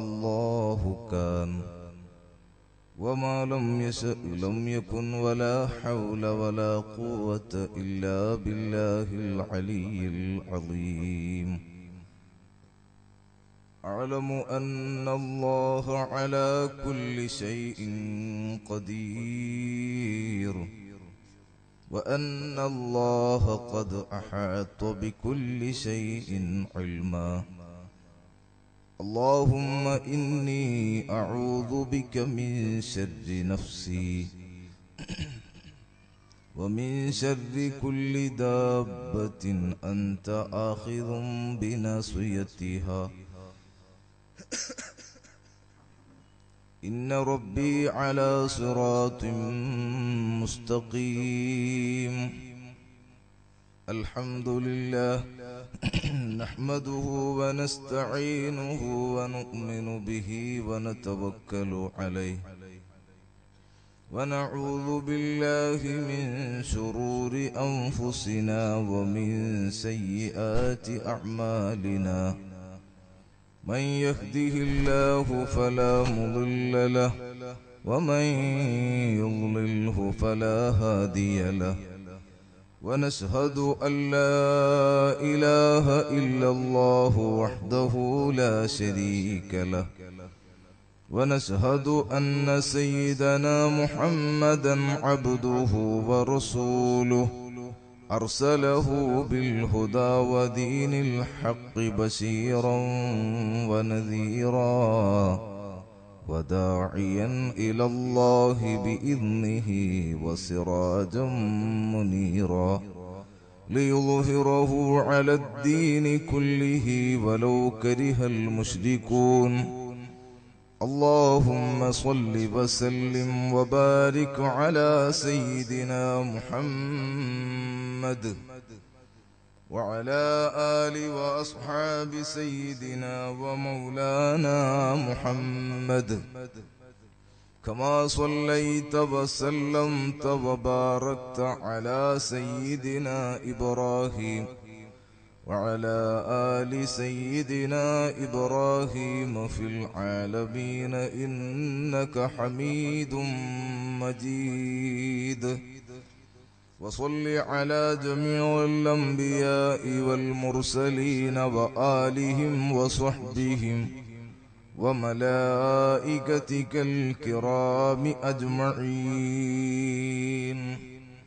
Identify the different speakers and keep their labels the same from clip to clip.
Speaker 1: الله كان وما لم يشأ لم يكن ولا حول ولا قوة إلا بالله العلي العظيم أعلم أن الله على كل شيء قدير وأن الله قد أحاط بكل شيء علما اللهم إني أعوذ بك من شر نفسي ومن شر كل دابة أنت آخذ بناصيتها إن ربي على صراط مستقيم الحمد لله نحمده ونستعينه ونؤمن به ونتوكل عليه ونعوذ بالله من شرور أنفسنا ومن سيئات أعمالنا من يهده الله فلا مضل له ومن يضلله فلا هادي له ونشهد أن لا إله إلا الله وحده لا شريك له ونشهد أن سيدنا محمدا عبده ورسوله أرسله بالهدى ودين الحق بشيرا ونذيرا وداعيا إلى الله بإذنه وسراجا منيرا ليظهره على الدين كله ولو كره المشركون اللهم صل وسلم وبارك على سيدنا محمد وعلى آل وأصحاب سيدنا ومولانا محمد كما صليت وسلمت وباركت على سيدنا إبراهيم وعلى آل سيدنا إبراهيم في العالمين إنك حميد مجيد وصل على جميع الأنبياء والمرسلين وآلهم وصحبهم وملائكتك الكرام أجمعين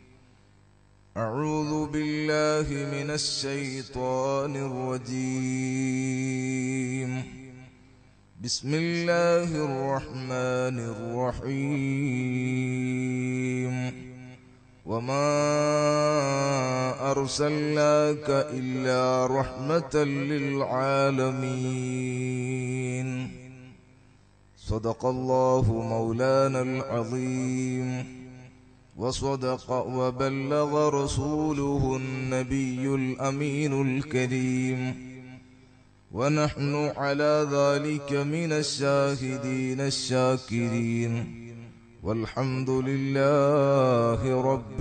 Speaker 1: أعوذ بالله من الشيطان الرجيم بسم الله الرحمن الرحيم وما أرسلناك إلا رحمة للعالمين صدق الله مولانا العظيم وصدق وبلغ رسوله النبي الأمين الكريم ونحن على ذلك من الشاهدين الشاكرين والحمد لله رب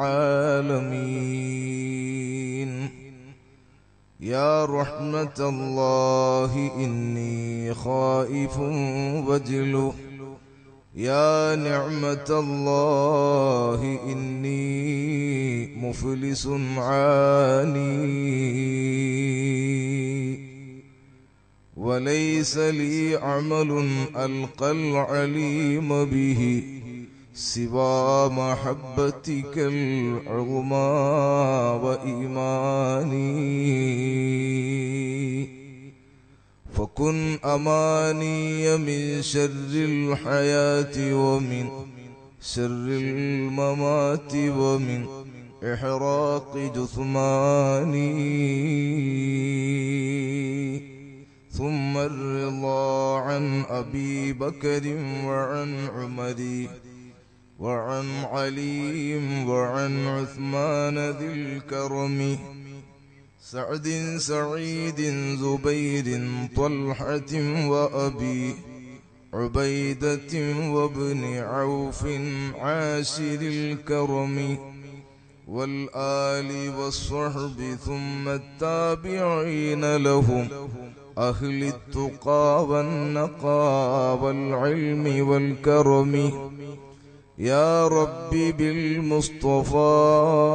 Speaker 1: العالمين يا رحمة الله إني خائف وجل يا نعمة الله إني مفلس عاني وليس لي عمل ألقى العليم به سوى محبتك العظمى وإيماني فكن أماني من شر الحياة ومن شر الممات ومن إحراق جثماني ثم الرضا عن أبي بكر وعن عمر وعن علي وعن عثمان ذي الكرم سعد سعيد زبير طلحة وأبي عبيدة وابن عوف عاشر الكرم والآل والصحب ثم التابعين لهم أهل التقى والنقى والعلم والكرم يا ربي بالمصطفى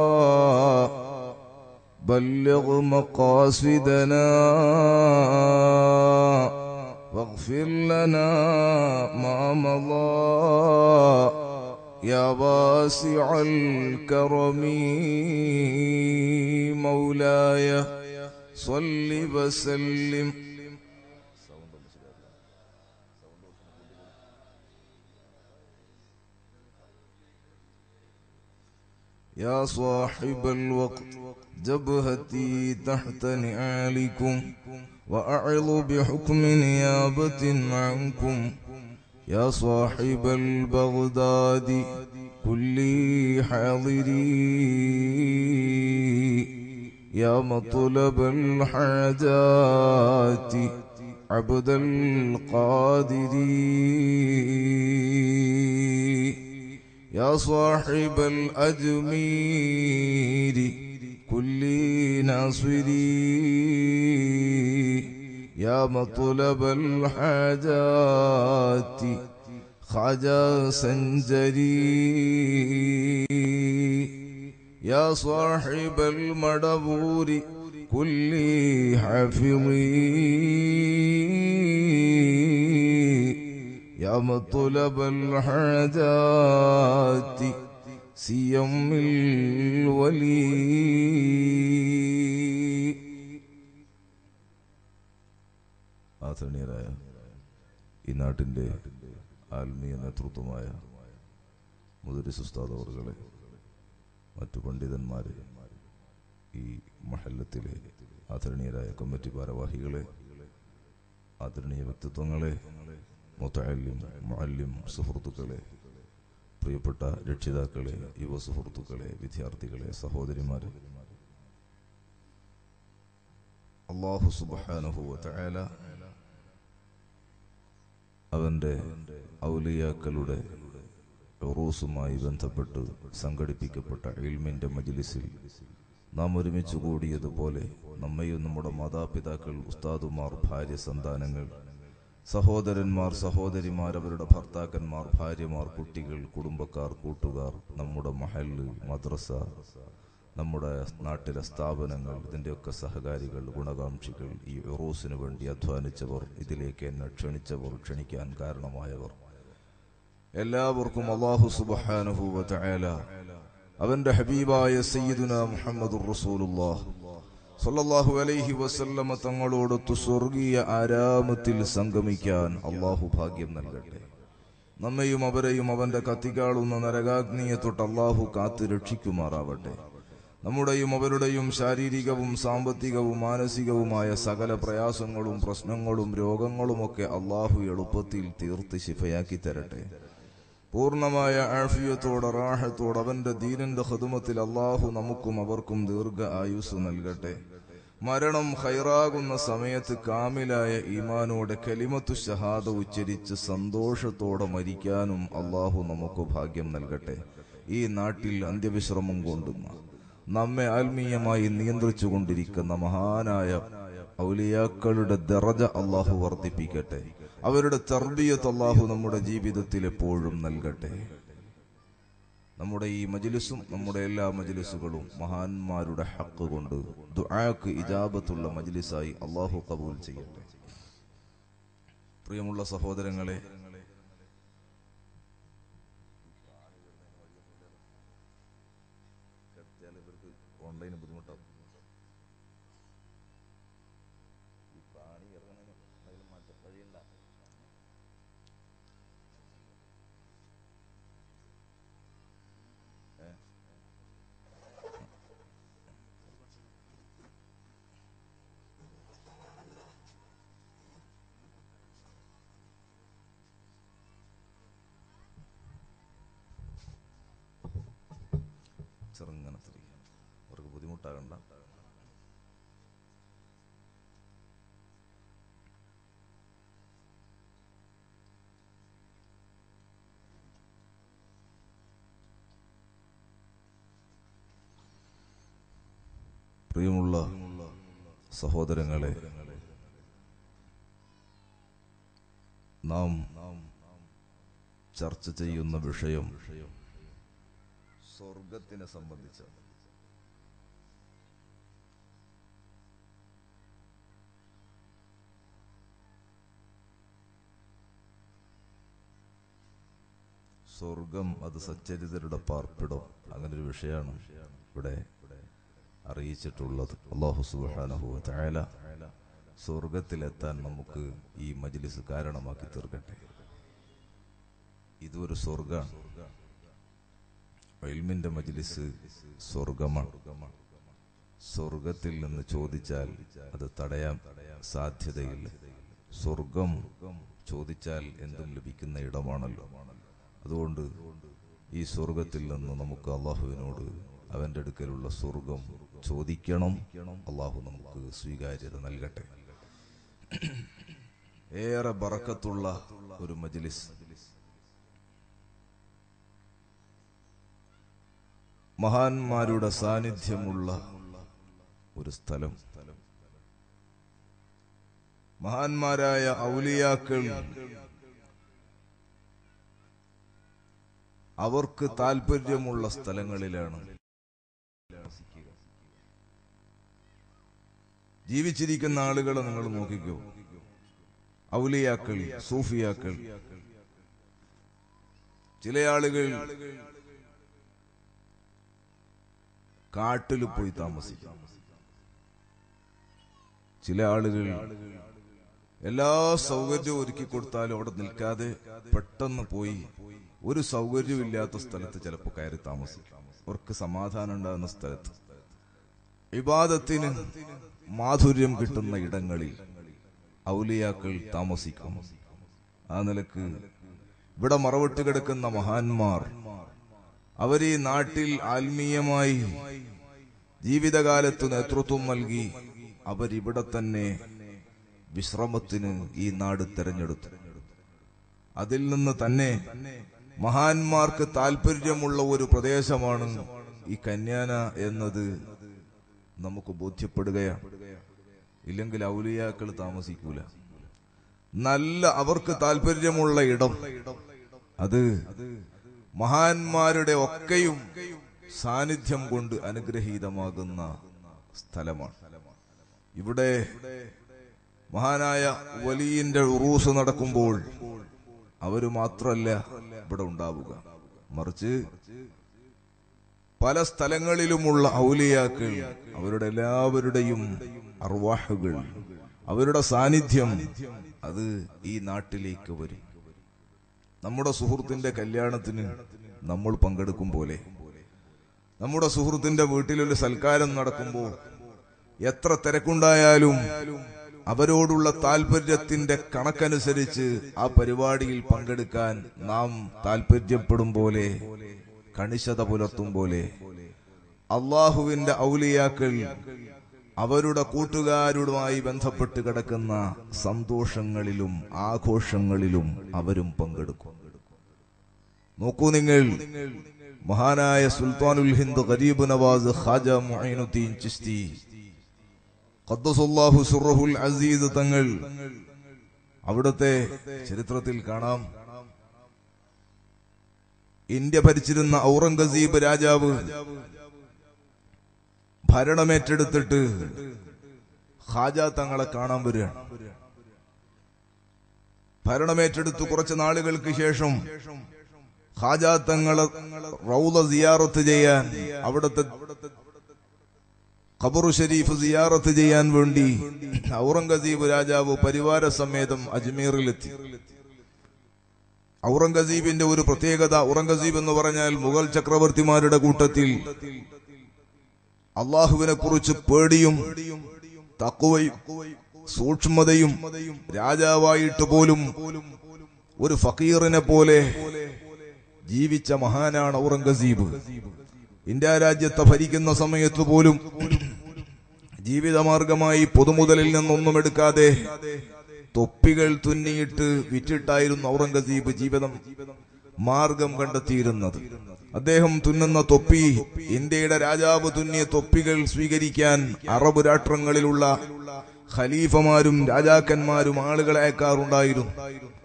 Speaker 1: بلغ مقاصدنا واغفر لنا ما مضى يا واسع الكرم مولاي صل وسلم يا صاحب الوقت جبهتي تحت نعالكم وأعظ بحكم نيابة عنكم يا صاحب البغداد كلي حاضري يا مطلب الحاجات عبد القادر يا صاحب الأجمير كل ناصري يا مطلب الحاجات خجا سنجري يا صاحب المدبور كل حافظي يا مطلب الحاجات سيم الولي ആദരണീയരായ ഈ നാട്ടിൻ്റെ ആത്മീയ നേതൃത്വമായ മുതിരി സുസ്താദ് അവർകളെ മറ്റു പണ്ഡിതന്മാരെ ഈ മഹല്ലത്തിലെ ആദരണീയരായ കമ്മിറ്റി ഭാരവാഹികളെ ആദരണീയ വ്യക്തിത്വങ്ങളെ മുത്തല്ലിം മുഅല്ലിം സുഹൃത്തുക്കളെ പ്രിയപ്പെട്ട രക്ഷിതാക്കളെ യുവ സുഹൃത്തുക്കളെ വിദ്യാർത്ഥികളെ സഹോദരിമാരെ അള്ളാഹു സുബ്ഹാനഹു വതആല അവന്റെ ഔലിയാക്കളുടെ ഉറൂസുമായി ബന്ധപ്പെട്ട് സംഘടിപ്പിക്കപ്പെട്ട ഇൽമിന്റെ മജ്ലിസിൽ നാം ഒരുമിച്ച് കൂടിയതുപോലെ നമ്മയും നമ്മുടെ മാതാപിതാക്കൾ ഉസ്താദുമാർ ഭാര്യ സന്താനങ്ങൾ സഹോദരന്മാർ സഹോദരിമാർ അവരുടെ ഭർത്താക്കന്മാർ ഭാര്യമാർ കുട്ടികൾ കുടുംബക്കാർ കൂട്ടുകാർ നമ്മുടെ മഹല് മദ്രസ നമ്മുടെ നാട്ടിലെ സ്ഥാപനങ്ങൾ ഇതിൻ്റെയൊക്കെ സഹകാരികൾ ഗുണകാംക്ഷികൾ ഈ ഉറൂസിന് വേണ്ടി അധ്വാനിച്ചവർ ഇതിലേക്ക് എന്നെ ക്ഷണിച്ചവർ ക്ഷണിക്കാൻ കാരണമായവർ എല്ലാവർക്കും അള്ളാഹു സുബ്ഹാനഹു വതആല അവന്റെ ഹബീബായ സയ്യിദുന മുഹമ്മദുർ റസൂലുള്ളാഹ് സല്ലല്ലാഹു അലൈഹി വസല്ലമ തങ്ങളോടൊത്ത് സ്വർഗീയ ആരാമത്തിൽ സംഗമിക്കാൻ അള്ളാഹു ഭാഗ്യം നൽകട്ടെ നമ്മയും അവരെയും അവന്റെ കത്തിക്കാളുന്ന നരകാഗ്നിയെ തൊട്ട് അള്ളാഹു കാത്തു രക്ഷിക്കുമാറാവട്ടെ നമ്മുടെയും അവരുടെയും ശാരീരികവും സാമ്പത്തികവും മാനസികവുമായ സകല പ്രയാസങ്ങളും പ്രശ്നങ്ങളും രോഗങ്ങളുമൊക്കെ അള്ളാഹു എളുപ്പത്തിൽ തീർത്ത് ശിഫയാക്കി തരട്ടെ പൂർണ്ണമായ ആഫിയത്തോടെ റാഹത്തോടെ അവന്റെ ദീനിന്റെ ഹൃദമത്തിൽ അള്ളാഹു നമുക്കും അവർക്കും ദീർഘ ആയുസ് നൽകട്ടെ മരണം ഹൈറാകുന്ന സമയത്ത് കാമിലായ ഈമാനോടെ കലിമത്തു ഷഹാദ ഉച്ചരിച്ച് സന്തോഷത്തോടെ മരിക്കാനും അള്ളാഹു നമുക്ക് ഭാഗ്യം നൽകട്ടെ ഈ നാട്ടിൽ അന്ത്യവിശ്രമം കൊണ്ടുന്ന നമ്മെ ആത്മീയമായി നിയന്ത്രിച്ചു കൊണ്ടിരിക്കുന്ന മഹാനായ ഔലിയാക്കളുടെ ദറജ അള്ളാഹു വർദ്ധിപ്പിക്കട്ടെ അവരുടെ തർബിയത്ത് അള്ളാഹു നമ്മുടെ ജീവിതത്തിൽ എപ്പോഴും നൽകട്ടെ നമ്മുടെ ഈ മജിലിസും നമ്മുടെ എല്ലാ മജിലിസുകളും മഹാന്മാരുടെ ഹക്ക് കൊണ്ട് ദുആക്ക് ഇജാബത്തുള്ള മജിലിസായി അള്ളാഹു കബൂൽ ചെയ്യട്ടെ പ്രിയമുള്ള സഹോദരങ്ങളെ ഓൺലൈന് ബുദ്ധിമുട്ടാവും ചെറുങ്ങനത്തിൽ അവർക്ക് ബുദ്ധിമുട്ടാകണ്ട പ്രിയമുള്ള സഹോദരങ്ങളെ നാം ചർച്ച ചെയ്യുന്ന വിഷയം സ്വർഗത്തിനെ സംബന്ധിച്ചാണ് സ്വർഗം അത് സച്ചരിതരുടെ പാർപ്പിടം അങ്ങനെ ഒരു വിഷയമാണ് ഇവിടെ അറിയിച്ചിട്ടുള്ളത് അള്ളാഹു സുബ്ഹാനഹു വ തആല സ്വർഗത്തിലെത്താൻ നമുക്ക് ഈ മജ്ലിസ് കാരണമാക്കി തീർക്കട്ടെ ഇതൊരു സ്വർഗമാണ് ഇൽമിന്റെ മജ്ലിസ് സ്വർഗമാണ് സ്വർഗത്തിൽ നിന്ന് ചോദിച്ചാൽ അത് തടയാൻ സാധ്യതയില്ല സ്വർഗം ചോദിച്ചാൽ എന്തും ലഭിക്കുന്ന ഇടമാണല്ലോ അതുകൊണ്ട് ഈ സ്വർഗത്തിൽ നിന്ന് നമുക്ക് അള്ളാഹുവിനോട് അവന്റെ അടുക്കലുള്ള സ്വർഗം ചോദിക്കണം അള്ളാഹു നമുക്ക് സ്വീകാര്യത നൽകട്ടെ ഏറെ ബറക്കത്തുള്ള ഒരു മജ്ലിസ് മഹാന്മാരുടെ സാന്നിധ്യമുള്ള ഒരു സ്ഥലം മഹാന്മാരായ ഔലിയാക്കൾ അവർക്ക് താല്പര്യമുള്ള സ്ഥലങ്ങളിലാണ് ജീവിച്ചിരിക്കുന്ന ആളുകളെ നിങ്ങൾ നോക്കിക്കോ ഔലിയാക്കൾ സൂഫിയാക്കൾ ചില ആളുകൾ കാട്ടിൽ പോയി താമസിക്കും ചില ആളുകൾ എല്ലാ സൗകര്യവും ഒരുക്കി കൊടുത്താലും അവിടെ നിൽക്കാതെ പെട്ടെന്ന് പോയി ഒരു സൗകര്യമില്ലാത്ത സ്ഥലത്ത് ചിലപ്പോൾ കയറി താമസിക്കും അവർക്ക് സമാധാനം ഉണ്ടാകുന്ന സ്ഥലത്ത് വിവാദത്തിന് മാധുര്യം കിട്ടുന്ന ഇടങ്ങളിൽ ഔലിയാക്കൾ താമസിക്കും ആ നിലക്ക് ഇവിടെ മറവിട്ട് കിടക്കുന്ന മഹാന്മാർ അവർ ഈ നാട്ടിൽ ആത്മീയമായി ജീവിതകാലത്ത് നേതൃത്വം നൽകി അവരിവിടെ തന്നെ വിശ്രമത്തിന് ഈ നാട് തെരഞ്ഞെടുത്തു അതിൽ നിന്ന് തന്നെ മഹാന്മാർക്ക് താല്പര്യമുള്ള ഒരു പ്രദേശമാണ് ഈ കന്യാന എന്നത് നമുക്ക് ബോധ്യപ്പെടുകയാണ് ഇല്ലെങ്കിൽ ഔലിയാക്കൾ താമസിക്കൂല നല്ല അവർക്ക് താല്പര്യമുള്ള ഇടം അത് മഹാന്മാരുടെ ഒക്കെയും സാന്നിധ്യം കൊണ്ട് അനുഗ്രഹീതമാകുന്ന സ്ഥലമാണ് ഇവിടെ മഹാനായ വലിയന്റെ ഉറൂസ് നടക്കുമ്പോൾ അവര് മാത്രല്ല ഇവിടെ ഉണ്ടാവുക മറിച്ച് പല സ്ഥലങ്ങളിലുമുള്ള ഔലിയാക്കൾ അവരുടെ എല്ലാവരുടെയും അർവാഹുകൾ അവരുടെ സാന്നിധ്യം അത് ഈ നാട്ടിലേക്ക് വരും നമ്മുടെ സുഹൃത്തിന്റെ കല്യാണത്തിന് നമ്മൾ പങ്കെടുക്കും പോലെ നമ്മുടെ സുഹൃത്തിന്റെ വീട്ടിലൊരു സൽക്കാരം നടക്കുമ്പോൾ എത്ര തിരക്കുണ്ടായാലും അവരോടുള്ള താല്പര്യത്തിന്റെ കണക്കനുസരിച്ച് ആ പരിപാടിയിൽ പങ്കെടുക്കാൻ നാം താല്പര്യപ്പെടും പോലെ കണിശത പുലർത്തും പോലെ അള്ളാഹുവിന്റെ ഔലിയാക്കൾ അവരുടെ കൂട്ടുകാരുമായി ബന്ധപ്പെട്ട് കിടക്കുന്ന സന്തോഷങ്ങളിലും ആഘോഷങ്ങളിലും അവരും പങ്കെടുക്കും നോക്കൂ നിങ്ങൾ മഹാനായ സുൽത്താനുൽ ഹിന്ദ് ഗരീബ് നവാസ് ഖാജ മുഈനുദ്ദീൻ ചിസ്തി ഖദ്ദസുല്ലാഹു സുറഹുൽ അസീസ് തങ്ങൾ അവിടുത്തെ ചരിത്രത്തിൽ കാണാം ഇന്ത്യ ഭരിച്ചിരുന്ന ഔറംഗസീബ് രാജാവ് ഭരണമേറ്റെടുത്തിട്ട് ഖാജ തങ്ങളെ കാണാൻ വരികയാണ് ഭരണമേറ്റെടുത്ത് കുറച്ച് നാളുകൾക്ക് ശേഷം ഖാജ തങ്ങളെ റൗദ സിയാറത്ത് ചെയ്യാൻ അവിടുത്തെ ഖബറു ഷരീഫ് സിയാറത്ത് ചെയ്യാൻ വേണ്ടി ഔറംഗസീബ് രാജാവ് പരിവാര സമേതം അജ്മീറിലെത്തി ഔറംഗസീബിന്റെ ഒരു പ്രത്യേകത ഔറംഗസീബ് എന്ന് പറഞ്ഞാൽ മുഗൾ ചക്രവർത്തിമാരുടെ കൂട്ടത്തിൽ അള്ളാഹുവിനെ കുറിച്ച് പേടിയും തക്കുവയും സൂക്ഷ്മതയും രാജാവായിട്ട് പോലും ഒരു ഫക്കീറിനെ പോലെ ജീവിച്ച മഹാനാണ് ഔറംഗസീബ് ഇന്ത്യ രാജ്യത്തെ ഭരിക്കുന്ന സമയത്ത് പോലും ജീവിതമാർഗമായി പൊതുമുതലിൽ നിന്നൊന്നും എടുക്കാതെ തൊപ്പികൾ തുന്നിയിട്ട് വിറ്റിട്ടായിരുന്നു ഔറംഗസീബ് ജീവിതം മാർഗം കണ്ടെത്തിയിരുന്നത് അദ്ദേഹം തുന്നുന്ന തൊപ്പി ഇന്ത്യയുടെ രാജാവ് തുന്നിയ തൊപ്പികൾ സ്വീകരിക്കാൻ അറബ് രാഷ്ട്രങ്ങളിലുള്ള ഖലീഫമാരും രാജാക്കന്മാരും ആളുകളെ അയക്കാറുണ്ടായിരുന്നു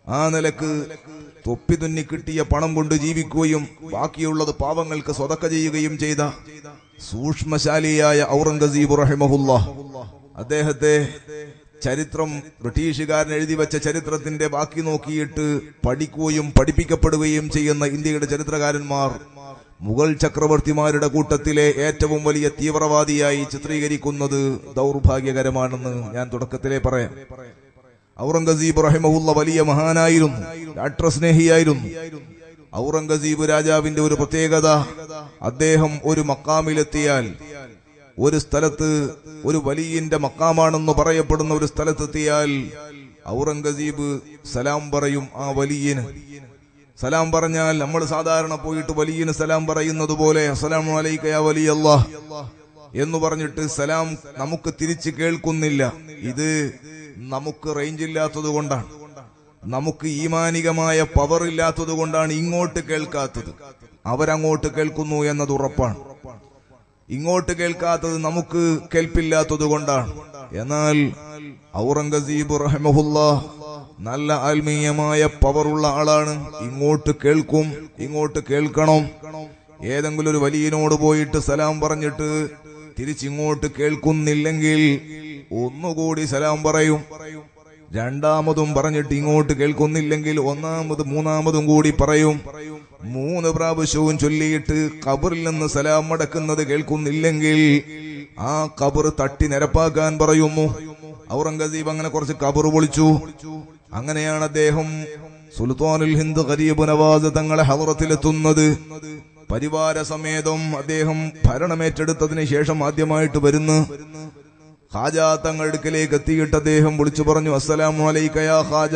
Speaker 1: ആ നിലക്ക് തൊപ്പി തുന്നി കിട്ടിയ പണം കൊണ്ട് ജീവിക്കുകയും ബാക്കിയുള്ളത് പാവങ്ങൾക്ക് സ്വതക്ക ചെയ്യുകയും ചെയ്ത സൂക്ഷ്മശാലിയായ ഔറംഗസീബ് റഹിമഹുല്ല അദ്ദേഹത്തെ ചരിത്രം ബ്രിട്ടീഷുകാരൻ എഴുതി വെച്ച ചരിത്രത്തിന്റെ ബാക്കി നോക്കിയിട്ട് പഠിക്കുകയും പഠിപ്പിക്കപ്പെടുകയും ചെയ്യുന്ന ഇന്ത്യയുടെ ചരിത്രകാരന്മാർ മുഗൾ ചക്രവർത്തിമാരുടെ കൂട്ടത്തിലെ ഏറ്റവും വലിയ തീവ്രവാദിയായി ചിത്രീകരിക്കുന്നത് ദൗർഭാഗ്യകരമാണെന്ന് ഞാൻ തുടക്കത്തിലേ പറയാം ഔറംഗസീബ് റഹിമഹുല്ല വലിയ മഹാനായിരുന്നു രാഷ്ട്രസ്നേഹിയായിരുന്നു ഔറംഗസീബ് രാജാവിന്റെ ഒരു പ്രത്യേകത അദ്ദേഹം ഒരു മക്കാമിലെത്തിയാൽ ഒരു സ്ഥലത്ത് ഒരു വലിയന്റെ മക്കാമാണെന്ന് പറയപ്പെടുന്ന ഒരു സ്ഥലത്തെത്തിയാൽ ഔറംഗസീബ് സലാം പറയും ആ വലിയന് സലാം പറഞ്ഞാൽ നമ്മൾ സാധാരണ പോയിട്ട് വലിയന് സലാം പറയുന്നത് പോലെ അസ്സലാമു അലൈക യാ വലിയല്ലാ എന്ന് പറഞ്ഞിട്ട് സലാം നമുക്ക് തിരിച്ചു കേൾക്കുന്നില്ല ഇത് നമുക്ക് റേഞ്ച് ഇല്ലാത്തത് കൊണ്ടാണ് നമുക്ക് ഈമാനികമായ പവർ ഇല്ലാത്തത് കൊണ്ടാണ് ഇങ്ങോട്ട് കേൾക്കാത്തത് അവരങ്ങോട്ട് കേൾക്കുന്നു എന്നത് ഉറപ്പാണ് ഇങ്ങോട്ട് കേൾക്കാത്തത് നമുക്ക് കേൾപ്പില്ലാത്തത് കൊണ്ടാണ് എന്നാൽ ഔറംഗസീബ് റഹ്മഹുല്ല നല്ല ആത്മീയമായ പവറുള്ള ആളാണ് ഇങ്ങോട്ട് കേൾക്കും ഇങ്ങോട്ട് കേൾക്കണം ഏതെങ്കിലും ഒരു വലിയനോട് പോയിട്ട് സലാം പറഞ്ഞിട്ട് തിരിച്ചിങ്ങോട്ട് കേൾക്കുന്നില്ലെങ്കിൽ ഒന്നുകൂടി സലാം പറയും രണ്ടാമതും പറഞ്ഞിട്ട് ഇങ്ങോട്ട് കേൾക്കുന്നില്ലെങ്കിൽ ഒന്നാമത് മൂന്നാമതും കൂടി പറയും മൂന്ന് പ്രാവശ്യവും ചൊല്ലിയിട്ട് കബറിൽ നിന്ന് സലാം മടക്കുന്നത് കേൾക്കുന്നില്ലെങ്കിൽ ആ കബർ തട്ടി നിരപ്പാക്കാൻ പറയുന്നു ഔറംഗസീബ് അങ്ങനെ കുറച്ച് കബർ പൊളിച്ചു അങ്ങനെയാണ് അദ്ദേഹം സുൽത്താനുൽ ഹിന്ദ് ഖരീബ് നവാസ് തങ്ങളെ ഹവറത്തിലെത്തുന്നത് പരിവാര സമേതം അദ്ദേഹം ഭരണമേറ്റെടുത്തതിന് ശേഷം ആദ്യമായിട്ട് വരുന്നു ഖാജ തങ്ങളുടെ അടുക്കലേക്ക് എത്തിയിട്ട് അദ്ദേഹം വിളിച്ചു പറഞ്ഞു അസ്സലാമു അലൈക യാ ഖാജ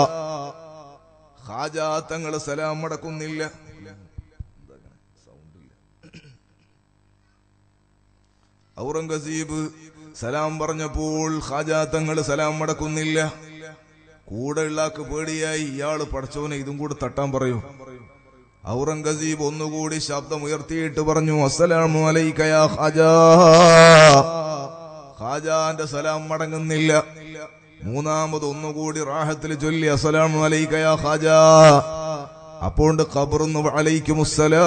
Speaker 1: ഖാജ തങ്ങൾ സലാം മടക്കുന്നില്ല ഔറംഗസീബ് സലാം പറഞ്ഞപ്പോൾ ഖാജ തങ്ങൾ സലാം മടക്കുന്നില്ല കൂടെ ഉള്ളാക്ക് പേടിയായി ഇയാള് പടച്ചവനെ ഇതും കൂടെ തട്ടാൻ പറയൂ ഔറംഗസീബ് ഒന്നുകൂടി ശബ്ദം ഉയർത്തിയിട്ട് പറഞ്ഞു അസ്സലാമു അലൈക യാ ഖാജ ഖാജാന്റെ സലാം മടങ്ങുന്നില്ല മൂന്നാമത് ഒന്നുകൂടി റാഹത്തിൽ ചൊല്ലി അസ്സലാമു അലൈക യാ ഖാജ അപ്പോൾ ഖബറുന്നു അലൈക്കുമുസ്സലാം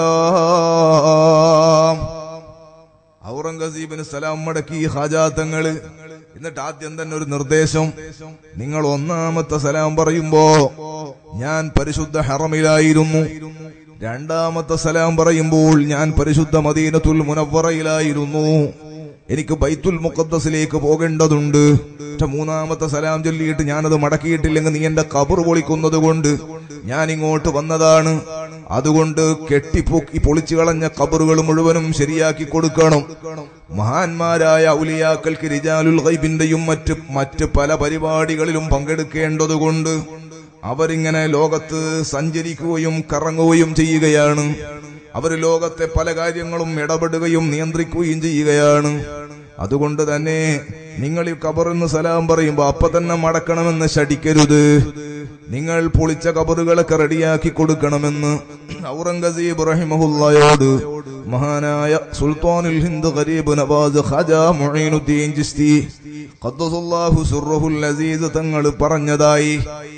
Speaker 1: ഔറംഗസീബിന് സലാം മടക്കി ഹാജാത്തങ്ങള് എന്നിട്ട് ആദ്യം തന്നെ ഒരു നിർദ്ദേശം നിങ്ങൾ ഒന്നാമത്തെ സലാം പറയുമ്പോ ഞാൻ പരിശുദ്ധ ഹറമിലായിരുന്നു രണ്ടാമത്തെ സലാം പറയുമ്പോൾ ഞാൻ പരിശുദ്ധ മദീനത്തുൽ മുനവറയിലായിരുന്നു എനിക്ക് ബൈത്തുൽ മുഖദ്ദസിലേക്ക് പോകേണ്ടതുണ്ട് പക്ഷെ മൂന്നാമത്തെ സലാം ചൊല്ലിയിട്ട് ഞാനത് മടക്കിയിട്ടില്ലെങ്കിൽ നീ എന്റെ കബർ പൊളിക്കുന്നത് കൊണ്ട് ഞാൻ ഇങ്ങോട്ട് വന്നതാണ് അതുകൊണ്ട് കെട്ടിപ്പൊക്കി പൊളിച്ചു കളഞ്ഞ കബറുകൾ മുഴുവനും ശരിയാക്കി കൊടുക്കണം മഹാന്മാരായ ഔലിയാക്കൾക്ക് റിജാലുൽ ഗൈബിന്റെയും മറ്റ് മറ്റ് പല പരിപാടികളിലും പങ്കെടുക്കേണ്ടതുകൊണ്ട് അവരിങ്ങനെ ലോകത്ത് സഞ്ചരിക്കുകയും കറങ്ങുകയും ചെയ്യുകയാണ് അവർ ലോകത്തെ പല കാര്യങ്ങളും ഇടപെടുകയും നിയന്ത്രിക്കുകയും ചെയ്യുകയാണ് അതുകൊണ്ട് തന്നെ നിങ്ങൾ ഈ കബറിന്ന് സലാം പറയുമ്പോ അപ്പൊ തന്നെ മടക്കണമെന്ന് ശടിക്കരുത് നിങ്ങൾ പൊളിച്ച കബറുകളൊക്കെ റെഡിയാക്കി കൊടുക്കണമെന്ന് ഔറംഗസീബ് റഹിമഹുല്ലയോട് മഹാനായ സുൽത്താനുൽ ഹിന്ദ് ഖരീബ് നവാസ് ഖജ മുഈനുദ്ദീൻ ചിസ്തി ഖദ്ദസുല്ലാഹു സുർറഹുൽ അസീസ് തങ്ങൾ പറഞ്ഞതായി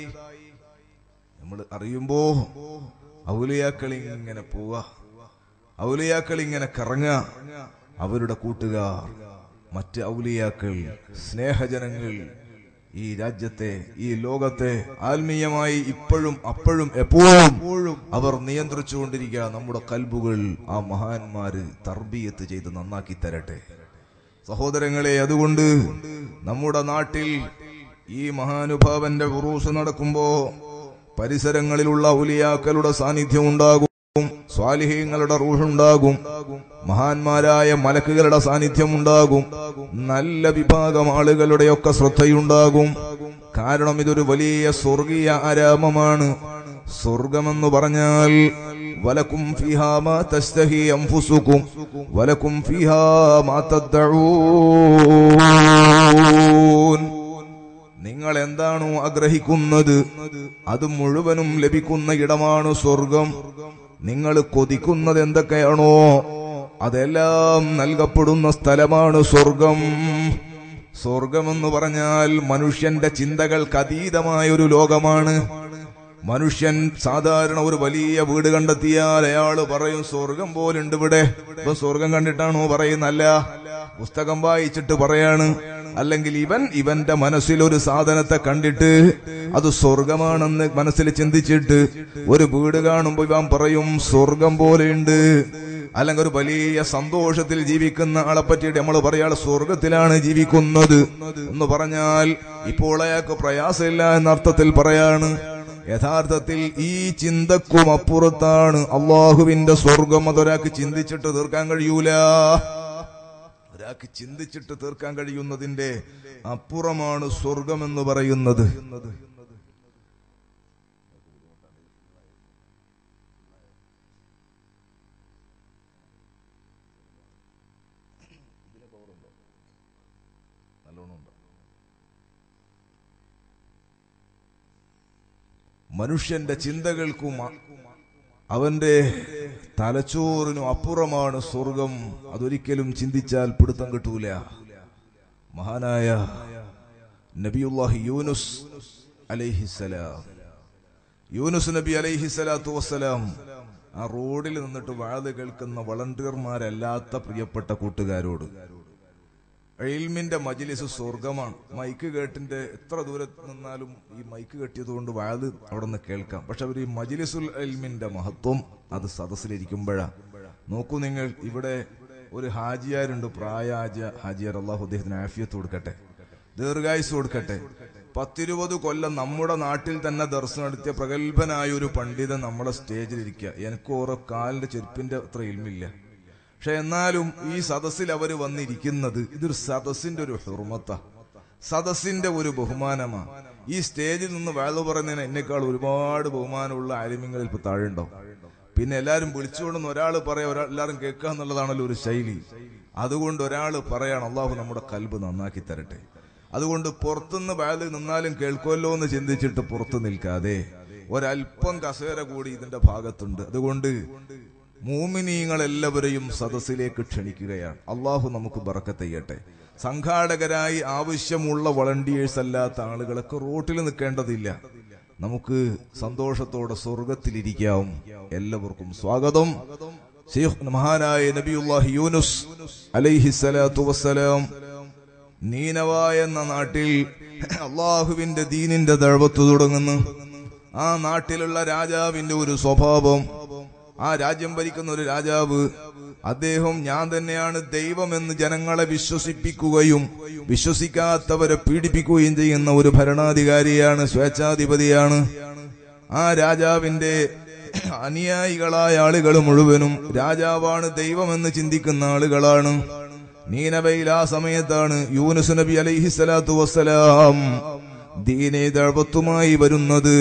Speaker 1: നമ്മൾ അറിയുമ്പോ ഔലിയാക്കൾ ഇങ്ങനെ പോവാ ഔലിയാക്കൾ ഇങ്ങനെ കറങ്ങുക അവരുടെ കൂട്ടുകാർ മറ്റ് ഔലിയാക്കൾ സ്നേഹജനങ്ങൾ ഈ രാജ്യത്തെ ഈ ലോകത്തെ ആത്മീയമായി ഇപ്പോഴും അപ്പോഴും എപ്പോഴും അവർ നിയന്ത്രിച്ചുകൊണ്ടിരിക്കുക നമ്മുടെ കൽബുകൾ ആ മഹാന്മാര് തർബീയത്ത് ചെയ്ത് നന്നാക്കി തരട്ടെ സഹോദരങ്ങളെ അതുകൊണ്ട് നമ്മുടെ നാട്ടിൽ ഈ മഹാനുഭാവന്റെ ഉറൂസ് നടക്കുമ്പോ പരിസരങ്ങളിലുള്ള ഔലിയാക്കളുടെ സാന്നിധ്യം ഉണ്ടാകും സ്വാലിഹ്യങ്ങളുടെ റൂഹുണ്ടാകും മഹാന്മാരായ മലക്കുകളുടെ സാന്നിധ്യം ഉണ്ടാകും നല്ല വിഭാഗം ആളുകളുടെയൊക്കെ ശ്രദ്ധയുണ്ടാകും കാരണം ഇതൊരു വലിയ സ്വർഗീയ ആരാമമാണ് സ്വർഗമെന്ന് പറഞ്ഞാൽ വലക്കും ഫിഹാമ തസ്തഹി അംഫുസുക്കും വലക്കും ഫിഹാമ തദ്ദഊൻ നിങ്ങൾ എന്താണോ ആഗ്രഹിക്കുന്നത് അത് മുഴുവനും ലഭിക്കുന്ന ഇടമാണ് സ്വർഗം നിങ്ങൾ കൊതിക്കുന്നത് എന്തൊക്കെയാണോ അതെല്ലാം നൽകപ്പെടുന്ന സ്ഥലമാണ് സ്വർഗം സ്വർഗമെന്ന് പറഞ്ഞാൽ മനുഷ്യന്റെ ചിന്തകൾക്ക് അതീതമായ ഒരു ലോകമാണ് മനുഷ്യൻ സാധാരണ ഒരു വലിയ വീട് കണ്ടെത്തിയാൽ അയാള് പറയും സ്വർഗം പോലുണ്ട് ഇവിടെ ഇപ്പൊ സ്വർഗം കണ്ടിട്ടാണോ പറയുന്നല്ല പുസ്തകം വായിച്ചിട്ട് പറയാണ് അല്ലെങ്കിൽ ഇവൻ ഇവന്റെ മനസ്സിൽ ഒരു സാധനത്തെ കണ്ടിട്ട് അത് സ്വർഗമാണെന്ന് മനസ്സിൽ ചിന്തിച്ചിട്ട് ഒരു വീട് കാണുമ്പോ ഇവൻ പറയും സ്വർഗം പോലെയുണ്ട് അല്ലെങ്കിൽ ഒരു വലിയ സന്തോഷത്തിൽ ജീവിക്കുന്ന ആളെ പറ്റിയിട്ട് നമ്മൾ പറയാൾ സ്വർഗത്തിലാണ് ജീവിക്കുന്നത് എന്ന് പറഞ്ഞാൽ ഇപ്പോൾ അയാൾക്ക് പ്രയാസമില്ല എന്ന അർത്ഥത്തിൽ പറയാണ് യഥാർത്ഥത്തിൽ ഈ ചിന്തക്കും അപ്പുറത്താണ് അള്ളാഹുവിന്റെ സ്വർഗം അതൊരാൾക്ക് ചിന്തിച്ചിട്ട് തീർക്കാൻ കഴിയൂല ഒരാൾക്ക് ചിന്തിച്ചിട്ട് തീർക്കാൻ കഴിയുന്നതിന്റെ അപ്പുറമാണ് സ്വർഗം എന്ന് പറയുന്നത് മനുഷ്യന്റെ ചിന്തകൾക്കും അ- അവന്റെ തലച്ചോറിനും അപ്പുറമാണ് സ്വർഗം അതൊരിക്കലും ചിന്തിച്ചാൽ പിടുത്തം കിട്ടൂല മഹാനായ നബിയുല്ലാഹി യൂനുസ് അലൈഹിസലാം യൂനുസ് നബി അലൈഹിസലാത്തു വസ്സലാം ആ റോഡിൽ നിന്നിട്ട് വാത് കേൾക്കുന്ന വളണ്ടിയർമാരല്ലാത്ത പ്രിയപ്പെട്ട കൂട്ടുകാരോട് എൽമിന്റെ മജിലിസ് സ്വർഗമാണ് മൈക്ക് കേട്ടിന്റെ എത്ര ദൂരത്ത് നിന്നാലും ഈ മൈക്ക് കെട്ടിയത് കൊണ്ട് വാത് അവിടെ നിന്ന് കേൾക്കാം പക്ഷെ അവർ ഈ മജിലിസുൽ എൽമിന്റെ മഹത്വം അത് സദസ്സിലിരിക്കുമ്പോഴാ നോക്കൂ നിങ്ങൾ ഇവിടെ ഒരു ഹാജിയാരുണ്ട് പ്രായാജ ഹാജിയാർ അള്ളാഹു അദ്ദേഹത്തിന് ആഫിയത്ത് കൊടുക്കട്ടെ ദീർഘായുസ് കൊടുക്കട്ടെ പത്തിരുപത് കൊല്ലം നമ്മുടെ നാട്ടിൽ തന്നെ ദർശനം നടത്തിയ പ്രഗത്ഭനായ ഒരു പണ്ഡിതൻ നമ്മുടെ സ്റ്റേജിലിരിക്കുക എനിക്ക് ഓരോ കാലിന്റെ ചെരുപ്പിന്റെ അത്ര ഇൽമില്ല പക്ഷെ എന്നാലും ഈ സദസ്സിൽ അവർ വന്നിരിക്കുന്നത് ഇതൊരു സദസ്സിന്റെ ഒരു ഹുർമത്ത സദസ്സിന്റെ ഒരു ബഹുമാനമാ ഈ സ്റ്റേജിൽ നിന്ന് വേള പറയുന്നതിന് എന്നെക്കാൾ ഒരുപാട് ബഹുമാനമുള്ള ആലിമ്യങ്ങളിൽ ഇപ്പൊ താഴെയുണ്ടോ പിന്നെ എല്ലാരും വിളിച്ചുകൊണ്ടെന്ന് ഒരാൾ പറയാ ഒരാൾ എല്ലാരും കേൾക്കുക എന്നുള്ളതാണല്ലോ ഒരു ശൈലി അതുകൊണ്ട് ഒരാൾ പറയാണ് അള്ളാഹു നമ്മുടെ കൽബ് നന്നാക്കി തരട്ടെ അതുകൊണ്ട് പുറത്തുനിന്ന് വേള നിന്നാലും കേൾക്കുമല്ലോ എന്ന് ചിന്തിച്ചിട്ട് പുറത്തു നിൽക്കാതെ ഒരല്പം കസേര കൂടി ഇതിന്റെ ഭാഗത്തുണ്ട് അതുകൊണ്ട് മൂമിനീങ്ങൾ എല്ലാവരെയും സദസ്സിലേക്ക് ക്ഷണിക്കുകയാണ് അള്ളാഹു നമുക്ക് ബറക്കത്ത് ചെയ്യട്ടെ സംഘാടകരായി ആവശ്യമുള്ള വളണ്ടിയേഴ്സ് അല്ലാത്ത ആളുകളൊക്കെ റോട്ടിൽ നിൽക്കേണ്ടതില്ല നമുക്ക് സന്തോഷത്തോടെ സ്വർഗത്തിലിരിക്കാം എല്ലാവർക്കും സ്വാഗതം ശൈഖ് മഹാനായ നബിയുല്ലാഹി യൂനുസ് അലൈഹി സ്വലാത്തു വസ്സലാം നീനവ എന്ന നാട്ടിൽ അള്ളാഹുവിന്റെ ദീനിന്റെ ദഴവത്ത് തുടങ്ങുന്നു ആ നാട്ടിലുള്ള രാജാവിന്റെ ഒരു സ്വഭാവം ആ രാജ്യം ഭരിക്കുന്ന ഒരു രാജാവ് അദ്ദേഹം ഞാൻ തന്നെയാണ് ദൈവമെന്ന് ജനങ്ങളെ വിശ്വസിപ്പിക്കുകയും വിശ്വസിക്കാത്തവരെ പീഡിപ്പിക്കുകയും ചെയ്യുന്ന ഒരു ഭരണാധികാരിയാണ് സ്വേച്ഛാധിപതിയാണ് ആ രാജാവിന്റെ അനുയായികളായ ആളുകൾ മുഴുവനും രാജാവാണ് ദൈവമെന്ന് ചിന്തിക്കുന്ന ആളുകളാണ് നീനവയിൽ ആ സമയത്താണ് യൂനുസ് നബി അലൈഹി സ്വലാത്തു വസ്സലാം ദീനെ ദഴവത്തുമായി വരുന്നത്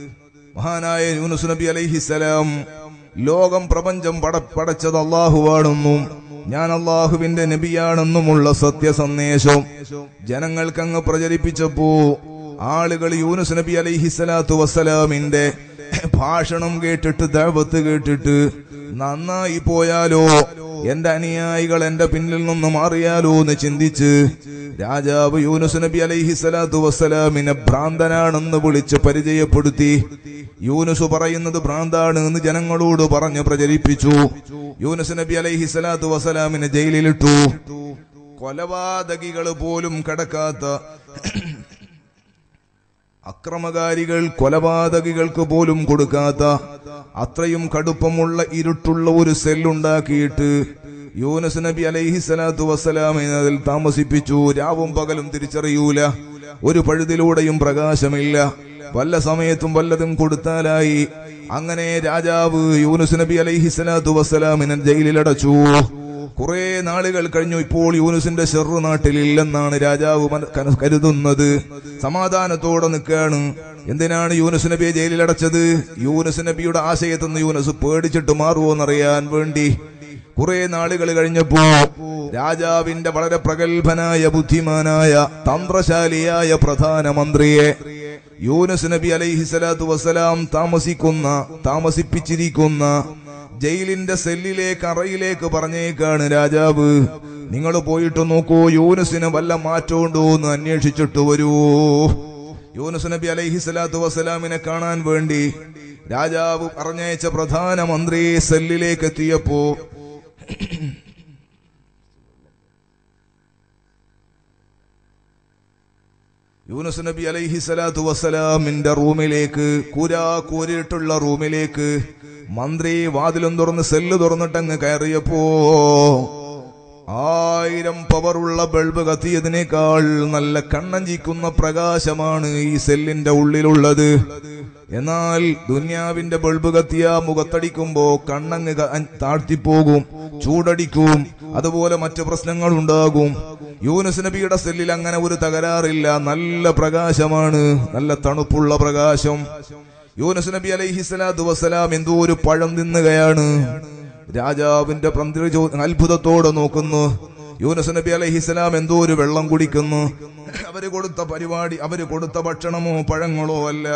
Speaker 1: മഹാനായ യൂനുസ് നബി അലൈഹിസലാം ലോകം പ്രപഞ്ചം പട പടച്ചത് അള്ളാഹുവാണെന്നും ഞാൻ അള്ളാഹുവിന്റെ നബിയാണെന്നുമുള്ള സത്യസന്ദേശം ജനങ്ങൾക്കങ്ങ് പ്രചരിപ്പിച്ചപ്പോ ആളുകൾ യൂനുസ് നബി അലൈഹിസ്സലാത്തു വസ്സലാമിന്റെ ഭാഷണം കേട്ടിട്ട് ദഴവത്ത് കേട്ടിട്ട് നന്നായി പോയാലോ എന്റെ അനുയായികൾ എന്റെ പിന്നിൽ നിന്ന് മാറിയാലോ എന്ന് ചിന്തിച്ച് രാജാവ് യൂനുസ് നബി അലൈഹി സ്വലാത്തു വസ്സലാമിനെ ഭ്രാന്തനാണെന്ന് വിളിച്ച് പരിചയപ്പെടുത്തി യൂനുസ് പറയുന്നത് ഭ്രാന്താണ് എന്ന് ജനങ്ങളോട് പറഞ്ഞ് പ്രചരിപ്പിച്ചു യൂനുസ് നബി അലൈഹി സ്വലാത്തു വസ്സലാമിനെ ജയിലിലിട്ടു കൊലപാതകികൾ പോലും കടക്കാത്ത അക്രമകാരികൾ കൊലപാതകികൾക്ക് പോലും കൊടുക്കാത്ത അത്രയും കടുപ്പമുള്ള ഇരുട്ടുള്ള ഒരു സെല്ലുണ്ടാക്കിയിട്ട് യൂനസ് നബി അലൈഹി സ്വലാത്തു വസ്സലാമിനെ അതിൽ താമസിപ്പിച്ചു രാവും പകലും തിരിച്ചറിയൂല ഒരു പഴുതിലൂടെയും പ്രകാശമില്ല വല്ല സമയത്തും വല്ലതും കൊടുത്താലായി അങ്ങനെ രാജാവ് യൂനുസ് നബി അലൈഹി സ്വലാത്തു വസ്സലാമിനെ ജയിലിലടച്ചു കുറെ നാളുകൾ കഴിഞ്ഞു ഇപ്പോൾ യൂനുസിന്റെ ഷെറു നാട്ടിലില്ലെന്നാണ് രാജാവ് മന- കന- കരുതുന്നത് സമാധാനത്തോടെ നിൽക്കുകയാണ് എന്തിനാണ് യൂനുസ് നബിയെ ജയിലിലടച്ചത് യൂനുസ് നബിയുടെ ആശയത്തുനിന്ന് യൂനുസ് പേടിച്ചിട്ട് മാറുമോന്നറിയാൻ വേണ്ടി കുറെ നാളുകൾ കഴിഞ്ഞപ്പോ രാജാവിന്റെ വളരെ പ്രഗത്ഭനായ ബുദ്ധിമാനായ തന്ത്രശാലിയായ പ്രധാനമന്ത്രിയെ യൂനുസ് നബി അലൈഹി സ്വലാത്തു വസ്സലാം താമസിക്കുന്ന താമസിപ്പിച്ചിരിക്കുന്ന ജയിലിന്റെ സെല്ലിലേക്ക് അറയിലേക്ക് പറഞ്ഞേക്കാണ് രാജാവ് നിങ്ങൾ പോയിട്ട് നോക്കൂ യൂനുസിന് വല്ല മാറ്റമുണ്ടോ എന്ന് അന്വേഷിച്ചിട്ട് വരൂ യൂനുസ് നബി അലൈഹി സ്വലാത്തു വസ്സലാമിനെ കാണാൻ വേണ്ടി രാജാവ് പറഞ്ഞയച്ച പ്രധാനമന്ത്രി സെല്ലിലേക്ക് എത്തിയപ്പോ യൂനുസ് നബി അലൈഹി സ്വലാത്തു വസ്സലാമിന്റെ റൂമിലേക്ക് കൂരാ കൂരിട്ടുള്ള റൂമിലേക്ക് മന്ത്രി വാതിലും തുറന്ന് സെല്ല് തുറന്നിട്ടങ്ങ് കയറിയപ്പോ ആയിരം പവറുള്ള ബൾബ് കത്തിയതിനേക്കാൾ നല്ല കണ്ണഞ്ചിക്കുന്ന പ്രകാശമാണ് ഈ സെല്ലിന്റെ ഉള്ളിലുള്ളത് എന്നാൽ ദുന്യാവിന്റെ ബൾബ് കത്തിയ മുഖത്തടിക്കുമ്പോ കണ്ണങ്ങ് ക- താഴ്ത്തിപ്പോകും ചൂടടിക്കും അതുപോലെ മറ്റു പ്രശ്നങ്ങൾ ഉണ്ടാകും യൂനുസ് നബിയുടെ സെല്ലിൽ അങ്ങനെ ഒരു തകരാറില്ല നല്ല പ്രകാശമാണ് നല്ല തണുപ്പുള്ള പ്രകാശം യൂനുസ് നബി അലൈഹി സ്വലാത്തു വസ്സലാം എന്തോ ഒരു പഴം തിന്നുകയാണ് രാജാവിന്റെ മന്ത്രി ചോ- അത്ഭുതത്തോടെ നോക്കുന്നു യൂനുസ് നബി അലൈഹിസ്സലാം എന്തോ ഒരു വെള്ളം കുടിക്കുന്നു അവര് കൊടുത്ത പരിപാടി അവര് കൊടുത്ത ഭക്ഷണമോ പഴങ്ങളോ അല്ല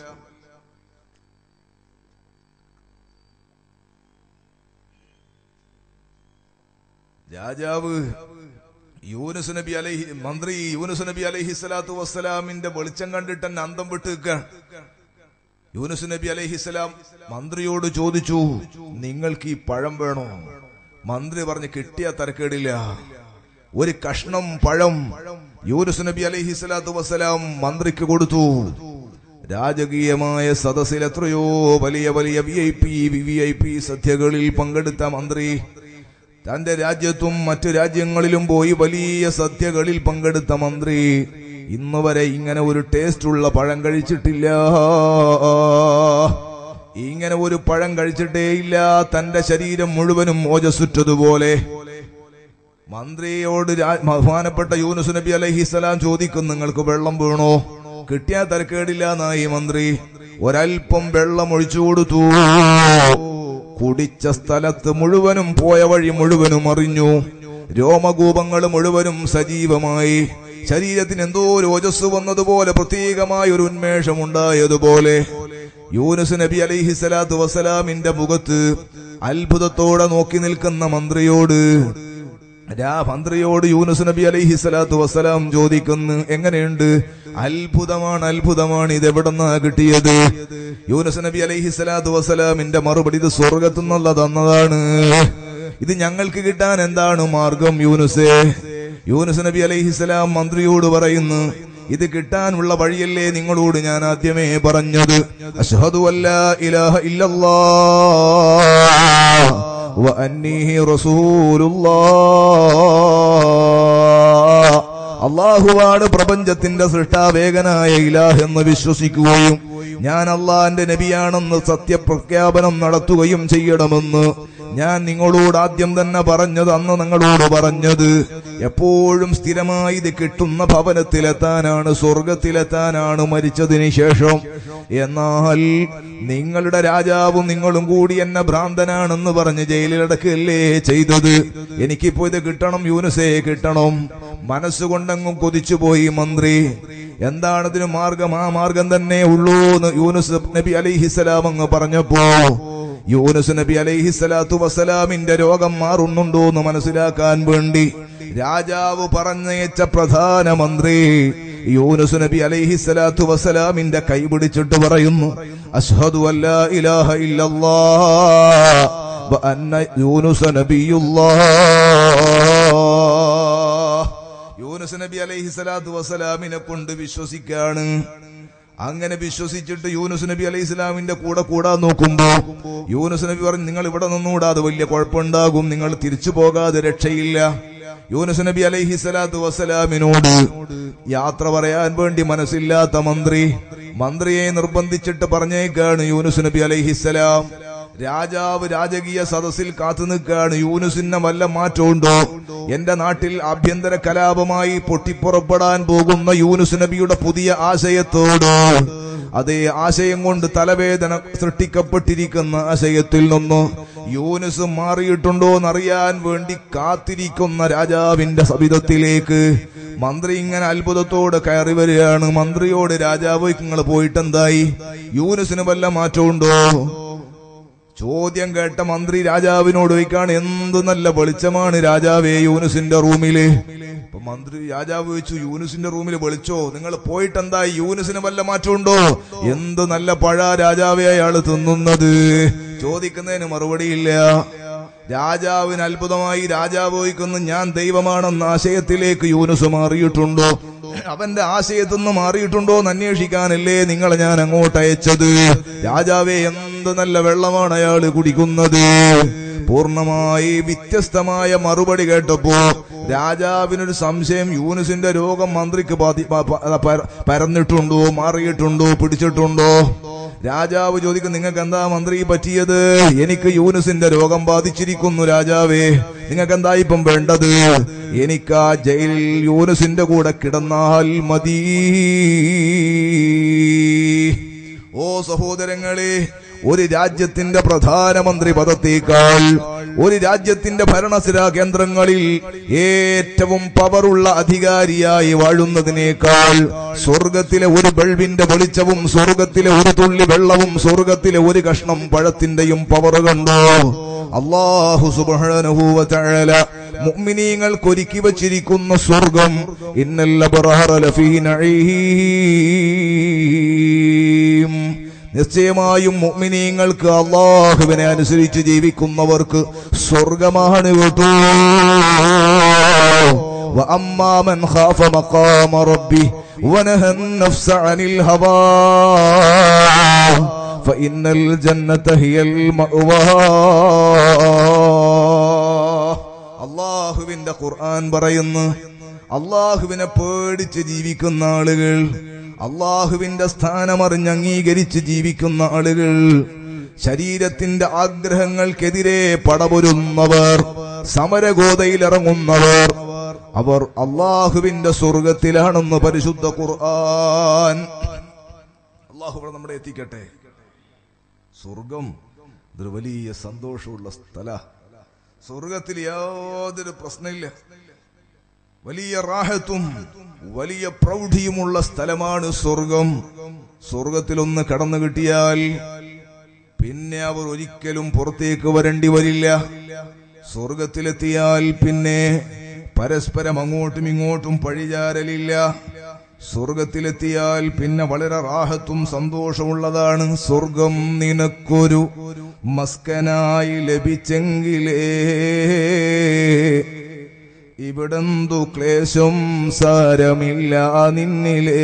Speaker 1: രാജാവ് യൂനുസ് നബി അലൈഹി മന്ത്രി യൂനുസ് നബി അലൈഹി സ്വലാത്തു വസ്സലാമിന്റെ വെളിച്ചം കണ്ടിട്ട് തന്നെ അന്തം വിട്ട് നിൽക്കുകയാണ് യൂനുസ് നബി അലൈഹിസ്സലാം മന്ത്രിയോട് ചോദിച്ചു നിങ്ങൾക്ക് ഈ പഴം വേണോ മന്ത്രി പറഞ്ഞ് കിട്ടിയ തരക്കേടില്ല ഒരു കഷ്ണം പഴം യൂനുസ് നബി അലൈഹിസ്സലാത്തു വസ്സലാം മന്ത്രിക്ക് കൊടുത്തു രാജകീയമായ സദസ്സിൽ എത്രയോ വലിയ വലിയ V I P V I P സദ്യകളിൽ പങ്കെടുത്ത മന്ത്രി തന്റെ രാജ്യത്തും മറ്റു രാജ്യങ്ങളിലും പോയി വലിയ സദ്യകളിൽ പങ്കെടുത്ത മന്ത്രി ഇന്ന് വരെ ഇങ്ങനെ ഒരു ടേസ്റ്റ് ഉള്ള പഴം കഴിച്ചിട്ടില്ല ഇങ്ങനെ ഒരു പഴം കഴിച്ചിട്ടേയില്ല തന്റെ ശരീരം മുഴുവനും ഓജസുറ്റതുപോലെ മന്ത്രിയോട് രാ- ബഹുമാനപ്പെട്ട യൂനുസ് നബി അലൈഹിസ്സലാം ചോദിക്കും നിങ്ങൾക്ക് വെള്ളം വീണോ കിട്ടിയാ തരക്കേടില്ല എന്നായി മന്ത്രി ഒരൽപ്പം വെള്ളം ഒഴിച്ചു കൊടുത്തു കുടിച്ച സ്ഥലത്ത് മുഴുവനും പോയ വഴി മുഴുവനും അറിഞ്ഞു രോമകൂപങ്ങൾ മുഴുവനും സജീവമായി ശരീരത്തിന് എന്തോ ഒരു ഓജസ് വന്നതുപോലെ പ്രത്യേകമായ ഒരു ഉന്മേഷം ഉണ്ടായതുപോലെ യൂനുസ് നബി അലൈഹി സ്വലാത്തു വസ്സലാമിന്റെ മുഖത്ത് അത്ഭുതത്തോടെ നോക്കി നിൽക്കുന്ന മന്ത്രിയോട് രാ മന്ത്രിയോട് യൂനുസ് നബി അലൈഹി സ്വലാത്തു വസ്സലാം ചോദിക്കുന്നു എങ്ങനെയുണ്ട് അത്ഭുതമാണ് അത്ഭുതമാണ് ഇത് എവിടെന്നാ കിട്ടിയത് യൂനുസ് നബി അലൈഹി സ്വലാത്തു വസ്സലാമിന്റെ മറുപടി ഇത് സ്വർഗത്തു നിന്നുള്ള തന്നതാണ് ഇത് ഞങ്ങൾക്ക് കിട്ടാൻ എന്താണ് മാർഗം യൂനുസേ യൂനുസ് നബി അലൈഹിസ്സലാം മന്ത്രിയോട് പറയുന്നു ഇത് കിട്ടാനുള്ള വഴിയല്ലേ നിങ്ങളോട് ഞാൻ ആദ്യമേ പറഞ്ഞത് അഷ്ഹദു അല്ലാ ഇലാഹ ഇല്ലല്ലാഹ് വ അന്നീ റസൂലുള്ളാഹ് അള്ളാഹുവാണ് പ്രപഞ്ചത്തിന്റെ സൃഷ്ടാവേകനായ ഇലാഹ് എന്ന് വിശ്വസിക്കുകയും ഞാൻ അള്ളാന്റെ നബിയാണെന്ന് സത്യപ്രഖ്യാപനം നടത്തുകയും ചെയ്യണമെന്ന് ഞാൻ നിങ്ങളോട് ആദ്യം തന്നെ പറഞ്ഞത് അന്ന് നിങ്ങളോട് പറഞ്ഞത് എപ്പോഴും സ്ഥിരമായി ഇത് കിട്ടുന്ന ഭവനത്തിലെത്താനാണ് സ്വർഗത്തിലെത്താനാണ് മരിച്ചതിന് ശേഷം എന്നാൽ നിങ്ങളുടെ രാജാവും നിങ്ങളും കൂടി എന്നെ ഭ്രാന്തനാണെന്ന് പറഞ്ഞ് ജയിലിലടക്കല്ലേ ചെയ്തത് എനിക്കിപ്പോ ഇത് കിട്ടണം യൂനുസേ കിട്ടണം മനസ്സുകൊണ്ടെങ്ങും കൊതിച്ചുപോയി മന്ത്രി എന്താണ് ഇതിന് മാർഗം ആ മാർഗം തന്നെ ഉള്ളൂ എന്ന് യൂനുസ് നബി അലൈഹിസലാം അങ്ങ് പറഞ്ഞപ്പോ യൂനുസ് നബി അലൈഹിസ്സലാത്തു വസ്സലാമിന്റെ രോഗം മാറുന്നുണ്ടോ എന്ന് മനസ്സിലാക്കാൻ വേണ്ടി രാജാവ് പറഞ്ഞയച്ച പ്രധാനമന്ത്രി യൂനുസ് നബി അലൈഹിസ്സലാത്തു വസ്സലാമിന്റെ കൈ പിടിച്ചിട്ട് പറയുന്നു അഷ്ഹദു അല്ലാ ഇലാഹ ഇല്ലല്ലാഹ് വ അന്ന യൂനുസ നബിയുല്ലാഹ് യൂനുസ് നബി അലൈഹി സ്വലാത്തു വസ്സലാമിനെ കൊണ്ട് വിശ്വസിക്കാണ് അങ്ങനെ വിശ്വസിച്ചിട്ട് യൂനുസ് നബി അലൈഹി ഇസ്ലാമിന്റെ കൂടെ കൂടാൻ നോക്കുമ്പോ യൂനുസ് നബി പറഞ്ഞു നിങ്ങൾ ഇവിടെ നിന്നുകൂടാ അത് വലിയ കുഴപ്പമുണ്ടാകും നിങ്ങൾ തിരിച്ചു പോകാതെ രക്ഷയില്ല യൂനുസ് നബി അലൈഹി സ്വലാത്തു വസ്സലാമിനോട് യാത്ര പറയാൻ വേണ്ടി മനസ്സില്ലാത്ത മന്ത്രി മന്ത്രിയെ നിർബന്ധിച്ചിട്ട് പറഞ്ഞേക്കാണ് യൂനുസ് നബി അലൈഹിസ്സലാം രാജാവ് രാജകീയ സദസ്സിൽ കാത്തു നിൽക്കുകയാണ് യൂനുസിന്റെ വല്ല മാറ്റമുണ്ടോ എന്റെ നാട്ടിൽ ആഭ്യന്തര കലാപമായി പൊട്ടിപ്പുറപ്പെടാൻ പോകുന്ന യൂനുസ് നബിയുടെ പുതിയ ആശയത്തോട് അതേ ആശയം കൊണ്ട് തലവേദന സൃഷ്ടിക്കപ്പെട്ടിരിക്കുന്ന ആശയത്തിൽ നിന്ന് യൂനുസ് മാറിയിട്ടുണ്ടോ എന്നറിയാൻ വേണ്ടി കാത്തിരിക്കുന്ന രാജാവിന്റെ സവിധത്തിലേക്ക് മന്ത്രി ഇങ്ങനെ അത്ഭുതത്തോടെ കയറി വരികയാണ് മന്ത്രിയോട് രാജാവ് നിങ്ങൾ പോയിട്ടെന്തായി യൂനുസിന് വല്ല മാറ്റമുണ്ടോ ചോദ്യം കേട്ട മന്ത്രി രാജാവിനോട് ചോദിക്കാണ് എന്ത് നല്ല വെളിച്ചമാണ് രാജാവേ യൂനുസിന്റെ റൂമില് അപ്പൊ മന്ത്രി രാജാവ് ചോദിച്ചു യൂനുസിന്റെ റൂമിൽ വെളിച്ചോ നിങ്ങൾ പോയിട്ട് എന്താ യൂനുസിന് വല്ല മാറ്റമുണ്ടോ എന്ത് നല്ല പഴ രാജാവേ അയാള് തിന്നുന്നത് ചോദിക്കുന്നതിന് മറുപടിയില്ല രാജാവിന് അത്ഭുതമായി രാജാവ് ചോദിക്കുന്നു ഞാൻ ദൈവമാണെന്ന ആശയത്തിലേക്ക് യൂനുസ് മാറിയിട്ടുണ്ടോ അവന്റെ ആശയത്തിൽ നിന്ന് മാറിയിട്ടുണ്ടോ എന്ന് അന്വേഷിക്കാനല്ലേ നിങ്ങളെ ഞാൻ അങ്ങോട്ട് അയച്ചത് രാജാവേ എന്ത് നല്ല വെള്ളമാണ് അയാള് കുടിക്കുന്നത് പൂർണ്ണമായി വ്യത്യസ്തമായ മറുപടി കേട്ടപ്പോ രാജാവിനൊരു സംശയം യൂനുസിന്റെ രോഗം മന്ത്രിക്ക് ബാധി- പ- പ- പര- പരന്നിട്ടുണ്ടോ മാറിയിട്ടുണ്ടോ പിടിച്ചിട്ടുണ്ടോ രാജാവ് ചോദിക്കും നിങ്ങൾക്ക് എന്താ മന്ത്രി പറ്റിയത് എനിക്ക് യൂനുസിന്റെ രോഗം ബാധിച്ചിരിക്കുന്നു രാജാവേ നിങ്ങൾക്ക് എന്താ ഇപ്പം വേണ്ടത് എനിക്ക് ആ ജയിലിൽ യൂനുസിന്റെ കൂടെ കിടന്നാൽ മതി ഓ സഹോദരങ്ങളെ ഒരു രാജ്യത്തിന്റെ പ്രധാനമന്ത്രി പദത്തേക്കാൾ ഒരു രാജ്യത്തിന്റെ ഭരണസിരാ കേന്ദ്രങ്ങളിൽ ഏറ്റവും പവറുള്ള അധികാരിയായി വാഴുന്നതിനേക്കാൾ സ്വർഗത്തിലെ ഒരു ബൾബിന്റെ വെളിച്ചവും സ്വർഗത്തിലെ ഒരു തുള്ളി വെള്ളവും സ്വർഗത്തിലെ ഒരു കഷ്ണം പഴത്തിന്റെയും പവർ കണ്ടോ അള്ളാഹു സുബ്ഹാനഹു വ തആല മുഅ്മിനീങ്ങൾക്ക് ഒരുക്കി വച്ചിരിക്കുന്ന സ്വർഗം ഇന്നൽ അബ്റാറ ലഫീ നഈം നിശ്ചയമായും മുഅ്മിനീങ്ങൾക്ക് അള്ളാഹുവിനെ അനുസരിച്ച് ജീവിക്കുന്നവർക്ക് സ്വർഗമാണ് കേട്ടോ وأما من خاف مقام ربه ونهى النفس عن الهوى فإن الجنة هي المأوى അള്ളാഹുവിന്റെ ഖുർആൻ പറയുന്നു അള്ളാഹുവിനെ പേടിച്ച് ജീവിക്കുന്ന ആളുകൾ അള്ളാഹുവിന്റെ സ്ഥാനമറിഞ്ഞ് അംഗീകരിച്ച് ജീവിക്കുന്ന ആളുകൾ ശരീരത്തിന്റെ ആഗ്രഹങ്ങൾക്കെതിരെ പടപൊരുന്നവർ സമരഗോതയിലിറങ്ങുന്നവർ അവർ അള്ളാഹുവിന്റെ സ്വർഗത്തിലാണെന്ന് പരിശുദ്ധ ഖുർആൻ അള്ളാഹു ഇവിടെ നമ്മുടെ എത്തിക്കട്ടെ സ്വർഗം ഇതൊരു വലിയ സന്തോഷമുള്ള സ്ഥല സ്വർഗത്തിൽ യാതൊരു പ്രശ്നമില്ല വലിയ റാഹത്തും വലിയ പ്രൗഢിയുമുള്ള സ്ഥലമാണ് സ്വർഗം സ്വർഗത്തിലൊന്ന് കടന്നു കിട്ടിയാൽ പിന്നെ അവർ ഒരിക്കലും പുറത്തേക്ക് വരേണ്ടി വരില്ല സ്വർഗത്തിലെത്തിയാൽ പിന്നെ പരസ്പരം അങ്ങോട്ടും ഇങ്ങോട്ടും പഴിചാരലില്ല സ്വർഗത്തിലെത്തിയാൽ പിന്നെ വളരെ റാഹത്തും സന്തോഷമുള്ളതാണ് സ്വർഗം നിനക്കൊരു മസ്കനായി ലഭിച്ചെങ്കിലേ ഇവിടെന്തു ക്ലേശം സാരമില്ല നിന്നിലേ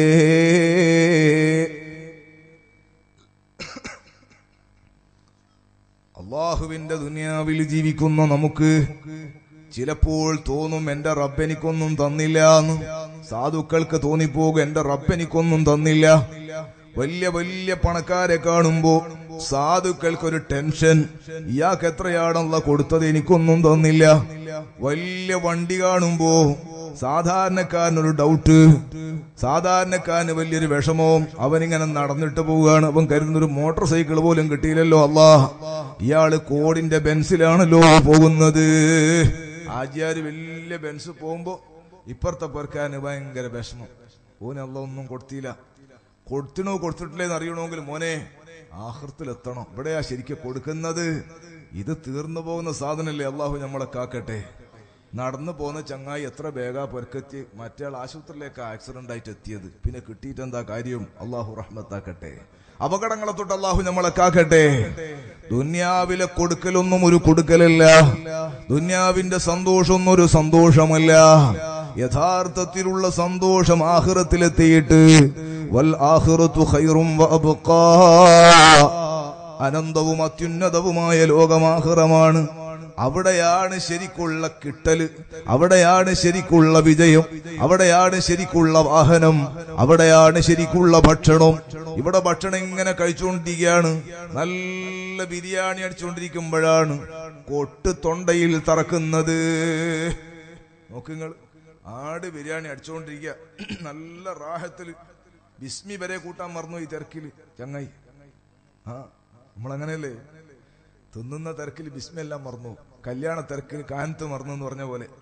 Speaker 1: അള്ളാഹുവിന്റെ ദുനിയാവിൽ ജീവിക്കുന്ന നമുക്ക് ചിലപ്പോൾ തോന്നും എന്റെ റബ്ബെനിക്കൊന്നും തന്നില്ല എന്ന് സാധുക്കൾക്ക് തോന്നിപ്പോകും എന്റെ റബ്ബെനിക്കൊന്നും തന്നില്ല വലിയ വലിയ പണക്കാരെ കാണുമ്പോ സാധുക്കൾക്കൊരു ടെൻഷൻ ഇയാൾക്ക് എത്രയാണല്ല കൊടുത്തത് എനിക്കൊന്നും തന്നില്ല വലിയ വണ്ടി കാണുമ്പോ സാധാരണക്കാരനൊരു ഡൗട്ട് സാധാരണക്കാരന് വലിയൊരു വിഷമവും അവനിങ്ങനെ നടന്നിട്ട് പോവുകയാണ് അവൻ കരുതുന്നൊരു മോട്ടോർ സൈക്കിൾ പോലും കിട്ടിയില്ലല്ലോ അല്ലാ ഇയാള് കോടിന്റെ ബെൻസിലാണല്ലോ പോകുന്നത് ആചാര് വലിയ ബെൻസ് പോകുമ്പോ ഇപ്പുറത്തെ പേർക്കാന് ഭയങ്കര വിഷമം ഓനല്ല ഒന്നും കൊടുത്തില്ല കൊടുത്തിനോ കൊടുത്തിട്ടില്ലേന്ന് അറിയണമെങ്കിൽ മോനെ ആഹൃത്തിലെത്തണം ഇവിടെയാ ശരിക്കും കൊടുക്കുന്നത് ഇത് തീർന്നു പോകുന്ന സാധനല്ലേ അള്ളാഹു നമ്മളെ കാക്കട്ടെ നടന്നു പോകുന്ന ചങ്ങായി എത്ര വേഗ പെരുക്കെത്തി മറ്റേ ആശുപത്രിയിലേക്ക് ആക്സിഡന്റ് ആയിട്ട് എത്തിയത് പിന്നെ കിട്ടിയിട്ട് എന്താ കാര്യം അള്ളാഹു റഹ്മത്താക്കട്ടെ അപകടങ്ങളെ തൊട്ട് അള്ളാഹു നമ്മളെ കാക്കട്ടെ ദുന്യാവിലെ കൊടുക്കലൊന്നും ഒരു കൊടുക്കലല്ല ദുന്യാവിന്റെ സന്തോഷമൊന്നും ഒരു സന്തോഷമല്ല യഥാർത്ഥത്തിലുള്ള സന്തോഷം ആഹ്റത്തിലെത്തിയിട്ട് വൽ ആഹ്റത്തു ഖൈറും വഅബ്ഖാ അനന്തവും അത്യുന്നതവുമായ ലോകമാഹ്റമാണ് അവിടെയാണ് ശരിക്കുള്ള കിട്ടല് അവിടെയാണ് ശരിക്കുള്ള വിജയം അവിടെയാണ് ശരിക്കുള്ള വാഹനം അവിടെയാണ് ശരിക്കുള്ള ഭക്ഷണം ഇവിടെ ഭക്ഷണം ഇങ്ങനെ കഴിച്ചുകൊണ്ടിരിക്കുകയാണ് നല്ല ബിരിയാണി അടിച്ചുകൊണ്ടിരിക്കുമ്പോഴാണ് കൊട്ട് തൊണ്ടയിൽ തറക്കുന്നത് നോക്കുങ്ങൾ ആട് ബിരിയാണി അടിച്ചുകൊണ്ടിരിക്കുക നല്ല റാഹത്തില് ബിസ്മി വരെ കൂട്ടാൻ മറന്നു ഈ തിരക്കില് ചങ്ങായി ആ നമ്മളങ്ങനെയല്ലേ തിന്നുന്ന തിരക്കിൽ ബിസ്മെല്ലാം മറന്നു കല്യാണ തിരക്കിൽ കാനത്ത് മറന്നു എന്ന് പറഞ്ഞ പോലെ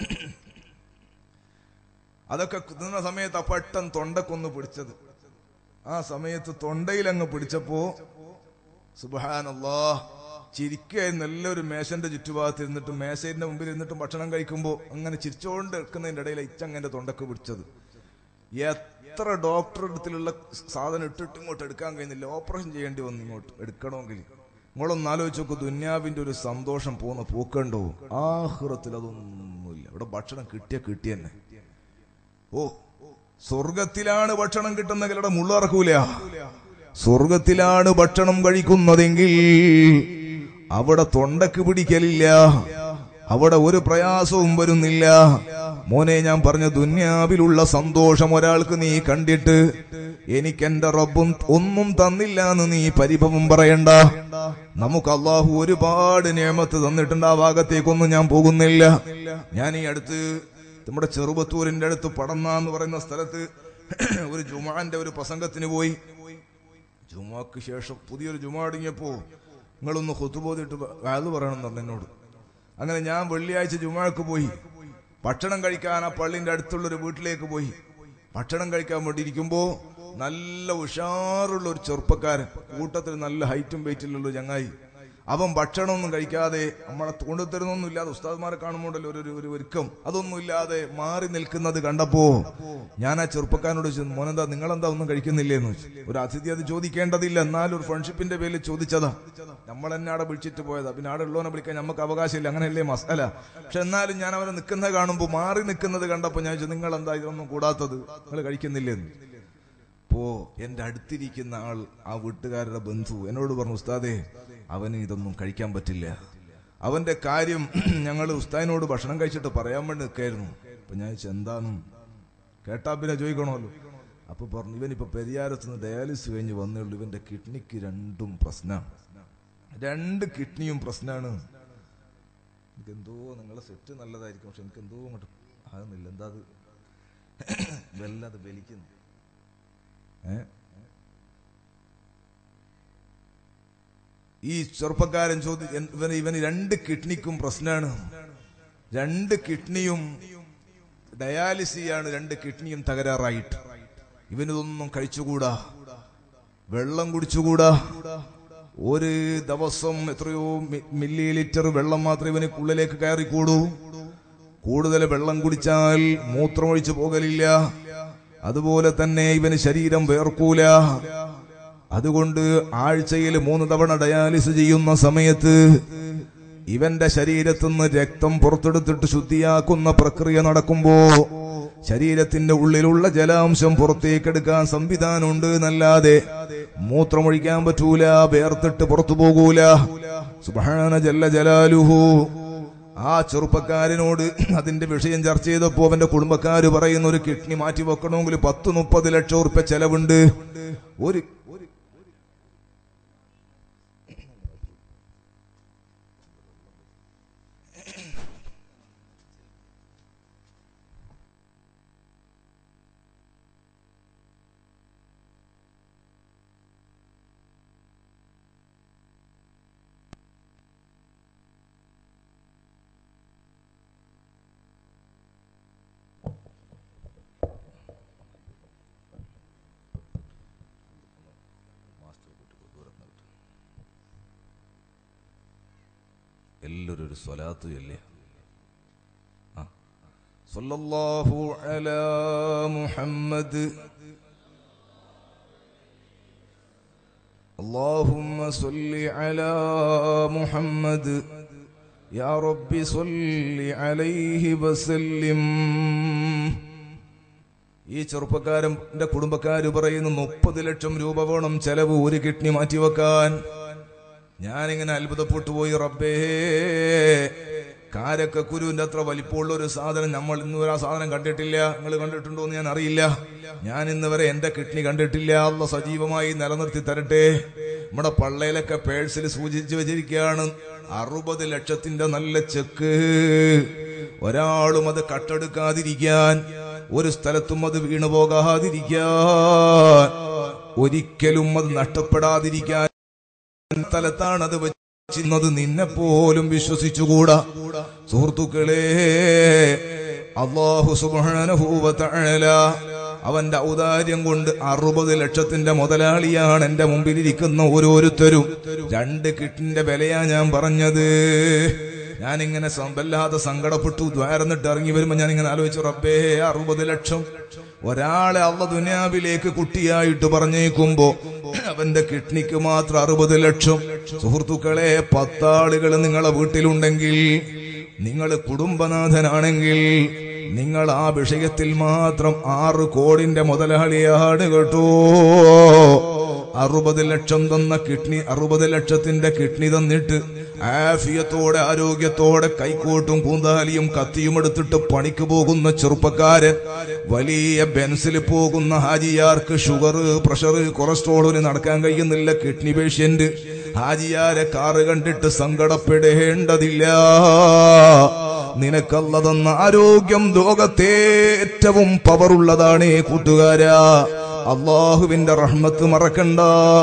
Speaker 1: അതൊക്കെ തിന്നുന്ന സമയത്ത് ആ പെട്ടെന്ന് തൊണ്ടക്കൊന്ന് പിടിച്ചത് ആ സമയത്ത് തൊണ്ടയിൽ അങ്ങ് പിടിച്ചപ്പോ സുബാനല്ലാ ചിരിക്കുക നല്ലൊരു മേശന്റെ ചുറ്റുഭാഗത്ത് ഇരുന്നിട്ട് മേശയുടെ മുമ്പിൽ ഇരുന്നിട്ടും ഭക്ഷണം കഴിക്കുമ്പോൾ അങ്ങനെ ചിരിച്ചോണ്ട് എടുക്കുന്നതിന്റെ ഇടയിൽ ഇച്ചങ്ങനെ തൊണ്ടക്ക് പിടിച്ചത് എത്ര ഡോക്ടർ അടുത്തിലുള്ള സാധനം ഇട്ടിട്ട് ഇങ്ങോട്ട് എടുക്കാൻ കഴിയുന്നില്ല ഓപ്പറേഷൻ ചെയ്യേണ്ടി വന്നു ഇങ്ങോട്ട് എടുക്കണമെങ്കിൽ നിങ്ങളൊന്ന് ആലോചിച്ച് നോക്കൂ ദുന്യാവിന്റെ ഒരു സന്തോഷം പോകുന്ന പൂക്കണ്ടോ ആഹുറത്തിൽ അതൊന്നുമില്ല ഇവിടെ ഭക്ഷണം കിട്ടിയ കിട്ടിയ തന്നെ ഓ സ്വർഗത്തിലാണ് ഭക്ഷണം കിട്ടുന്നെങ്കിൽ ഇവിടെ മുള്ളറക്കൂല സ്വർഗത്തിലാണ് ഭക്ഷണം കഴിക്കുന്നതെങ്കിൽ അവിടെ തൊണ്ടക്ക് പിടിക്കലില്ല അവിടെ ഒരു പ്രയാസവും വരുന്നില്ല മോനെ ഞാൻ പറഞ്ഞ ദുന്യാവിലുള്ള സന്തോഷം ഒരാൾക്ക് നീ കണ്ടിട്ട് എനിക്ക് എന്റെ റബ്ബും ഒന്നും തന്നില്ല എന്ന് നീ പരിഭവം പറയണ്ട നമുക്ക് അള്ളാഹു ഒരുപാട് നിയമത്ത് തന്നിട്ടുണ്ട് ആ ഭാഗത്തേക്കൊന്നും ഞാൻ പോകുന്നില്ല ഞാൻ ഈ അടുത്ത് നമ്മുടെ ചെറുപത്തൂരിന്റെ അടുത്ത് പടന്ന എന്ന് പറയുന്ന സ്ഥലത്ത് ഒരു ജുമാന്റെ ഒരു പ്രസംഗത്തിന് പോയി ജുമാക്ക് ശേഷം പുതിയൊരു ജുമാ അടങ്ങിയപ്പോ നിങ്ങളൊന്ന് ഹുത്തുബോധിട്ട് അത് പറയണം എന്ന് പറഞ്ഞു എന്നോട് അങ്ങനെ ഞാൻ വെള്ളിയാഴ്ച ജുമാക്ക് പോയി ഭക്ഷണം കഴിക്കാൻ ആ പള്ളിന്റെ അടുത്തുള്ള ഒരു വീട്ടിലേക്ക് പോയി ഭക്ഷണം കഴിക്കാൻ വേണ്ടി ഇരിക്കുമ്പോ നല്ല ഉഷാറുള്ള ഒരു ചെറുപ്പക്കാരൻ കൂട്ടത്തിൽ നല്ല ഹൈറ്റും വെയിറ്റിലുള്ള ഒരു ചങ്ങായി അവൻ ഭക്ഷണമൊന്നും കഴിക്കാതെ നമ്മളെ കൊണ്ടുതരുന്നൊന്നും ഇല്ലാതെ ഉസ്താദ്മാരെ കാണുമ്പോണ്ടല്ലോ ഒരു ഒരു- ഒരു ഒരുക്കം അതൊന്നും ഇല്ലാതെ മാറി നിൽക്കുന്നത് കണ്ടപ്പോ ഞാൻ ആ ചെറുപ്പക്കാരനോട് ചോദിച്ചു മോനെന്താ നിങ്ങളെന്താ ഒന്നും കഴിക്കുന്നില്ലേന്ന് ചോദിച്ചു ഒരു അതിഥി അത് ചോദിക്കേണ്ടതില്ല എന്നാലും ഒരു ഫ്രണ്ട്ഷിപ്പിന്റെ പേരിൽ ചോദിച്ചതാ നമ്മൾ എന്നെ അവിടെ വിളിച്ചിട്ട് പോയതാ പിന്നെ അവിടെ ഉള്ളവനെ വിളിക്കാൻ നമുക്ക് അവകാശമില്ല അങ്ങനെയല്ലേ മസാല പക്ഷെ എന്നാലും ഞാൻ അവരെ നിൽക്കുന്നത് കാണുമ്പോൾ മാറി നിൽക്കുന്നത് കണ്ടപ്പോ ഞാൻ ചോദിച്ചു നിങ്ങൾ എന്താ ഇതൊന്നും കൂടാത്തത് നിങ്ങൾ കഴിക്കുന്നില്ലേന്ന് അപ്പോ എന്റെ അടുത്തിരിക്കുന്ന ആൾ ആ വീട്ടുകാരുടെ ബന്ധു എന്നോട് പറഞ്ഞു ഉസ്താദേ അവന് ഇതൊന്നും കഴിക്കാൻ പറ്റില്ല അവന്റെ കാര്യം ഞങ്ങൾ ഉസ്താദിനോട് ഭക്ഷണം കഴിച്ചിട്ട് പറയാൻ വേണ്ടി നിൽക്കായിരുന്നു അപ്പൊ ഞാൻ ചോദിച്ചു എന്താന്നും കേട്ടാ പിന്നെ ചോദിക്കണമല്ലോ അപ്പൊ പറഞ്ഞു ഇവൻ ഇപ്പൊ പെരിയാരത്ത് നിന്ന് ഡയാലിസിസ് കഴിഞ്ഞ് വന്നേ ഉള്ളൂ ഇവന്റെ കിഡ്നിക്ക് രണ്ടും പ്രശ്നമാണ് രണ്ട് കിഡ്നിയും പ്രശ്നമാണ് എനിക്ക് എന്തോ നിങ്ങളെ സെറ്റ് നല്ലതായിരിക്കും പക്ഷെ എനിക്ക് എന്തോ അങ്ങോട്ട് ആകുന്നില്ല എന്താ അത് വല്ലാതെ വലിക്കുന്നു ഏ? ഈ ചെറുപ്പക്കാരൻ ചോദി എൻ- ഇവന് ഇവന് രണ്ട് കിഡ്നിക്കും പ്രശ്നമാണ് രണ്ട് കിഡ്നിയും ഡയാലിസിയാണ് രണ്ട് കിഡ്നിയും തകരാറായിട്ട് ഇവനിതൊന്നും കഴിച്ചുകൂടാ വെള്ളം കുടിച്ചുകൂടാ ഒരു ദിവസം എത്രയോ മി- മില്ലി ലിറ്റർ വെള്ളം മാത്രമേ ഇവന് ഉള്ളിലേക്ക് കയറിക്കൂടൂ കൂടുതൽ വെള്ളം കുടിച്ചാൽ മൂത്രമൊഴിച്ചു പോകലില്ല അതുപോലെ തന്നെ ഇവന് ശരീരം വേർക്കൂല അതുകൊണ്ട് ആഴ്ചയിൽ മൂന്ന് തവണ ഡയാലിസ് ചെയ്യുന്ന സമയത്ത് ഇവന്റെ ശരീരത്തുനിന്ന് രക്തം പുറത്തെടുത്തിട്ട് ശുദ്ധിയാക്കുന്ന പ്രക്രിയ നടക്കുമ്പോ ശരീരത്തിന്റെ ഉള്ളിലുള്ള ജലാംശം പുറത്തേക്കെടുക്കാൻ സംവിധാനമുണ്ട് എന്നല്ലാതെ മൂത്രമൊഴിക്കാൻ പറ്റൂല വേർത്തിട്ട് പുറത്തു പോകൂല സുബാന ജല്ല ജലാലുഹു ആ ചെറുപ്പക്കാരനോട് അതിന്റെ വിഷയം ചർച്ച ചെയ്തപ്പോ അവന്റെ കുടുംബക്കാര് പറയുന്ന ഒരു കിഡ്നി മാറ്റി വെക്കണമെങ്കിൽ പത്ത് മുപ്പത് ലക്ഷം ഉറുപ്പ ചെലവുണ്ട് ഒരു എല്ലാവരും ഒരു സ്വലാത്ത് ചൊല്ലിയ ആ സല്ലല്ലാഹു അലാ മുഹമ്മദ് اللهم صل على محمد يا رب صل عليه وسلم ഈ ചെറുപ്പക്കാരന്റെ കുടുംബക്കാര് പറയുന്നു മുപ്പത് ലക്ഷം രൂപ വേണം ചെലവ് ഒരു കിഡ്നി മാറ്റിവെക്കാൻ ഞാനിങ്ങനെ അത്ഭുതപ്പെട്ടു പോയി റബ്ബേ കാരക്ക കുരുവിന്റെ അത്ര വലിപ്പമുള്ള ഒരു സാധനം നമ്മൾ ഇന്ന് വരെ ആ സാധനം കണ്ടിട്ടില്ല നിങ്ങൾ കണ്ടിട്ടുണ്ടോ എന്ന് ഞാൻ അറിയില്ല ഞാൻ ഇന്ന് വരെ എന്റെ കിഡ്നി കണ്ടിട്ടില്ല അല്ല സജീവമായി നിലനിർത്തി തരട്ടെ നമ്മുടെ പള്ളയിലൊക്കെ പേഴ്സിൽ സൂചിച്ചു വെച്ചിരിക്കുകയാണ് അറുപത് ലക്ഷത്തിന്റെ നല്ല ചെക്ക് ഒരാളും അത് കട്ടെടുക്കാതിരിക്കാൻ ഒരു സ്ഥലത്തും അത് വീണു പോകാതിരിക്കാൻ ഒരിക്കലും അത് നഷ്ടപ്പെടാതിരിക്കാൻ സ്ഥലത്താണ് അത് വെച്ചിരുന്നത് നിന്നെ പോലും വിശ്വസിച്ചുകൂടാ സുഹൃത്തുക്കളെ അള്ളാഹു സുബ്ഹാനഹു വ തആല അവന്റെ ഔദാര്യം കൊണ്ട് അറുപത് ലക്ഷത്തിന്റെ മുതലാളിയാണ് എന്റെ മുമ്പിലിരിക്കുന്ന ഓരോരുത്തരും രണ്ട് കിട്ടിന്റെ വിലയാ ഞാൻ പറഞ്ഞത് ഞാനിങ്ങനെ സം- വല്ലാതെ സങ്കടപ്പെട്ടു ദ്വാരന്നിട്ട് ഇറങ്ങി വരുമ്പോ ഞാൻ ഇങ്ങനെ ആലോചിച്ചു റബ്ബേ അറുപത് ലക്ഷം ഒരാളെ അള്ള ദുനിയാവിലേക്ക് കുട്ടിയായിട്ട് പറഞ്ഞേക്കുമ്പോ അവന്റെ കിഡ്നിക്ക് മാത്രം അറുപത് ലക്ഷം സുഹൃത്തുക്കളെ പത്താളുകൾ നിങ്ങളെ വീട്ടിലുണ്ടെങ്കിൽ നിങ്ങൾ കുടുംബനാഥനാണെങ്കിൽ നിങ്ങൾ ആ വിഷയത്തിൽ മാത്രം ആറ് കോടിന്റെ മുതലാളിയാണ് കേട്ടോ അറുപത് ലക്ഷം തന്ന കിഡ്നി അറുപത് ലക്ഷത്തിന്റെ കിഡ്നി തന്നിട്ട് ആഫിയത്തോടെ ആരോഗ്യത്തോടെ കൈക്കോട്ടും കൂന്താലിയും കത്തിയും എടുത്തിട്ട് പണിക്ക് പോകുന്ന ചെറുപ്പക്കാരൻ വലിയ ബെൻസിൽ പോകുന്ന ഹാജിയാർക്ക് ഷുഗർ പ്രഷർ കൊളസ്ട്രോളിന് നടക്കാൻ കഴിയുന്നില്ല കിഡ്നി പേഷ്യന്റ് ഹാജിയാരെ കാറ് കണ്ടിട്ട് സങ്കടപ്പെടേണ്ടതില്ല നിനക്കല്ല തന്ന ആരോഗ്യം ലോകത്തെ ഏറ്റവും പവറുള്ളതാണ് കൂട്ടുകാരാ അള്ളാഹുവിന്റെ റഹ്മത്ത് മറക്കണ്ട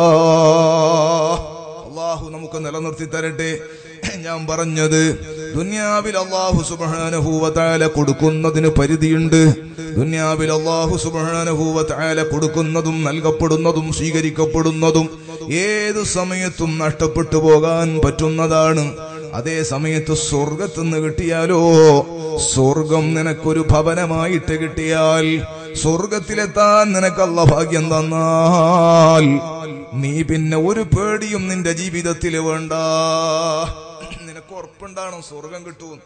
Speaker 1: അള്ളാഹു നമുക്ക് നിലനിർത്തി തരട്ടെ ഞാൻ പറഞ്ഞത് ദുന്യാവിൽ അള്ളാഹു സുബാനഹൂവത്താല കൊടുക്കുന്നതിന് പരിധിയുണ്ട് ദുന്യാവിൽ അള്ളാഹു സുബാനഹൂവത്താല കൊടുക്കുന്നതും നൽകപ്പെടുന്നതും സ്വീകരിക്കപ്പെടുന്നതും ഏതു സമയത്തും നഷ്ടപ്പെട്ടു പോകാൻ പറ്റുന്നതാണ് അതേ സമയത്ത് സ്വർഗത്തുനിന്ന് കിട്ടിയാലോ സ്വർഗം നിനക്കൊരു ഭവനമായിട്ട് കിട്ടിയാൽ സ്വർഗത്തിലെത്താൻ നിനക്കല്ല ഭാഗ്യം തന്നാൽ നീ പിന്നെ ഒരു പേടിയും നിന്റെ ജീവിതത്തിൽ വേണ്ട നിനക്ക് ഉറപ്പുണ്ടാണോ സ്വർഗം കിട്ടും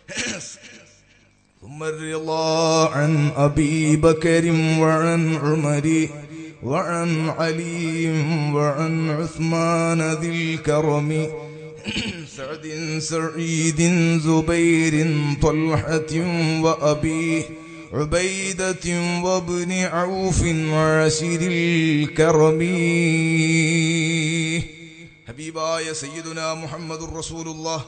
Speaker 1: ثم رضي الله عن أبي بكر وعن عمر وعن علي وعن عثمان ذي الكرم سعد سعيد زبير طلحة وأبي عبيدة وابن عوف وعسير الكرم حبيباي سيدنا محمد رسول الله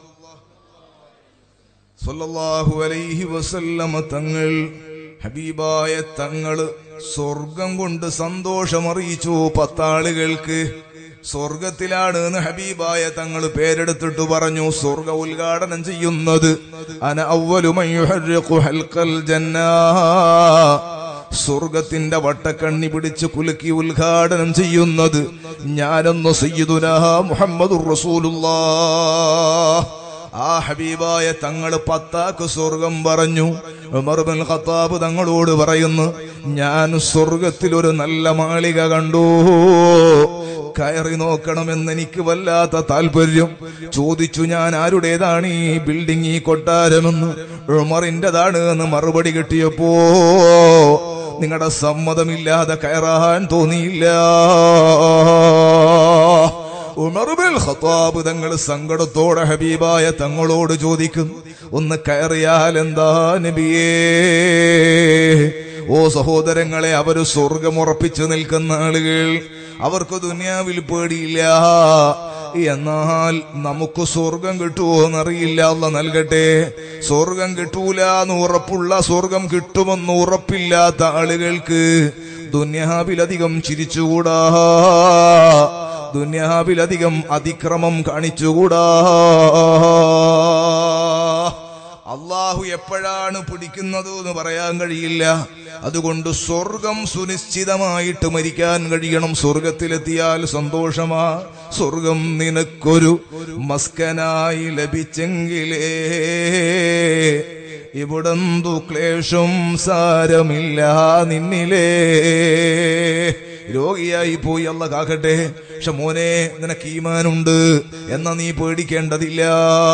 Speaker 1: സല്ലല്ലാഹു അലൈഹി വസല്ലമ തങ്ങൾ ഹബീബായ തങ്ങള് സ്വർഗം കൊണ്ട് സന്തോഷമറിയിച്ചു പത്താളുകൾക്ക് സ്വർഗത്തിലാണ് എന്ന് ഹബീബായ തങ്ങൾ പേരെടുത്തിട്ട് പറഞ്ഞു സ്വർഗ ഉദ്ഘാടനം ചെയ്യുന്നത് അന അവലുമയുഹർഖു ഹൽക്കൽ ജന്നാ സ്വർഗത്തിന്റെ വട്ടക്കണ്ണി പിടിച്ച് കുലുക്കി ഉദ്ഘാടനം ചെയ്യുന്നത് ഞാനെന്ന് സയ്യിദുന മുഹമ്മദുർ റസൂലുള്ളാഹ് ആ ഹബീബായ തങ്ങൾ പത്താക്ക് സ്വർഗം പറഞ്ഞു ഉമർ ബിൻ ഖത്താബ് തങ്ങളോട് പറയുന്നു ഞാൻ സ്വർഗത്തിൽ ഒരു നല്ല മാളിക കണ്ടു കയറി നോക്കണമെന്ന് എനിക്ക് വല്ലാത്ത താല്പര്യം ചോദിച്ചു ഞാൻ ആരുടേതാണ് ഈ ബിൽഡിംഗ് ഈ കൊട്ടാരമെന്ന് ഉമറിൻ്റെതാണ് എന്ന് മറുപടി കിട്ടിയപ്പോ നിങ്ങളുടെ സമ്മതമില്ലാതെ കയറാൻ തോന്നിയില്ല ഉമർബിൽ ഖത്താബ് തങ്ങൾ സങ്കടത്തോടെ ഹബീബായ തങ്ങളോട് ചോദിക്കും ഒന്ന് കയറിയാൽ എന്താ നബിയേ ഓ സഹോദരങ്ങളെ അവര് സ്വർഗമുറപ്പിച്ചു നിൽക്കുന്ന ആളുകൾ അവർക്ക് ദുനിയാവിൽ പേടിയില്ല എന്നാൽ നമുക്ക് സ്വർഗം കിട്ടുമോ എന്നറിയില്ല അല്ല നൽകട്ടെ സ്വർഗം കിട്ടൂല എന്ന് ഉറപ്പുള്ള സ്വർഗം കിട്ടുമെന്ന് ഉറപ്പില്ലാത്ത ആളുകൾക്ക് ദുന്യാവിലധികം ചിരിച്ചുകൂടാ ദുന്യാവിലധികം അതിക്രമം കാണിച്ചുകൂടാ അള്ളാഹു എപ്പോഴാണ് പിടിക്കുന്നത് എന്ന് പറയാൻ കഴിയില്ല അതുകൊണ്ട് സ്വർഗം സുനിശ്ചിതമായിട്ട് മരിക്കാൻ കഴിയണം സ്വർഗത്തിലെത്തിയാൽ സന്തോഷമാ സ്വർഗം നിനക്കൊരു മസ്കനായി ലഭിച്ചെങ്കിലേ ഇവിടെന്തു ക്ലേശം സാരമില്ല നിന്നിലേ രോഗിയായി പോയി അല്ല കാക്കട്ടെ പക്ഷെ മോനെ നിനക്ക് ഈമാനുണ്ട് എന്നാ നീ പേടിക്കേണ്ടതില്ല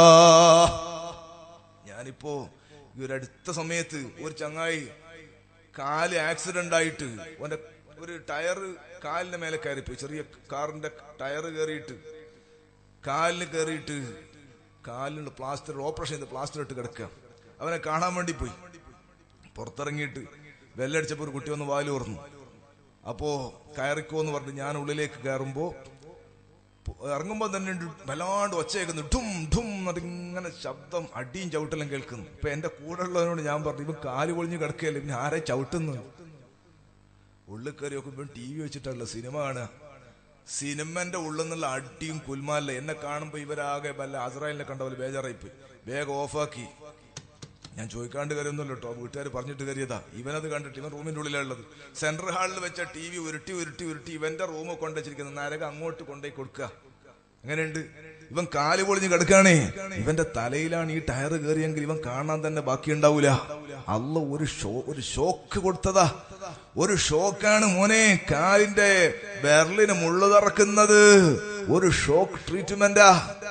Speaker 1: ഞാനിപ്പോ ഈ ഒരു അടുത്ത സമയത്ത് ഒരു ചങ്ങായി കാല് ആക്സിഡന്റ് ആയിട്ട് ഓന്റെ ഒരു ടയർ കാലിന്റെ മേലെ കയറിപ്പോയി ചെറിയ കാറിന്റെ ടയർ കയറിയിട്ട് കാലിന് കയറിയിട്ട് കാലിന് പ്ലാസ്റ്റർ ഓപ്പറേഷൻ ചെയ്ത് പ്ലാസ്റ്റർ ഇട്ട് കിടക്കുക അവനെ കാണാൻ വേണ്ടി പോയി പുറത്തിറങ്ങിയിട്ട് വെല്ലടിച്ചപ്പോ ഒരു കുട്ടി വന്ന് വാല് തുറന്നു അപ്പോ കയറിക്കോ എന്ന് പറഞ്ഞ് ഞാൻ ഉള്ളിലേക്ക് കയറുമ്പോ ഇറങ്ങുമ്പോ തന്നെ ഉണ്ട് വല്ലാണ്ട് ഒച്ചയേക്കുന്നു ഠും ഠും എന്നിട്ട് ഇങ്ങനെ ശബ്ദം അടിയും ചവിട്ടെല്ലാം കേൾക്കുന്നു ഇപ്പൊ എന്റെ കൂടെ ഉള്ളവനോട് ഞാൻ പറഞ്ഞു ഇവൻ കാല് പൊളിഞ്ഞ് കിടക്കുകയല്ലേ പിന്നെ ആരെ ചവിട്ടുന്നു ഉള്ളിൽ കയറി നോക്കുമ്പോ ടി വി വെച്ചിട്ടുള്ള സിനിമ കാണുക സിനിമന്റെ ഉള്ളിൽ നിന്നുള്ള അടിയും കുൽമാല്ല എന്നെ കാണുമ്പോ ഇവരാകെ വല്ല അസ്രായേലിനെ കണ്ട പോലെ ബേജാറായിപ്പോയി വേഗം ഓഫാക്കി ഞാൻ ചോദിക്കാണ്ട് കയറിയൊന്നുമല്ലോ കേട്ടോ വീട്ടുകാർ പറഞ്ഞിട്ട് കയറിയതാ ഇവനത് കണ്ടിട്ട് ഇവൻ റൂമിന്റെ ഉള്ളിലുള്ളത് സെൻട്രൽ ഹാളിൽ വെച്ച ടി വി ഉരുട്ടി ഉരുട്ടി ഉരുട്ടി ഇവന്റെ റൂം കൊണ്ടുവച്ചിരിക്കുന്ന നരക അങ്ങോട്ട് കൊണ്ടുപോയി കൊടുക്കുക അങ്ങനെയുണ്ട് ഇവൻ കാല് പൊളിഞ്ഞ് കിടക്കാണേ ഇവന്റെ തലയിലാണ് ഈ ടയർ കയറിയെങ്കിൽ ഇവൻ കാണാൻ തന്നെ ബാക്കി ഉണ്ടാവൂല അല്ല ഒരു ഷോ ഒരു ഷോക്ക് കൊടുത്തതാ ഒരു ഷോക്കാണ് മോനെ കാലിന്റെ ബെർലിന് മുള്ളു തറക്കുന്നത് ഒരു ഷോക്ക് ട്രീറ്റ്മെന്റാ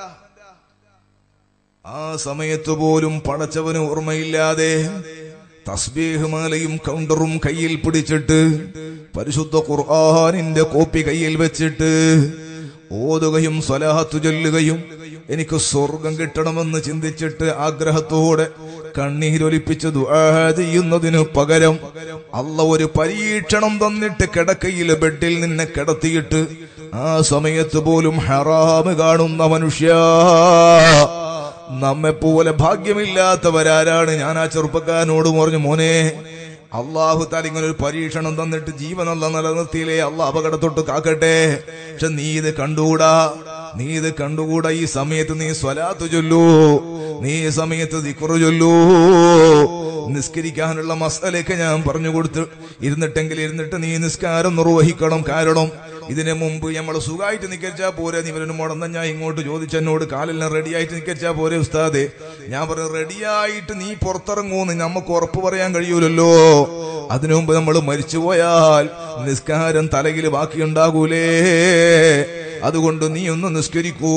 Speaker 1: ആ സമയത്ത് പോലും പടച്ചവന് ഓർമ്മയില്ലാതെ തസ്ബീഹ് മാലയും കൗണ്ടറും കയ്യിൽ പിടിച്ചിട്ട് പരിശുദ്ധ ഖുർആാനിന്റെ കോപ്പി കയ്യിൽ വെച്ചിട്ട് ഓതുകയും സ്വലാഹത്തു ചൊല്ലുകയും എനിക്ക് സ്വർഗം കിട്ടണമെന്ന് ചിന്തിച്ചിട്ട് ആഗ്രഹത്തോടെ കണ്ണീരൊലിപ്പിച്ച് ദുആ ചെയ്യുന്നതിനു പകരം അല്ല ഒരു പരീക്ഷണം തന്നിട്ട് കിടക്കയിൽ ബെഡിൽ നിന്നെ കിടത്തിയിട്ട് ആ സമയത്ത് പോലും ഹറാമ് കാണുന്ന മനുഷ്യ നമ്മെ പോലെ ഭാഗ്യമില്ലാത്തവരാരാണ് ഞാൻ ആ ചെറുപ്പക്കാരനോട് പറഞ്ഞു മോനെ അള്ളാഹു താല ഇങ്ങനെ ഒരു പരീക്ഷണം തന്നിട്ട് ജീവനല്ല നിലനിർത്തിയില്ലേ അള്ളാഹ് അപകടത്തൊട്ട് കാക്കട്ടെ പക്ഷെ നീ ഇത് കണ്ടുകൂടാ നീ ഇത് കണ്ടുകൂടാ ഈ സമയത്ത് നീ സ്വലാത്ത് ചൊല്ലൂ നീ ഈ സമയത്ത് ദിക്കുറു ചൊല്ലൂ നിസ്കരിക്കാനുള്ള മസലയൊക്കെ ഞാൻ പറഞ്ഞു കൊടുത്ത് ഇരുന്നിട്ടെങ്കിൽ ഇരുന്നിട്ട് നീ നിസ്കാരം നിർവഹിക്കണം കാരണം ഇതിനു മുമ്പ് നമ്മൾ സുഖമായിട്ട് നിക്കരിച്ചാ പോരെ നീ ഇവരൊരു മുടന്ന ഞാൻ ഇങ്ങോട്ട് ചോദിച്ചെന്നോട് കാലെല്ലാം റെഡി ആയിട്ട് നിക്കരിച്ചാ പോരെ ഉസ്താദെ ഞാൻ പറഞ്ഞു റെഡിയായിട്ട് നീ പുറത്തിറങ്ങൂന്ന് നമുക്ക് ഉറപ്പ് പറയാൻ കഴിയൂലല്ലോ അതിനു മുമ്പ് നമ്മൾ മരിച്ചുപോയാൽ നിസ്കാരം തലയിൽ ബാക്കിയുണ്ടാകൂലേ അതുകൊണ്ട് നീ ഒന്ന് നിസ്കരിക്കൂ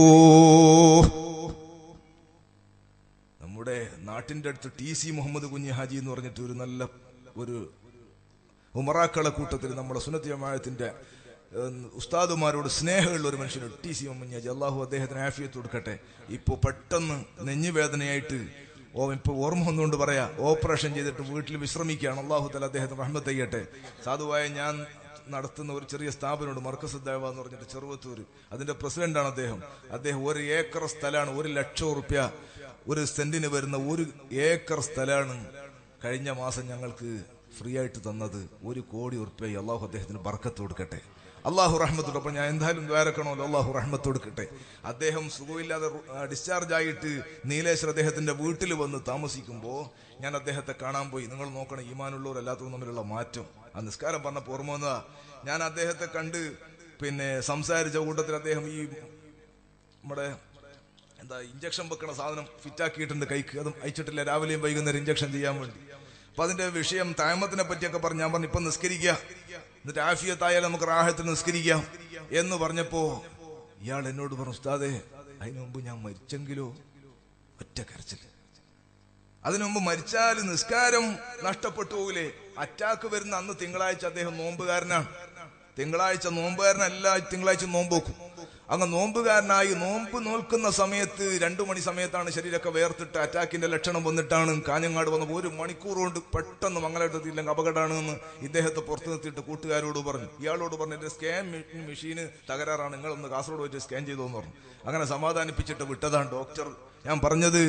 Speaker 1: നമ്മുടെ നാട്ടിന്റെ അടുത്ത് ടി സി മുഹമ്മദ് കുഞ്ഞി ഹാജി എന്ന് പറഞ്ഞിട്ട് ഒരു നല്ല ഒരു ഉമറാക്കളെ കൂട്ടത്തിൽ നമ്മുടെ സുന്നത്തി ജമാഅത്തിന്റെ ഏഹ്, ഉസ്താദുമാരോട് സ്നേഹമുള്ള ഒരു മനുഷ്യനുണ്ട് ടി സി മുഹമ്മദ് ഹാജി അള്ളാഹു അദ്ദേഹത്തിന് ആഫിയത്ത് കൊടുക്കട്ടെ ഇപ്പൊ പെട്ടെന്ന് നെഞ്ഞുവേദനയായിട്ട് ഓ ഇപ്പൊ ഓർമ്മ വന്നുകൊണ്ട് പറയാ ഓപ്പറേഷൻ ചെയ്തിട്ട് വീട്ടിൽ വിശ്രമിക്കുകയാണ് അള്ളാഹു തല അദ്ദേഹത്തിന് റഹ്മത്ത് ചെയ്യട്ടെ സാധുവായ ഞാൻ നടത്തുന്ന ഒരു ചെറിയ സ്ഥാപനമുണ്ട് മർക്കസ് ദേവ എന്ന് പറഞ്ഞിട്ട് ചെറുവത്തൂർ അതിന്റെ പ്രസിഡന്റാണ് അദ്ദേഹം അദ്ദേഹം ഒരു ഏക്കർ സ്ഥലമാണ് ഒരു ലക്ഷം റുപ്യ ഒരു സെന്റിന് വരുന്ന ഒരു ഏക്കർ സ്ഥലമാണ് കഴിഞ്ഞ മാസം ഞങ്ങൾക്ക് ഫ്രീ ആയിട്ട് തന്നത് ഒരു കോടി ഉറുപ്പ്യ അള്ളാഹു അദ്ദേഹത്തിന് ബർക്കത്ത് കൊടുക്കട്ടെ അള്ളാഹു റഹ്മത്ത് അപ്പൊ ഞാൻ എന്തായാലും ദ്വാരക്കണമല്ലോ അള്ളാഹു റഹ്മത്ത് കൊടുക്കട്ടെ അദ്ദേഹം സുഖമില്ലാതെ ഡിസ്ചാർജ് ആയിട്ട് നീലേശ്വർ അദ്ദേഹത്തിന്റെ വീട്ടിൽ വന്ന് താമസിക്കുമ്പോ ഞാൻ അദ്ദേഹത്തെ കാണാൻ പോയി നിങ്ങൾ നോക്കണം ഈമാനുള്ളവരല്ലാത്തവരും തമ്മിലുള്ള മാറ്റം ആ നിസ്കാരം പറഞ്ഞപ്പോൾ ഓർമ്മ വന്നതാ ഞാൻ അദ്ദേഹത്തെ കണ്ട് പിന്നെ സംസാരിച്ച കൂട്ടത്തിൽ അദ്ദേഹം ഈ നമ്മുടെ എന്താ ഇഞ്ചക്ഷൻ വെക്കണ സാധനം ഫിറ്റാക്കിയിട്ടുണ്ട് കൈക്ക് അതും അയച്ചിട്ടില്ല രാവിലെയും വൈകുന്നേരം ഇഞ്ചക്ഷൻ ചെയ്യാൻ വേണ്ടി അപ്പൊ അതിന്റെ വിഷയം താമത്തിനെ പറ്റിയൊക്കെ പറഞ്ഞു ഞാൻ പറഞ്ഞു ഇപ്പൊ നിസ്കരിക്കുക എന്നിട്ട് ആഫിയത്തായാലും നമുക്ക് റാഹത്തിൽ നിസ്കരിക്കാം എന്ന് പറഞ്ഞപ്പോ ഇയാൾ എന്നോട് പറഞ്ഞു ഉസ്താദേ അതിനു മുമ്പ് ഞാൻ മരിച്ചെങ്കിലോ ഒറ്റ കരച്ചിൽ അതിനു മുമ്പ് മരിച്ചാൽ നിസ്കാരം നഷ്ടപ്പെട്ടു പോകില്ലേ അറ്റാക്ക് വരുന്ന അന്ന് തിങ്കളാഴ്ച അദ്ദേഹം നോമ്പുകാരനാണ് തിങ്കളാഴ്ച നോമ്പുകാരനല്ല തിങ്കളാഴ്ച നോമ്പ് വെക്കും അങ്ങ് നോമ്പുകാരനായി നോമ്പ് നോൽക്കുന്ന സമയത്ത് രണ്ടു മണി സമയത്താണ് ശരീരമൊക്കെ വേർത്തിട്ട് അറ്റാക്കിന്റെ ലക്ഷണം വന്നിട്ടാണ് കാഞ്ഞങ്ങാട് വന്നപ്പോൾ ഒരു മണിക്കൂർ കൊണ്ട് പെട്ടെന്ന് മംഗലത്തെത്തിയില്ലെങ്കിൽ അപകടമാണെന്ന് ഇദ്ദേഹത്തെ പുറത്തു നിർത്തിയിട്ട് കൂട്ടുകാരോട് പറഞ്ഞു ഇയാളോട് പറഞ്ഞു എന്റെ സ്കാൻ മെഷീന് തകരാറാണ് നിങ്ങളൊന്ന് കാസർഗോഡ് വെച്ച് സ്കാൻ ചെയ്തോന്ന് പറഞ്ഞു അങ്ങനെ സമാധാനിപ്പിച്ചിട്ട് വിട്ടതാണ് ഡോക്ടർ ഞാൻ പറഞ്ഞത്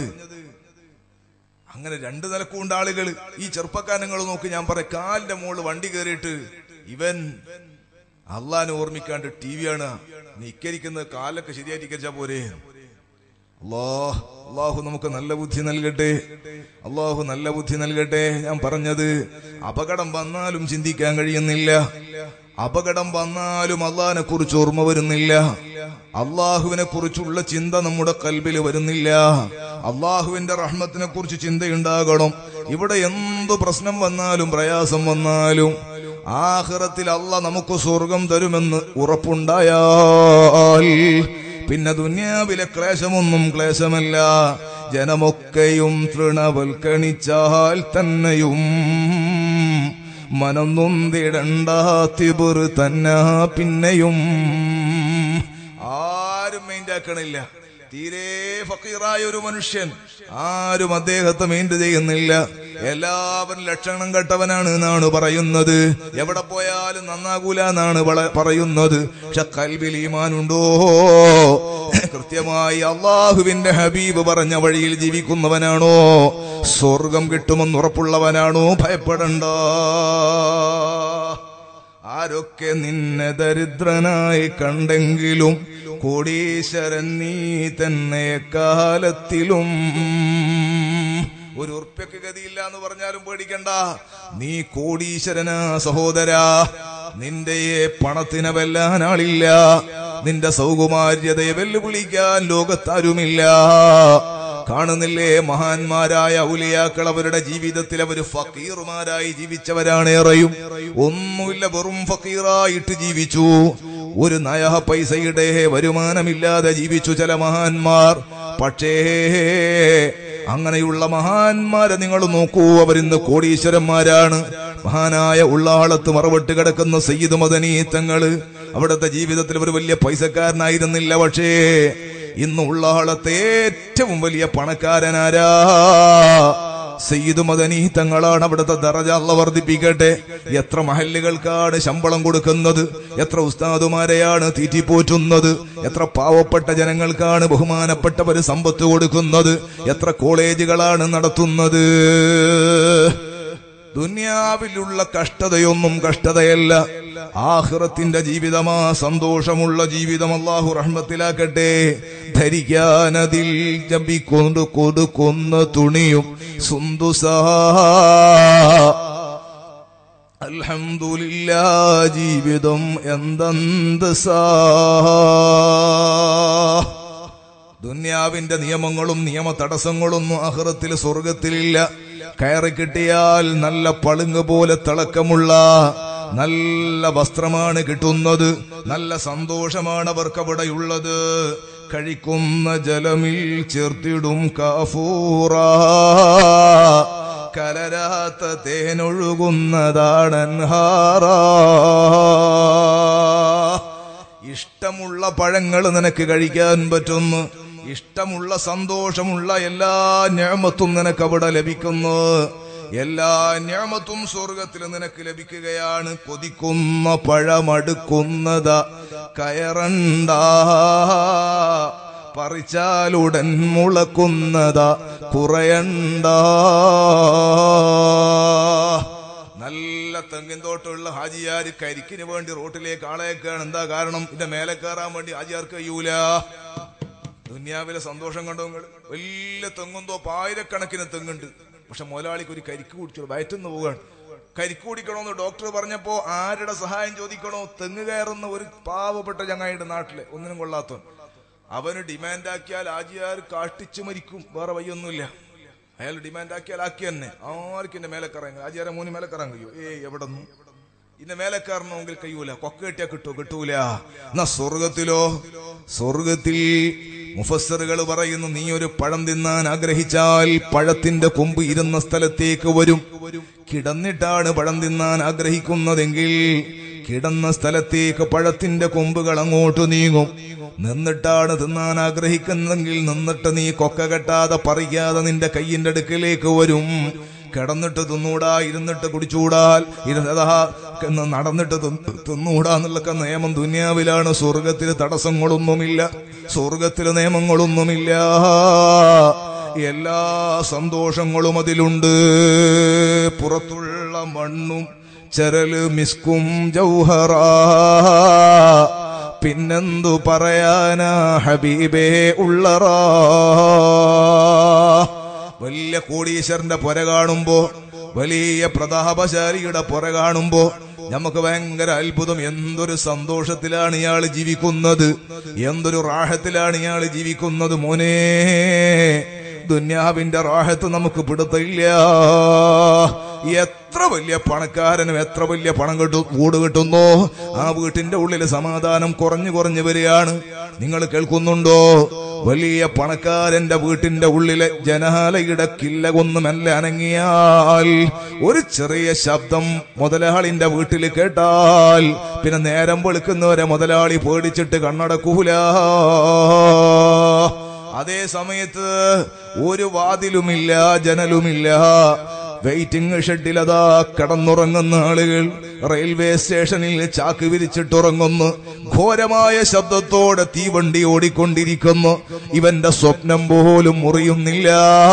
Speaker 1: അങ്ങനെ രണ്ടു നിലക്കുണ്ട് ആളുകൾ ഈ ചെറുപ്പക്കാരങ്ങൾ നോക്കി ഞാൻ പറയാം കാലിന്റെ മുകളിൽ വണ്ടി കയറിയിട്ട് ഇവൻ അള്ളാനെ ഓർമ്മിക്കാണ്ട് ടി വി ആണ് നിക്കരിക്കുന്നത് കാലൊക്കെ ശരിയായിട്ട് ഇക്കരിച്ചാ പോരെ അല്ലാ അള്ളാഹു നമുക്ക് നല്ല ബുദ്ധി നൽകട്ടെ അള്ളാഹു നല്ല ബുദ്ധി നൽകട്ടെ ഞാൻ പറഞ്ഞത് അപകടം വന്നാലും ചിന്തിക്കാൻ കഴിയുന്നില്ല അപകടം വന്നാലും അള്ളാഹിനെ കുറിച്ച് ഓർമ്മ വരുന്നില്ല അള്ളാഹുവിനെ കുറിച്ചുള്ള ചിന്ത നമ്മുടെ കൽബിൽ വരുന്നില്ല അള്ളാഹുവിന്റെ റഹ്മത്തിനെ കുറിച്ച് ചിന്തയുണ്ടാകണം ഇവിടെ എന്തു പ്രശ്നം വന്നാലും പ്രയാസം വന്നാലും ആഹ്റത്തിൽ അല്ല നമുക്ക് സ്വർഗം തരുമെന്ന് ഉറപ്പുണ്ടായാൽ പിന്നെ ദുന്യാവിലെ ക്ലേശമൊന്നും ക്ലേശമല്ല ജനമൊക്കെയും തൃണവൽക്കണിച്ചാൽ തന്നെയും മനം നൊന്തിടണ്ട തിബുർ തന്നെ പിന്നെയും ആരും മൈൻഡ് ആക്കണില്ല തീരെ ഫക്കീറായ ഒരു മനുഷ്യൻ ആരും അദ്ദേഹത്തെ മൈൻഡ് ചെയ്യുന്നില്ല എല്ലാവരും ലക്ഷണം കെട്ടവനാണ് എന്നാണ് പറയുന്നത് എവിടെ പോയാലും നന്നാകൂല എന്നാണ് വള- പറയുന്നത് പക്ഷെ കൽബിൽ ഈമാനുണ്ടോ കൃത്യമായി അള്ളാഹുവിന്റെ ഹബീബ് പറഞ്ഞ വഴിയിൽ ജീവിക്കുന്നവനാണോ സ്വർഗം കിട്ടുമെന്ന് ഉറപ്പുള്ളവനാണോ ഭയപ്പെടണ്ട ആരൊക്കെ നിന്നെ ദരിദ്രനായി കണ്ടെങ്കിലും കോടീശ്വരൻ നീ തന്നെ കാലത്തിലും ഒരു ഉറുപ്പ്യക്ക് ഗതിയില്ല എന്ന് പറഞ്ഞാലും പേടിക്കണ്ട നീ കോടീശ്വരനാ സഹോദരാ നിന്റെ പണത്തിനെ വെല്ലാൻ ആളില്ല നിന്റെ സൗകുമാര്യതയെ വെല്ലുവിളിക്കാൻ ലോകത്താരുമില്ല കാണുന്നില്ലേ മഹാന്മാരായ ഔലിയാക്കൾ അവരുടെ ജീവിതത്തിൽ അവർ ഫക്കീറുമാരായി ജീവിച്ചവരാണ് ഏറെയും ഒന്നുമില്ല വെറും ഫക്കീറായിട്ട് ജീവിച്ചു ഒരു നയ പൈസയുടെ വരുമാനമില്ലാതെ ജീവിച്ചു ചില മഹാന്മാർ പക്ഷേ അങ്ങനെയുള്ള മഹാന്മാരെ നിങ്ങൾ നോക്കൂ അവരിന്ന് കോടീശ്വരന്മാരാണ് മഹാനായ ഉള്ളാളത്ത് മറവിട്ട് കിടക്കുന്ന സയ്യിദ് മദനീ തങ്ങള് അവിടുത്തെ ജീവിതത്തിൽ ഒരു വലിയ പൈസക്കാരനായിരുന്നില്ല പക്ഷേ ഇന്ന് ഉള്ളാളത്തെ ഏറ്റവും വലിയ പണക്കാരനാരാ സയ്യിദ് മദനി തങ്ങളാണ് അവിടുത്തെ ദറജ അള്ള വർദ്ധിപ്പിക്കട്ടെ എത്ര മഹല്ലുകൾക്കാണ് ശമ്പളം കൊടുക്കുന്നത് എത്ര ഉസ്താദുമാരെയാണ് തീറ്റിപ്പോറ്റുന്നത് എത്ര പാവപ്പെട്ട ജനങ്ങൾക്കാണ് ബഹുമാനപ്പെട്ടവര് സമ്പത്ത് കൊടുക്കുന്നത് എത്ര കോളേജുകളാണ് നടത്തുന്നത് ദുന്യാവിലുള്ള കഷ്ടതയൊന്നും കഷ്ടതയല്ല ആഹ്റത്തിന്റെ ജീവിതമാ സന്തോഷമുള്ള ജീവിതം അള്ളാഹു റഹ്മത്തിലാക്കട്ടെ ധരിക്കാനതിൽ ജപിക്കൊണ്ട് കൊടുക്കുന്ന തുണിയും സുന്ദുസാ അൽഹംദുലില്ല ജീവിതം എന്തെന്തസാ ദുന്യാവിന്റെ നിയമങ്ങളും നിയമ തടസ്സങ്ങളൊന്നും അഹ്റത്തിൽ സ്വർഗത്തിലില്ല കയറി കിട്ടിയാൽ നല്ല പളുങ്ങ് പോലെ തിളക്കമുള്ള നല്ല വസ്ത്രമാണ് കിട്ടുന്നത് നല്ല സന്തോഷമാണ് അവർക്ക് അവിടെയുള്ളത് കഴിക്കുന്ന ജലമിൽ ചേർത്തിടും കാഫൂറ കലരാത്ത തേനൊഴുകുന്നതാണൻഹാറ ഇഷ്ടമുള്ള പഴങ്ങൾ നിനക്ക് കഴിക്കാൻ പറ്റുന്നു ഇഷ്ടമുള്ള സന്തോഷമുള്ള എല്ലാ ഞാമത്തും നിനക്ക് അവിടെ ലഭിക്കുന്നു എല്ലാ ഞാമത്തും സ്വർഗത്തിൽ നിനക്ക് ലഭിക്കുകയാണ് കൊതിക്കുന്ന പഴമടുക്കുന്നത് കയറണ്ട പറിച്ചാലുടൻ മുളക്കുന്നത കുറയണ്ട നല്ല തെങ്ങിൻ തോട്ടമുള്ള ഹാജിയാര് കരിക്കിന് വേണ്ടി റോട്ടിലേക്ക് ആളേക്കാണ് എന്താ കാരണം ഇതിന്റെ മേലെ കയറാൻ വേണ്ടി ഹാജിയാർക്ക് കഴിയൂല ദുന്യാവിലെ സന്തോഷം കണ്ടോ നിങ്ങൾ വലിയ തെങ്ങും തോപ്പ് ആയിരക്കണക്കിന് തെങ്ങുണ്ട് പക്ഷെ മുതലാളിക്ക് ഒരു കരിക്ക് കുടിച്ചു വയറ്റുന്ന് പോവുകയാണ് കരിക്ക് കുടിക്കണമെന്ന് ഡോക്ടർ പറഞ്ഞപ്പോ ആരുടെ സഹായം ചോദിക്കണോ തെങ്ങ് കയറുന്ന ഒരു പാവപ്പെട്ട ചങ്ങായിയുടെ നാട്ടിലെ ഒന്നിനും കൊള്ളാത്തവൻ അവന് ഡിമാൻഡ് ആക്കിയാൽ ആജിയാർ കാഷ്ടിച്ചു മരിക്കും വേറെ വയ്യൊന്നുമില്ല അയാൾ ഡിമാൻഡ് ആക്കിയാൽ ആക്കി തന്നെ ആർക്കും എന്റെ മേലെ കറങ്ങ ആജിയാരെ മൂന്ന് മേലെ കറങ്ങ കഴിയോ ഏയ് എവിടെ നിന്നു ഇന്ന മേലെ കയറണമെങ്കിൽ കഴിയൂല കൊക്ക കെട്ടിയാ കിട്ടോ കിട്ടൂല എന്നാ സ്വർഗത്തിലോ സ്വർഗത്തിൽ മുഫസ്സറുകൾ പറയുന്നു നീ ഒരു പഴം തിന്നാൻ ആഗ്രഹിച്ചാൽ പഴത്തിന്റെ കൊമ്പ് ഇരുന്ന സ്ഥലത്തേക്ക് വരും കിടന്നിട്ടാണ് പഴം തിന്നാൻ ആഗ്രഹിക്കുന്നതെങ്കിൽ കിടന്ന സ്ഥലത്തേക്ക് പഴത്തിന്റെ കൊമ്പുകൾ അങ്ങോട്ട് നീങ്ങും നിന്നിട്ടാണ് തിന്നാൻ ആഗ്രഹിക്കുന്നതെങ്കിൽ നിന്നിട്ട് നീ കൊക്ക കെട്ടാതെ പറിക്കാതെ നിന്റെ കയ്യിന്റെ അടുക്കിലേക്ക് വരും കിടന്നിട്ട് തിന്നൂടാ ഇരുന്നിട്ട് കുടിച്ചൂടാൽ ഇരുന്നതാ എന്ന് നടന്നിട്ട് തിന്ന് തിന്നൂടാ എന്നുള്ള നിയമം ദുനിയാവിലാണ് സ്വർഗത്തിൽ തടസ്സങ്ങളൊന്നുമില്ല സ്വർഗത്തിൽ നിയമങ്ങളൊന്നുമില്ല എല്ലാ സന്തോഷങ്ങളും അതിലുണ്ട് പുറത്തുള്ള മണ്ണും ചരല് മിസ്കും ജൗഹറാ പിന്നെന്തു പറയാനാ ഹബീബേ ഉള്ളറാ വലിയ കോടീശ്വരന്റെ പുര കാണുമ്പോ വലിയ പ്രതാപശാലിയുടെ പുര കാണുമ്പോ നമുക്ക് ഭയങ്കര അത്ഭുതം എന്തൊരു സന്തോഷത്തിലാണ് ഇയാൾ ജീവിക്കുന്നത് എന്തൊരു റാഹത്തിലാണ് ഇയാൾ ജീവിക്കുന്നത് മോനെ ദുന്യാവിന്റെ റാഹത്ത് നമുക്ക് പിടുത്തില്ല എത്ര വലിയ പണക്കാരനും എത്ര വലിയ പണം കിട്ടും വീട് കിട്ടുന്നോ ആ വീട്ടിന്റെ ഉള്ളിൽ സമാധാനം കുറഞ്ഞു കുറഞ്ഞു വരികയാണ് നിങ്ങൾ കേൾക്കുന്നുണ്ടോ വലിയ പണക്കാരന്റെ വീട്ടിന്റെ ഉള്ളിലെ ജനാലയുടെ കില്ല കൊന്നുമല്ല അനങ്ങിയാൽ ഒരു ചെറിയ ശബ്ദം മുതലാളിന്റെ വീട്ടിൽ കേട്ടാൽ പിന്നെ നേരം വെളുക്കുന്നവരെ മുതലാളി പേടിച്ചിട്ട് കണ്ണടക്കൂല അതേ സമയത്ത് ഒരു വാതിലുമില്ല ജനലുമില്ല വെയിറ്റിംഗ് ഷെഡിൽ അതാ കടന്നുറങ്ങുന്ന ആളുകൾ റെയിൽവേ സ്റ്റേഷനിൽ ചാക്ക് വിരിച്ചിട്ടുറങ്ങുന്നു ഘോരമായ ശബ്ദത്തോടെ തീവണ്ടി ഓടിക്കൊണ്ടിരിക്കുന്നു ഇവന്റെ സ്വപ്നം പോലും മുറിയുന്നില്ല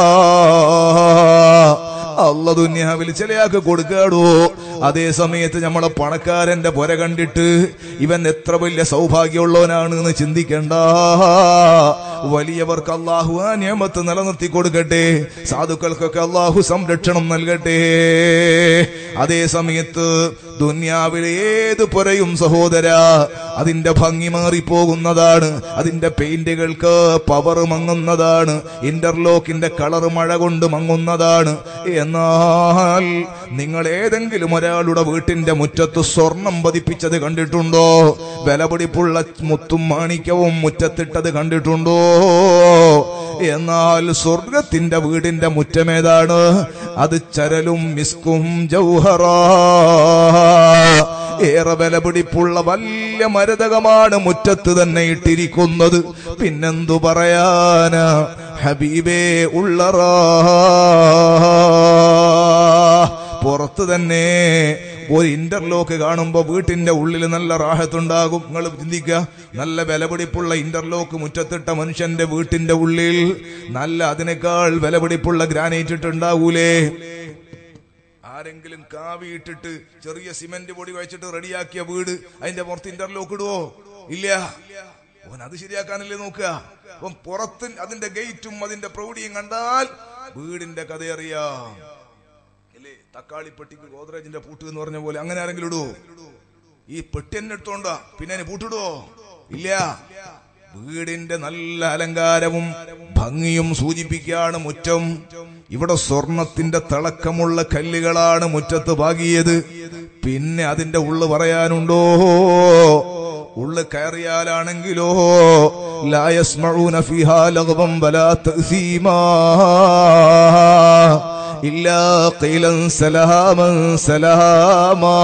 Speaker 1: അല്ല ദുന്യാവിൽ ചിലയാൾക്ക് കൊടുക്കാടോ അതേ സമയത്ത് നമ്മളെ പണക്കാരന്റെ പുര കണ്ടിട്ട് ഇവൻ എത്ര വലിയ സൗഭാഗ്യമുള്ളവനാണ് എന്ന് ചിന്തിക്കണ്ട വലിയവർക്ക് അള്ളാഹു ആ നിയമത്ത് നിലനിർത്തി കൊടുക്കട്ടെ സാധുക്കൾക്കൊക്കെ അള്ളാഹു സംരക്ഷണം നൽകട്ടെ അതേ സമയത്ത് ദുന്യാവിലെ ഏത് പുരയും സഹോദര അതിന്റെ ഭംഗി മാറിപ്പോകുന്നതാണ് അതിന്റെ പെയിന്റുകൾക്ക് പവർ മങ്ങുന്നതാണ് ഇന്റർലോക്കിന്റെ കളർ മഴ കൊണ്ട് മങ്ങുന്നതാണ് എന്നാൽ നിങ്ങൾ ഏതെങ്കിലും ഒരാളുടെ വീട്ടിന്റെ മുറ്റത്ത് സ്വർണം പതിപ്പിച്ചത് കണ്ടിട്ടുണ്ടോ വിലപിടിപ്പുള്ള മുത്തും മാണിക്യവും മുറ്റത്തിട്ടത് കണ്ടിട്ടുണ്ടോ എന്നാൽ സ്വർഗത്തിന്റെ വീടിന്റെ മുറ്റമേതാണ് അത് ചരലും മിസ്കും ജൗഹറ ഏറെ വിലപിടിപ്പുള്ള വലിയ മരതകമാണ് മുറ്റത്ത് തന്നെ ഇട്ടിരിക്കുന്നത് പിന്നെന്തു പറയാനാ ഹബീബേ ഉള്ളറാ പുറത്ത് തന്നെ ഒരു ഇന്റർലോക്ക് കാണുമ്പോ വീട്ടിന്റെ ഉള്ളിൽ നല്ല റാഹത്തുണ്ടാകും നിങ്ങൾ ചിന്തിക്കുക നല്ല വിലപിടിപ്പുള്ള ഇന്റർലോക്ക് മുറ്റത്തിട്ട മനുഷ്യന്റെ വീട്ടിന്റെ ഉള്ളിൽ നല്ല അതിനേക്കാൾ വിലപിടിപ്പുള്ള ഗ്രാനൈറ്റ് ഇട്ടുണ്ടാവൂലേ ആരെങ്കിലും കാവി ഇട്ടിട്ട് ചെറിയ സിമന്റ് പൊടി വെച്ചിട്ട് റെഡിയാക്കിയ വീട് അതിന്റെ പുറത്ത് ഇന്റർലോക്ക് ഇടുവോ ഇല്ല അവൻ അത് ശരിയാക്കാനല്ലേ നോക്കുക അപ്പം പുറത്ത് അതിന്റെ ഗേറ്റും അതിന്റെ പ്രൗഢിയും കണ്ടാൽ വീടിന്റെ കഥയറിയാം അല്ലേ തക്കാളി പെട്ടിക്ക് ഗോദ്രേജിന്റെ പൂട്ട് എന്ന് പറഞ്ഞ പോലെ അങ്ങനെ ആരെങ്കിലും ഇടുവോ ഈ പെട്ടി തന്നെ എടുത്തോണ്ടാ പിന്നെ അതിന് പൂട്ടിടുവോ ഇല്ല വീടിന്റെ നല്ല അലങ്കാരവും ഭംഗിയും സൂചിപ്പിക്കുകയാണ് മുറ്റം ഇവിടെ സ്വർണത്തിന്റെ തിളക്കമുള്ള കല്ലുകളാണ് മുറ്റത്ത് പാകിയത് പിന്നെ അതിന്റെ ഉള്ളു പറയാനുണ്ടോ ഉള്ളു കയറിയാലാണെങ്കിലോ ലായസ്മഊന ഫിഹാ ലഗ്വം വലാ തഅസീമാ ഇല്ലാ ഖീലൻ സലാമൻ സലാമാ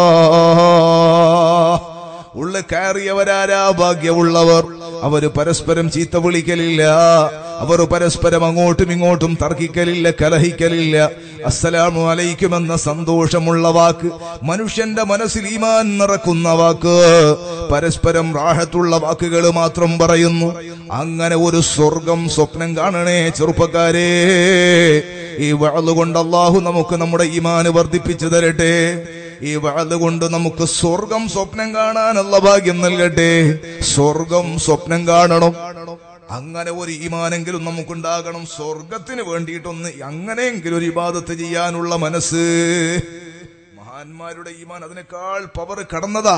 Speaker 1: ഉള്ള കയറിയവരാരാ ഭാഗ്യമുള്ളവർ അവര് പരസ്പരം ചീത്ത വിളിക്കലില്ല അവർ പരസ്പരം അങ്ങോട്ടും ഇങ്ങോട്ടും തർക്കിക്കലില്ല കലഹിക്കലില്ല അസ്സലാമു അലൈക്കും എന്ന സന്തോഷമുള്ള വാക്ക് മനുഷ്യന്റെ മനസ്സിൽ ഈമാൻ നിറക്കുന്ന വാക്ക് പരസ്പരം റാഹത്തുള്ള വാക്കുകൾ മാത്രം പറയുന്നു അങ്ങനെ ഒരു സ്വർഗം സ്വപ്നം കാണണേ ചെറുപ്പക്കാരെ ഈ വഴലുകൊണ്ട് അള്ളാഹു നമുക്ക് നമ്മുടെ ഈമാന് വർദ്ധിപ്പിച്ചു തരട്ടെ ഈ വഴല് കൊണ്ട് നമുക്ക് സ്വർഗം സ്വപ്നം കാണാനുള്ള ഭാഗ്യം നൽകട്ടെ സ്വർഗം സ്വപ്നം കാണണം അങ്ങനെ ഒരു ഈമാനെങ്കിലും നമുക്കുണ്ടാകണം സ്വർഗത്തിന് വേണ്ടിയിട്ടൊന്ന് അങ്ങനെയെങ്കിലും ഒരു ഇബാദത്ത് ചെയ്യാനുള്ള മനസ്സ് മഹാന്മാരുടെ ഈമാൻ അതിനേക്കാൾ പവർ കടന്നതാ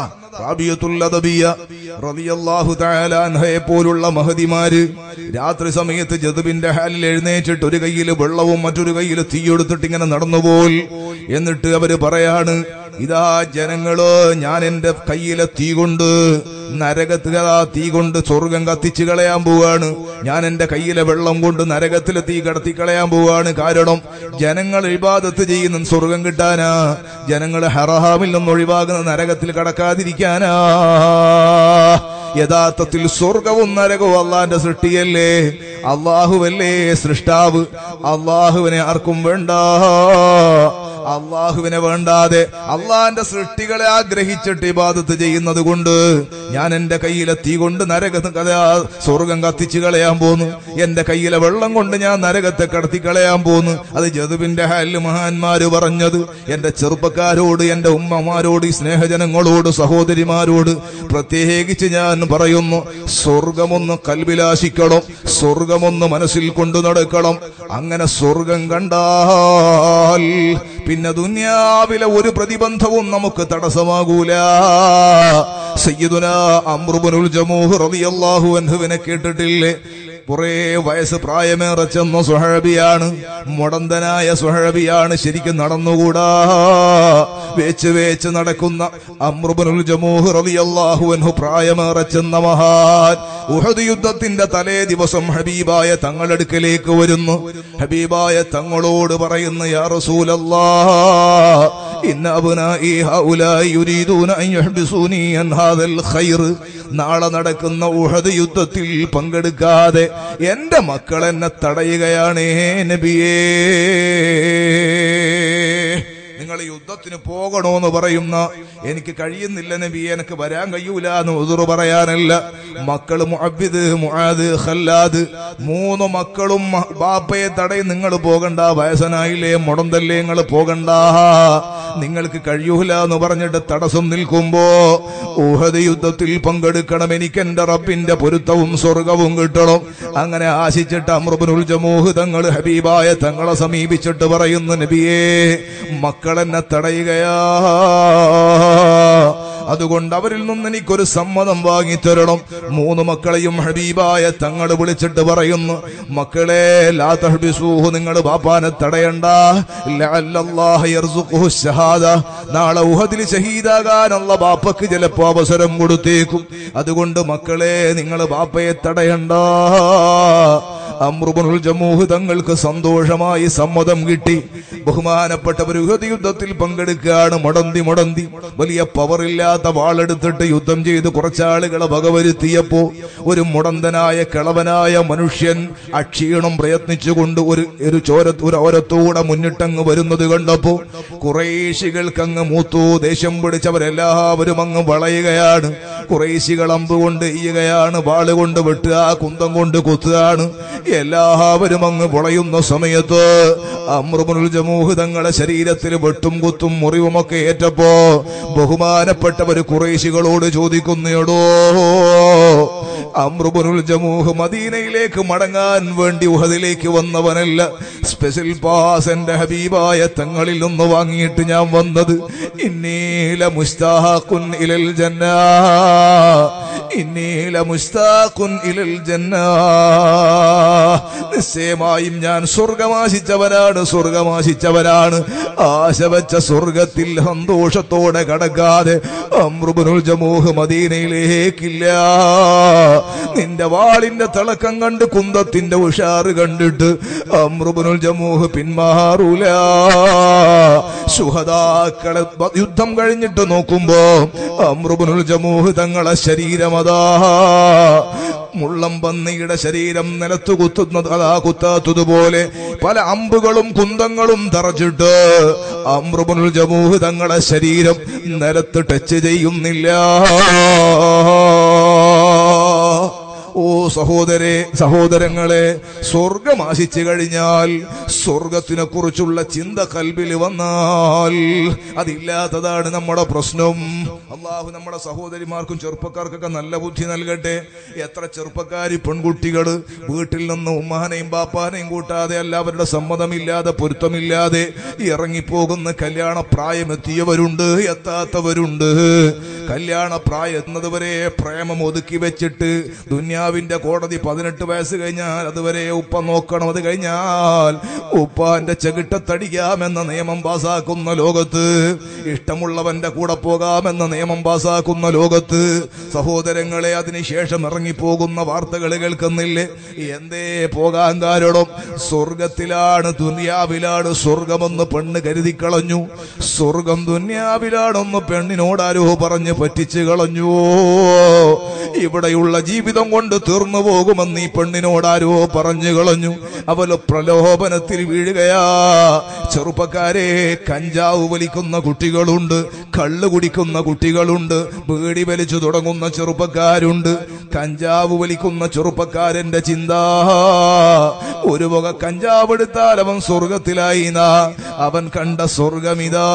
Speaker 1: റളിയല്ലാഹുയെ പോലുള്ള മഹതിമാര് രാത്രി സമയത്ത് ജതുബിന്റെ ഹാലിൽ എഴുന്നേറ്റിട്ട് ഒരു കയ്യിൽ വെള്ളവും മറ്റൊരു കയ്യിൽ തീയെടുത്തിട്ട് ഇങ്ങനെ നടന്നുപോൽ എന്നിട്ട് അവര് പറയാണ് ഇതാ ജനങ്ങള് ഞാൻ എന്റെ കയ്യിലെ തീ കൊണ്ട് നരകത്ത് ആ തീ കൊണ്ട് സ്വർഗം കത്തിച്ചു കളയാൻ പോവാണ് ഞാൻ എന്റെ കയ്യിലെ വെള്ളം കൊണ്ട് നരകത്തിലെ തീ കടത്തി കളയാൻ പോവാണ് കാരണം ജനങ്ങൾ ഇബാദത്ത് ചെയ്യുന്ന സ്വർഗം കിട്ടാനാ ജനങ്ങൾ ഹറഹാമിൽ നിന്ന് ഒഴിവാകുന്ന നരകത്തിൽ കടക്കാതിരിക്കാനാ യഥാർത്ഥത്തിൽ സ്വർഗവും നരകവും അള്ളാന്റെ സൃഷ്ടിയല്ലേ അള്ളാഹുവല്ലേ സൃഷ്ടാവ് അള്ളാഹുവിനെ ആർക്കും വേണ്ട അള്ളാഹുവിനെ വേണ്ടാതെ അള്ളാന്റെ സൃഷ്ടികളെ ആഗ്രഹിച്ചിട്ട് ഇബാദത്ത് ചെയ്യുന്നത് കൊണ്ട് ഞാൻ എന്റെ കയ്യിലെ തീ കൊണ്ട് നരക കഥ സ്വർഗം കത്തിച്ചു കളയാൻ പോന്നു എന്റെ കയ്യിലെ വെള്ളം കൊണ്ട് ഞാൻ നരകത്തെ കടത്തി കളയാൻ പോന്നു അത് ജതുവിന്റെ ഹാലിൽ മഹാന്മാര് പറഞ്ഞത് എന്റെ ചെറുപ്പക്കാരോട് എന്റെ ഉമ്മമാരോട് ഈ സ്നേഹജനങ്ങളോട് സഹോദരിമാരോട് പ്രത്യേകിച്ച് ഞാൻ പറയുന്നു സ്വർഗമൊന്ന് കൽവിലാശിക്കണം സ്വർഗമൊന്ന് മനസ്സിൽ കൊണ്ടു നടക്കണം അങ്ങനെ സ്വർഗം കണ്ടാൽ പിന്നെ ദുന്യാവിലെ ഒരു പ്രതിബന്ധവും നമുക്ക് തടസ്സമാകൂല സയ്യിദുന അമ്രുബനുൽ ജമൂഹ് റളിയല്ലാഹു അൻഹുവിനെ കേട്ടിട്ടില്ലേ കുറെ വയസ്സ് പ്രായമേറെ ചെന്ന സുഹഴബിയാണ് മുടന്തനായ സുഹഴബിയാണ് ശരിക്കും നടന്നുകൂടാ വേച്ച് വേച്ച് നടക്കുന്ന അമ്രുബനുൽ ജമൂഹ് റളിയല്ലാഹു അൻഹു പ്രായമേറെ ചെന്ന മഹാൻ ഉഹദ് യുദ്ധത്തിന്റെ തലേ ദിവസം ഹബീബായ തങ്ങളടുക്കലേക്ക് വരുന്നു ഹബീബായ തങ്ങളോട് പറയുന്നു യാ റസൂലല്ലാ ഇന്ന അബ്നാഇ ഹൗലായി യുരീദൂന അൻ യഹ്ബിസൂനി അൻ ഹാദൽ ഖൈർ നാളെ നടക്കുന്ന ഉഹദ് യുദ്ധത്തിൽ പങ്കെടുക്കാതെ എന്റെ മക്കൾ എന്നെ തടയുകയാണേ നബിയേ നിങ്ങൾ യുദ്ധത്തിന് പോകണോന്ന് പറയുന്ന എനിക്ക് കഴിയുന്നില്ല നബി എനിക്ക് വരാൻ കഴിയൂല എന്ന് ഉതുറു പറയാനല്ല മക്കള് മുഅബ്ബിദ് മുആദ് ഖല്ലാദ് മൂന്ന് മക്കളും മ- ബാപ്പയെ തടയും നിങ്ങൾ പോകണ്ട വയസ്സനായില്ലേ മുടന്തല്ലേ നിങ്ങൾ പോകണ്ട നിങ്ങൾക്ക് കഴിയൂല എന്ന് പറഞ്ഞിട്ട് തടസ്സം നിൽക്കുമ്പോ ഊഹദ് യുദ്ധത്തിൽ പങ്കെടുക്കണം എനിക്ക് എന്റെ റബ്ബിന്റെ പൊരുത്തവും സ്വർഗവും കിട്ടണം അങ്ങനെ ആശിച്ചിട്ട് അമൃബനുൽ ജമൂഹ് തങ്ങൾ ഹബീബായ തങ്ങളെ സമീപിച്ചിട്ട് പറയുന്നു നബിയേ മക്കളെന്നെ തടയുകയാ അതുകൊണ്ട് അവരിൽ നിന്ന് എനിക്കൊരു സമ്മതം വാങ്ങിത്തരണം മൂന്ന് മക്കളെയും ഹബീബായ തങ്ങൾ വിളിച്ചിട്ട് പറയുന്നു മക്കളെ ലാ തഹ്ബിസൂഹു നിങ്ങൾ ബാപ്പാനെ തടയണ്ട ലഅല്ലല്ലാഹ യർസുഖുഹു ശഹാദ നാളെ ഉഹദിൽ ഷഹീദാകാനുള്ള ബാപ്പക്ക് ചിലപ്പോ അവസരം കൊടുത്തേക്കും അതുകൊണ്ട് മക്കളെ നിങ്ങൾ ബാപ്പയെ തടയണ്ട അമ്രുബുൽ ജമൂഹ് തങ്ങൾക്ക് സന്തോഷമായി സമ്മതം കിട്ടി ബഹുമാനപ്പെട്ടവർ യുദ്ധ യുദ്ധത്തിൽ പങ്കെടുക്കുകയാണ് മടന്തി മടന്തി വലിയ പവറില്ലാത്ത വാളെടുത്തിട്ട് യുദ്ധം ചെയ്ത് കുറച്ചാളുകളെ വകവരുത്തിയപ്പോ ഒരു മുടന്തനായ കിളവനായ മനുഷ്യൻ അക്ഷീണം പ്രയത്നിച്ചുകൊണ്ട് ഒരു ഒരു ചോര ഒരു ഓരത്തൂടെ മുന്നിട്ടങ്ങ് വരുന്നത് കണ്ടപ്പോ കുറേശികൾക്ക് അങ്ങ് മൂത്തു ദേഷ്യം പിടിച്ചവരെല്ലാവരും അങ്ങ് വളയുകയാണ് കുറേശികൾ അമ്പ് കൊണ്ട് എയ്യുകയാണ് വാള് കൊണ്ട് വെട്ടുക കുന്തം കൊണ്ട് കുത്തുകയാണ് എല്ലാവരും അങ്ങ് പൊളയുന്ന സമയത്ത് അമൃമുൽ ജമൂഹ് തങ്ങളുടെ ശരീരത്തിൽ വെട്ടും കുത്തും മുറിവുമൊക്കെ ഏറ്റപ്പോ ബഹുമാനപ്പെട്ടവർ കുറേശികളോട് ചോദിക്കുന്നേടോ അമ്രുബുൽ ജമൂഹ് മദീനയിലേക്ക് മടങ്ങാൻ വേണ്ടി ഉഹദിലേക്ക് വന്നവനല്ല സ്പെഷ്യൽ പാസ് എന്റെ ഹബീബായ തങ്ങളിൽ നിന്ന് വാങ്ങിയിട്ട് ഞാൻ വന്നത് ഇന്നീല മുസ്താഖുൻ ഇലൽ ജന്ന ഇന്നീല മുസ്താഖുൻ ഇലൽ ജന്ന നിശ്ചയമായും ഞാൻ സ്വർഗമാശിച്ചവനാണ് സ്വർഗമാശിച്ചവനാണ് ആശ വെച്ച സ്വർഗത്തിൽ സന്തോഷത്തോടെ കടക്കാതെ അമ്രുബുൽ ജമൂഹ് മദീനയിലേക്കില്ല നിന്റെ വാളിന്റെ തിളക്കം കണ്ട് കുന്തത്തിന്റെ ഉഷാറ് കണ്ടിട്ട് അമ്രുബുൽ ജമൂഹ് പിന്മാറൂല സുഹതാക്കളെ ബ- യുദ്ധം കഴിഞ്ഞിട്ട് നോക്കുമ്പോ അമ്രുബുൽ ജമൂഹ് തങ്ങളെ ശരീരമതാ മുള്ളം പന്നിയുടെ ശരീരം നിലത്തു കുത്തുന്നത് അതാ കുത്താത്തതുപോലെ പല അമ്പുകളും കുന്തങ്ങളും തറച്ചിട്ട് അമ്രുബുൽ ജമൂഹ് തങ്ങളെ ശരീരം നിലത്ത് ടച്ച് ചെയ്യുന്നില്ല ഓ സഹോദരെ സഹോദരങ്ങളെ സ്വർഗം ആശിച്ചു കഴിഞ്ഞാൽ സ്വർഗത്തിനെ കുറിച്ചുള്ള ചിന്ത കൽബിൽ വന്നാൽ അതില്ലാത്തതാണ് നമ്മുടെ പ്രശ്നം അള്ളാഹു നമ്മുടെ സഹോദരിമാർക്കും ചെറുപ്പക്കാർക്കൊക്കെ നല്ല ബുദ്ധി നൽകട്ടെ എത്ര ചെറുപ്പക്കാരി പെൺകുട്ടികള് വീട്ടിൽ നിന്ന് ഉമ്മാനെയും ബാപ്പാനെയും കൂട്ടാതെ എല്ലാവരുടെ സമ്മതമില്ലാതെ പൊരുത്തമില്ലാതെ ഇറങ്ങിപ്പോകുന്ന കല്യാണ പ്രായമെത്തിയവരുണ്ട് എത്താത്തവരുണ്ട് കല്യാണ പ്രായം എത്തുന്നതുവരെ പ്രേമം ഒതുക്കി വെച്ചിട്ട് ദുന്യാവിന്റെ കോടതി പതിനെട്ട് വയസ്സ് കഴിഞ്ഞാൽ അതുവരെ ഉപ്പ നോക്കണം അത് കഴിഞ്ഞാൽ ഉപ്പാന്റെ ചെകിട്ടത്തടിക്കാമെന്ന നിയമം പാസാക്കുന്ന ലോകത്ത് ഇഷ്ടമുള്ളവന്റെ കൂടെ പോകാമെന്ന നിയമം പാസാക്കുന്ന ലോകത്ത് സഹോദരങ്ങളെ അതിനുശേഷം ഇറങ്ങിപ്പോകുന്ന വാർത്തകൾ കേൾക്കുന്നില്ലേ എന്തേ പോകാൻ കാരണം സ്വർഗത്തിലാണ് ദുനിയാവിലാണ് സ്വർഗമെന്ന് പെണ്ണ് കരുതി കളഞ്ഞു സ്വർഗം ദുന്യാവിലാണെന്ന് പെണ്ണിനോടാരോ പറഞ്ഞ് പറ്റിച്ചു കളഞ്ഞു ഇവിടെയുള്ള ജീവിതം കൊണ്ട് തീർന്നു പോകുമെന്ന് ഈ പെണ്ണിനോടാരോ പറഞ്ഞു കളഞ്ഞു അവല് പ്രലോഭനത്തിൽ വീഴുകയാ ചെറുപ്പക്കാരെ കഞ്ചാവ് വലിക്കുന്ന കുട്ടികളുണ്ട് കള്ള് കുടിക്കുന്ന കുട്ടികളുണ്ട് ബീഡി വലിച്ചു തുടങ്ങുന്ന ചെറുപ്പക്കാരുണ്ട് കഞ്ചാവ് വലിക്കുന്ന ചെറുപ്പക്കാരന്റെ ചിന്ത ഒരു വക കഞ്ചാവ് എടുത്താൽ അവൻ സ്വർഗത്തിലായി നാ അവൻ കണ്ട സ്വർഗമിതാ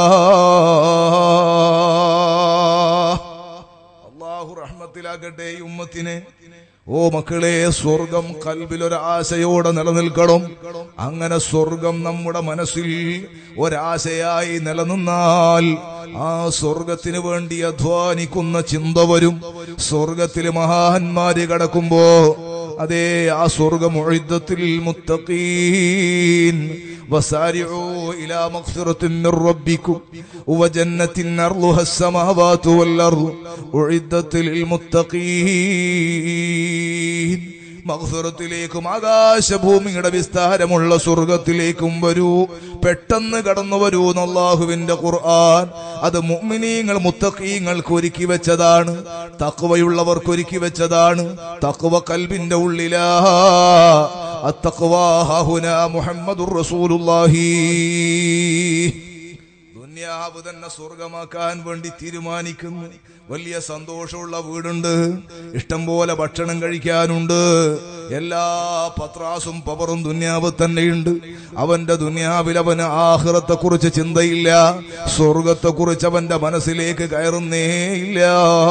Speaker 1: അള്ളാഹു റഹ്മത്തിലാകട്ടെ ഈ ഉമ്മത്തിനെ ഓ മക്കളെ സ്വർഗം കൽബിലൊരാശയോടെ നിലനിൽക്കണം അങ്ങനെ സ്വർഗം നമ്മുടെ മനസ്സിൽ ഒരാശയായി നിലനിന്നാൽ ആ സ്വർഗത്തിന് വേണ്ടി അധ്വാനിക്കുന്ന ചിന്ത വരും സ്വർഗത്തിൽ മഹാന്മാര് കടക്കുമ്പോ അതേ ആ സ്വർഗം ഒഴുദ്ധത്തിൽ മുത്തഖീൻ وسارعوا إلى مغفرة من ربكم وجنة أرضها السماوات والأرض أعدت للمتقين മഹ്ഫിറത്തിലേക്കും ആകാശഭൂമിയുടെ വിസ്താരമുള്ള സ്വർഗത്തിലേക്കും വരൂ പെട്ടെന്ന് കടന്നു വരൂ എന്നല്ലാഹുവിന്റെ ഖുർആൻ അത് മുഅ്മിനീങ്ങൾ മുത്തഖീങ്ങൾക്ക് ഒരുക്കി വെച്ചതാണ് തഖ്വയുള്ളവർക്ക് ഒരുക്കി വെച്ചതാണ് തഖ്വ കൽബിന്റെ ഉള്ളിലാ അത്തഖ്വാ ഹാഹുന മുഹമ്മദുർ റസൂലുള്ളാഹി ദുന്യാവ് തന്നെ സ്വർഗമാക്കാൻ വേണ്ടി തീരുമാനിക്കുന്നു വലിയ സന്തോഷമുള്ള വീടുണ്ട് ഇഷ്ടം പോലെ ഭക്ഷണം കഴിക്കാനുണ്ട് എല്ലാ പത്രാസും പവറും ദുന്യാവ് തന്നെയുണ്ട് അവന്റെ ദുന്യാവിൽ അവന് ആഹ്റത്തെ കുറിച്ച് ചിന്തയില്ല സ്വർഗത്തെ കുറിച്ച് അവന്റെ മനസ്സിലേക്ക് കയറുന്നേ ഇല്ല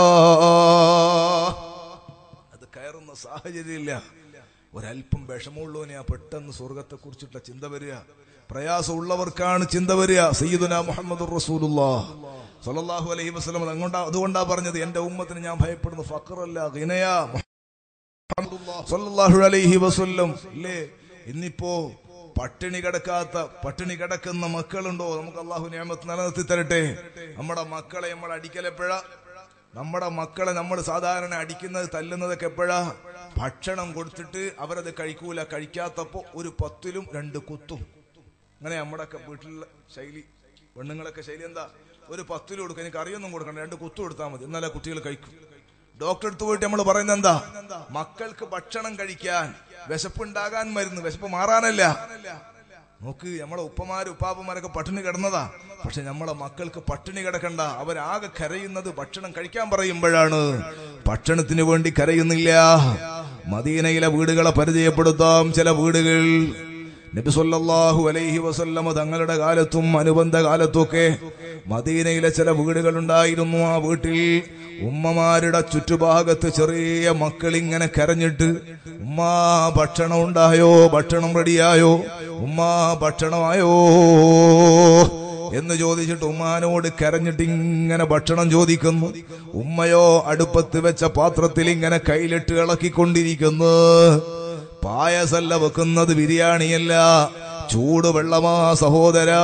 Speaker 1: അത് കയറുന്ന സാഹചര്യമില്ല ഒരല്പം വിഷമമുള്ളവനെ പെട്ടെന്ന് സ്വർഗത്തെ കുറിച്ചിട്ടുള്ള ചിന്ത വരിക പ്രയാസമുള്ളവർക്കാണ് ചിന്ത വരിക സയ്യിദുന മുഹമ്മദ് റസൂലുള്ളാ സല്ലല്ലാഹു അലൈഹി വസല്ലം അതുകൊണ്ടാ അതുകൊണ്ടാ പറഞ്ഞത് എന്റെ ഉമ്മത്തിന് ഞാൻ ഭയപ്പെടുന്നു ഫഖറല്ല ഗിനയാ സല്ലല്ലാഹു അലൈഹി വസല്ലം ഇല്ലേ ഇന്നിപ്പോ പട്ടിണി കിടക്കാത്ത പട്ടിണി കിടക്കുന്ന മക്കളുണ്ടോ നമുക്ക് അള്ളാഹു നിയമത്ത് നിലനിർത്തി തരട്ടെ നമ്മുടെ മക്കളെ നമ്മൾ അടിക്കലെപ്പോഴ നമ്മുടെ മക്കളെ നമ്മൾ സാധാരണ അടിക്കുന്നത് തല്ലുന്നതൊക്കെ എപ്പോഴാ ഭക്ഷണം കൊടുത്തിട്ട് അവരത് കഴിക്കൂല കഴിക്കാത്തപ്പോ ഒരു പത്തിലും രണ്ട് കുത്തും അങ്ങനെ നമ്മുടെയൊക്കെ വീട്ടിലുള്ള ശൈലി പെണ്ണുങ്ങളൊക്കെ ശൈലി എന്താ ഒരു പത്തിലും കൊടുക്കുക എനിക്ക് അറിയൊന്നും കൊടുക്കണം രണ്ട് കുത്തു കൊടുത്താൽ മതി എന്നാലേ കുട്ടികൾ കഴിക്കും ഡോക്ടറെ അടുത്ത് പോയിട്ട് നമ്മൾ പറയുന്നത് എന്താ മക്കൾക്ക് ഭക്ഷണം കഴിക്കാൻ വിശപ്പുണ്ടാകാൻ മരുന്ന് വിശപ്പ് മാറാനല്ല നോക്ക് നമ്മളെ ഉപ്പമാരും ഉപ്പാപ്പന്മാരൊക്കെ പട്ടിണി കിടന്നതാ പക്ഷെ നമ്മളെ മക്കൾക്ക് പട്ടിണി കിടക്കണ്ട അവരാകെ കരയുന്നത് ഭക്ഷണം കഴിക്കാൻ പറയുമ്പോഴാണ് ഭക്ഷണത്തിന് വേണ്ടി കരയുന്നില്ല മദീനയിലെ വീടുകളെ പരിചയപ്പെടുത്താം ചില വീടുകൾ നബി സല്ലല്ലാഹു അലൈഹി വസല്ലമ തങ്ങളുടെ കാലത്തും അനുബന്ധ കാലത്തുമൊക്കെ മദീനയിലെ ചില വീടുകൾ ഉണ്ടായിരുന്നു ആ വീട്ടിൽ ഉമ്മമാരുടെ ചുറ്റുഭാഗത്ത് ചെറിയ മക്കൾ ഇങ്ങനെ കരഞ്ഞിട്ട് ഉമ്മ ഭക്ഷണം ഉണ്ടായോ ഭക്ഷണം റെഡിയായോ ഉമ്മ ഭക്ഷണമായോ എന്ന് ചോദിച്ചിട്ട് ഉമ്മാനോട് കരഞ്ഞിട്ട് ഇങ്ങനെ ഭക്ഷണം ചോദിക്കുന്നു ഉമ്മയോ അടുപ്പത്ത് വെച്ച പാത്രത്തിൽ ഇങ്ങനെ കയ്യിലിട്ട് ഇളക്കിക്കൊണ്ടിരിക്കുന്നു പായസല്ല വെക്കുന്നത് ബിരിയാണിയല്ല ചൂടുവെള്ളമാ സഹോദരാ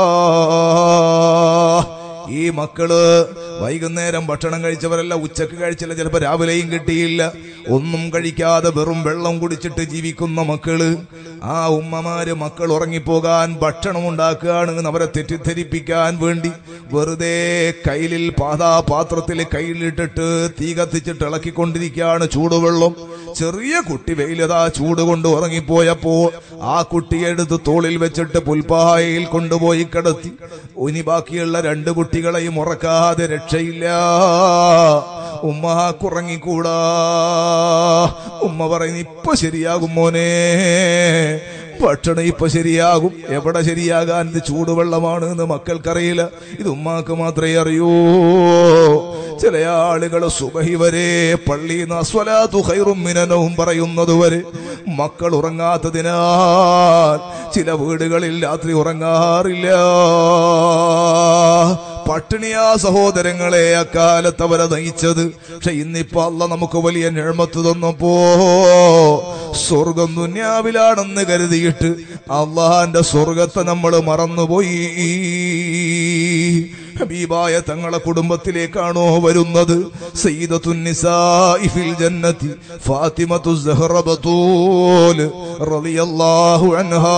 Speaker 1: ഈ മക്കള് വൈകുന്നേരം ഭക്ഷണം കഴിച്ചവരല്ല ഉച്ചക്ക് കഴിച്ചില്ല ചിലപ്പോ രാവിലെയും കിട്ടിയില്ല ഒന്നും കഴിക്കാതെ വെറും വെള്ളം കുടിച്ചിട്ട് ജീവിക്കുന്ന മക്കള് ആ ഉമ്മമാര് മക്കൾ ഉറങ്ങിപ്പോകാൻ ഭക്ഷണം ഉണ്ടാക്കുകയാണ് അവരെ തെറ്റിദ്ധരിപ്പിക്കാൻ വേണ്ടി വെറുതെ കയ്യിലിൽ പാതാ പാത്രത്തിൽ കയ്യിലിട്ടിട്ട് തീ കത്തിച്ചിട്ട് ഇളക്കിക്കൊണ്ടിരിക്കുകയാണ് ചൂടുവെള്ളം ചെറിയ കുട്ടി വെയിലതാ ചൂട് കൊണ്ട് ഉറങ്ങിപ്പോയപ്പോൾ ആ കുട്ടിയെടുത്ത് തോളിൽ വെച്ചിട്ട് പുൽപ്പായയിൽ കൊണ്ടുപോയി കിടത്തി ഇനി ബാക്കിയുള്ള രണ്ട് കുട്ടികളെയും ഉറക്കാതെ രക്ഷയില്ല ഉമ്മാക്കുറങ്ങിക്കൂടാ ഉമ്മ പറയുന്നു ഇപ്പൊ ശരിയാകും മോനെ ഭക്ഷണം ഇപ്പൊ ശരിയാകും എവിടെ ശരിയാകാൻ ഇത് ചൂടുവെള്ളമാണ് എന്ന് മക്കൾക്കറിയില്ല ഇത് ഉമ്മാക്ക് മാത്രമേ അറിയൂ ചില ആളുകൾ സുബഹി വരെ പള്ളിന്ന് അസ്വലാത്തു ഖൈറും മിനനവും പറയുന്നത് വരെ മക്കൾ ഉറങ്ങാത്തതിനാൽ ചില വീടുകളിൽ രാത്രി ഉറങ്ങാറില്ല പട്ടിണിയാ സഹോദരങ്ങളെ അക്കാലത്ത് അവരെ നയിച്ചത് പക്ഷെ ഇന്നിപ്പോ അല്ല നമുക്ക് വലിയ നിഴമത്ത് തന്നപ്പോ സ്വർഗം ദുന്യാവിലാണെന്ന് കരുതിയിട്ട് അള്ളാന്റെ സ്വർഗത്തെ നമ്മൾ മറന്നുപോയി ഹബീബായ തങ്ങളെ കുടുംബത്തിലേക്കാണോ വരുന്നത് സയ്യിദത്തുന്നിസാഇ ഫിൽ ജന്നതി ഫാത്തിമത്തു സഹറ ബതൂൽ റളിയല്ലാഹു അൻഹാ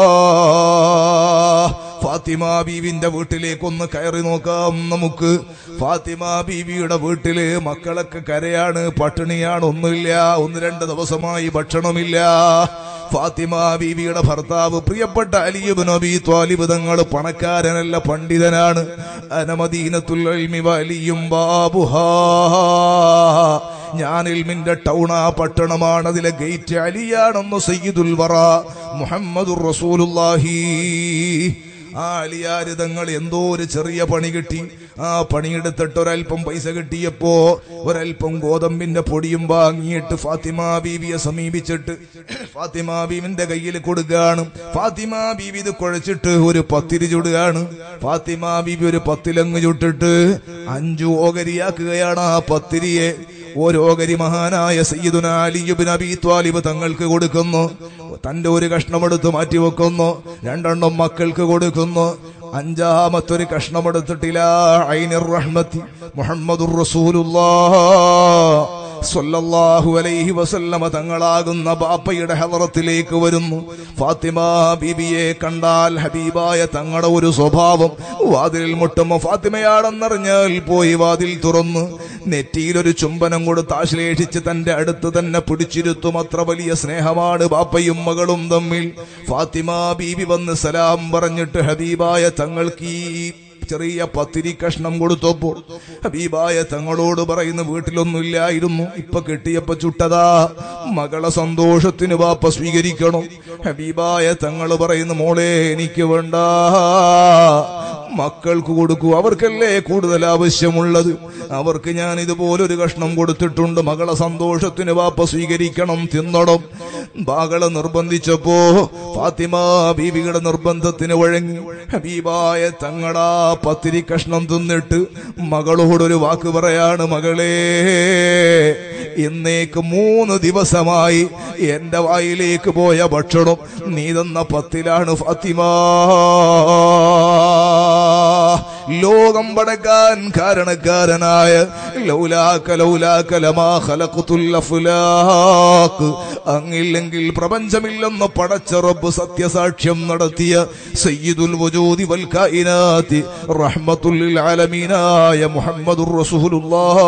Speaker 1: ഫാത്തിമ ബീവിന്റെ വീട്ടിലേക്കൊന്ന് കയറി നോക്കാം നമുക്ക് ഫാത്തിമ ബീവിയുടെ വീട്ടില് മക്കളൊക്കെ കരയാണ് പട്ടിണിയാണ് ഒന്നുമില്ല ഒന്ന് രണ്ട് ദിവസമായി ഭക്ഷണമില്ല ഫാത്തിമ ബീവിയുടെ ഭർത്താവ് പ്രിയപ്പെട്ട അലിയുബ് നബി ത്വാലിബ് തങ്ങൾ പണക്കാരനല്ല പണ്ഡിതനാണ് അനമദീനത്തുൽ ഇൽമി വലിയും ബാബുഹാ ഞാൻ ഇൽമിന്റെ ടൗണാ പട്ടണമാണ് അതിലെ ഗേറ്റ് അലിയാണെന്ന് സയ്യിദുൽ വറ മുഹമ്മദുർ റസൂലുള്ളാഹി ആ അലിയാരിതങ്ങൾ എന്തോ ഒരു ചെറിയ പണി കിട്ടി ആ പണിയെടുത്തിട്ട് ഒരല്പം പൈസ കിട്ടിയപ്പോ ഒരല്പം ഗോതമ്പിന്റെ പൊടിയും വാങ്ങിയിട്ട് ഫാത്തിമ ബീവിയെ സമീപിച്ചിട്ട് ഫാത്തിമ ബീവിന്റെ കയ്യിൽ കൊടുക്കുകയാണ് ഫാത്തിമ ബീവി ഇത് കുഴച്ചിട്ട് ഒരു പത്തിരി ചുടുകയാണ് ഫാത്തിമ ബീവി ഒരു പത്തിലങ്ങ് ചുട്ടിട്ട് അഞ്ചു ഓകരിയാക്കുകയാണ് ആ പത്തിരിയെ ഓരോകരി മഹാനായ സയ്യിദുന അലിയുബിൻ അബി ത്വാലിബ് തങ്ങൾക്ക് കൊടുക്കുന്നു തന്റെ ഒരു കഷ്ണമെടുത്ത് മാറ്റിവെക്കുന്നു രണ്ടെണ്ണം മക്കൾക്ക് കൊടുക്കുന്നു അഞ്ചാമത്തൊരു കഷ്ണമെടുത്തിട്ടില്ല ഐനിർ റഹ്മത്തി മുഹമ്മദുർ റസൂലുള്ളാഹ് സ്വല്ലല്ലാഹു അലൈഹി വസല്ലമ തങ്ങളാകുന്ന ബാപ്പയുടെ ഹലറത്തിലേക്ക് വരുന്നു ഫാത്തിമ ബീബിയെ കണ്ടാൽ ഹബീബായ തങ്ങളുടെ ഒരു സ്വഭാവം വാതിലിൽ മുട്ടുമ്പോ ഫാത്തിമയാണെന്നറിഞ്ഞാൽ പോയി വാതിൽ തുറന്ന് നെറ്റിയിലൊരു ചുംബനം കൊടുത്ത് ആശ്ലേഷിച്ച് തന്റെ അടുത്ത് തന്നെ പിടിച്ചിരുത്തും അത്ര വലിയ സ്നേഹമാണ് ബാപ്പയും മകളും തമ്മിൽ ഫാത്തിമ ബീബി വന്ന് സലാം പറഞ്ഞിട്ട് ഹബീബായ തങ്ങൾക്ക് ഈ ചെറിയ പത്തിരി കഷ്ണം കൊടുത്തപ്പോ ഹബീബായ തങ്ങളോട് പറയുന്ന വീട്ടിലൊന്നുമില്ലായിരുന്നു ഇപ്പൊ കിട്ടിയപ്പോ ചുട്ടതാ മകളെ സന്തോഷത്തിന് വാപ്പ സ്വീകരിക്കണം ഹബീബായ തങ്ങൾ പറയുന്ന മോളെ എനിക്ക് വേണ്ട മക്കൾക്ക് കൊടുക്കൂ അവർക്കല്ലേ കൂടുതൽ ആവശ്യമുള്ളത് അവർക്ക് ഞാൻ ഇതുപോലൊരു കഷ്ണം കൊടുത്തിട്ടുണ്ട് മകളെ സന്തോഷത്തിന് വാപ്പ സ്വീകരിക്കണം തിന്നണം മകളെ നിർബന്ധിച്ചപ്പോ ഫാത്തിമ ബീവിയുടെ നിർബന്ധത്തിന് വഴങ്ങി ഹബീബായ തങ്ങളാ പത്തിരി കഷ്ണം തിന്നിട്ട് മകളോടൊരു വാക്ക് പറയാണ് മകളെ ഇന്നേക്ക് മൂന്ന് ദിവസമായി എന്റെ വായിലേക്ക് പോയ ഭക്ഷണം നീ തന്ന പത്തിലാണ് ഫാത്തിമ ലോകം പടക്കാൻ കാരണക്കാരനായ ലൗലാക്ക ലൗലാക്ക ലമാ ഖലഖതുൽ അഫ്ലാഖ് അങ്ങില്ലെങ്കിൽ പ്രപഞ്ചമില്ലെന്ന് പടച്ച റബ്ബ് സത്യസാക്ഷ്യം നടത്തിയ സയ്യിദുൽ വജൂദി വൽ കായിനാതി റഹ്മത്തുൽ ലിൽ ആലമീനായ മുഹമ്മദുർ റസൂലുള്ളാഹ്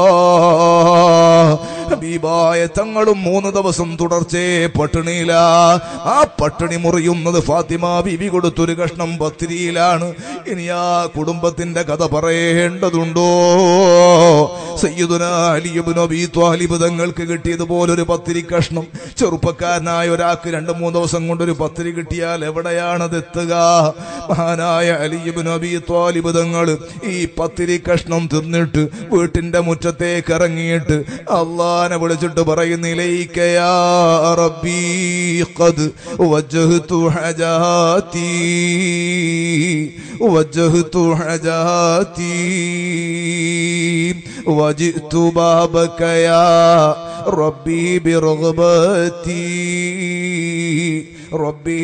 Speaker 1: ഹബീബായ തങ്ങളും മൂന്ന് ദിവസം തുടർച്ചയെ പട്ടിണിയില ആ പട്ടിണി മുറിയുന്നത് ഫാത്തിമ ബിബി കൊടുത്തൊരു കഷ്ണം പത്തിരിയിലാണ് ഇനി ആ കുടുംബത്തിന്റെ കഥ പറയേണ്ടതുണ്ടോ സയ്യിദുന അലിയുബിനോ ബി ത്വാലിബ് തങ്ങൾക്ക് കിട്ടിയതുപോലൊരു പത്തിരി കഷ്ണം ചെറുപ്പക്കാരനായ ഒരാൾക്ക് രണ്ട് മൂന്ന് ദിവസം കൊണ്ടൊരു പത്തിരി കിട്ടിയാൽ എവിടെയാണത് എത്തുക മഹാനായ അലിയുബിനോ ബി ത്വാലിബ് തങ്ങൾ ഈ പത്തിരി കഷ്ണം തിന്നിട്ട് വീട്ടിന്റെ മുറ്റത്തേക്ക് ഇറങ്ങിയിട്ട് അള്ളാനെ വിളിച്ചിട്ട് പറയുന്നിലേക്കയാ റബ്ബി ഖദ് വജ്ഹതു ഹജാതി വജ്ഹതു ഹജാതി وجئت بابك يا ربي برغبتي ربي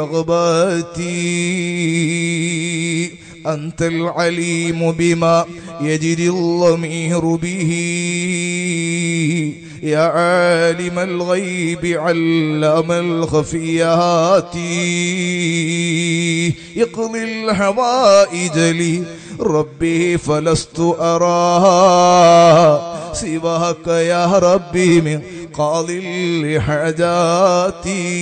Speaker 1: برغبتي أنت العليم بما يجري الضمير به يا عالم الغيب علم الخفيات اقضي الحوائج لي ربي فلست أرى سواك يا ربي من قاضي لحاجاتي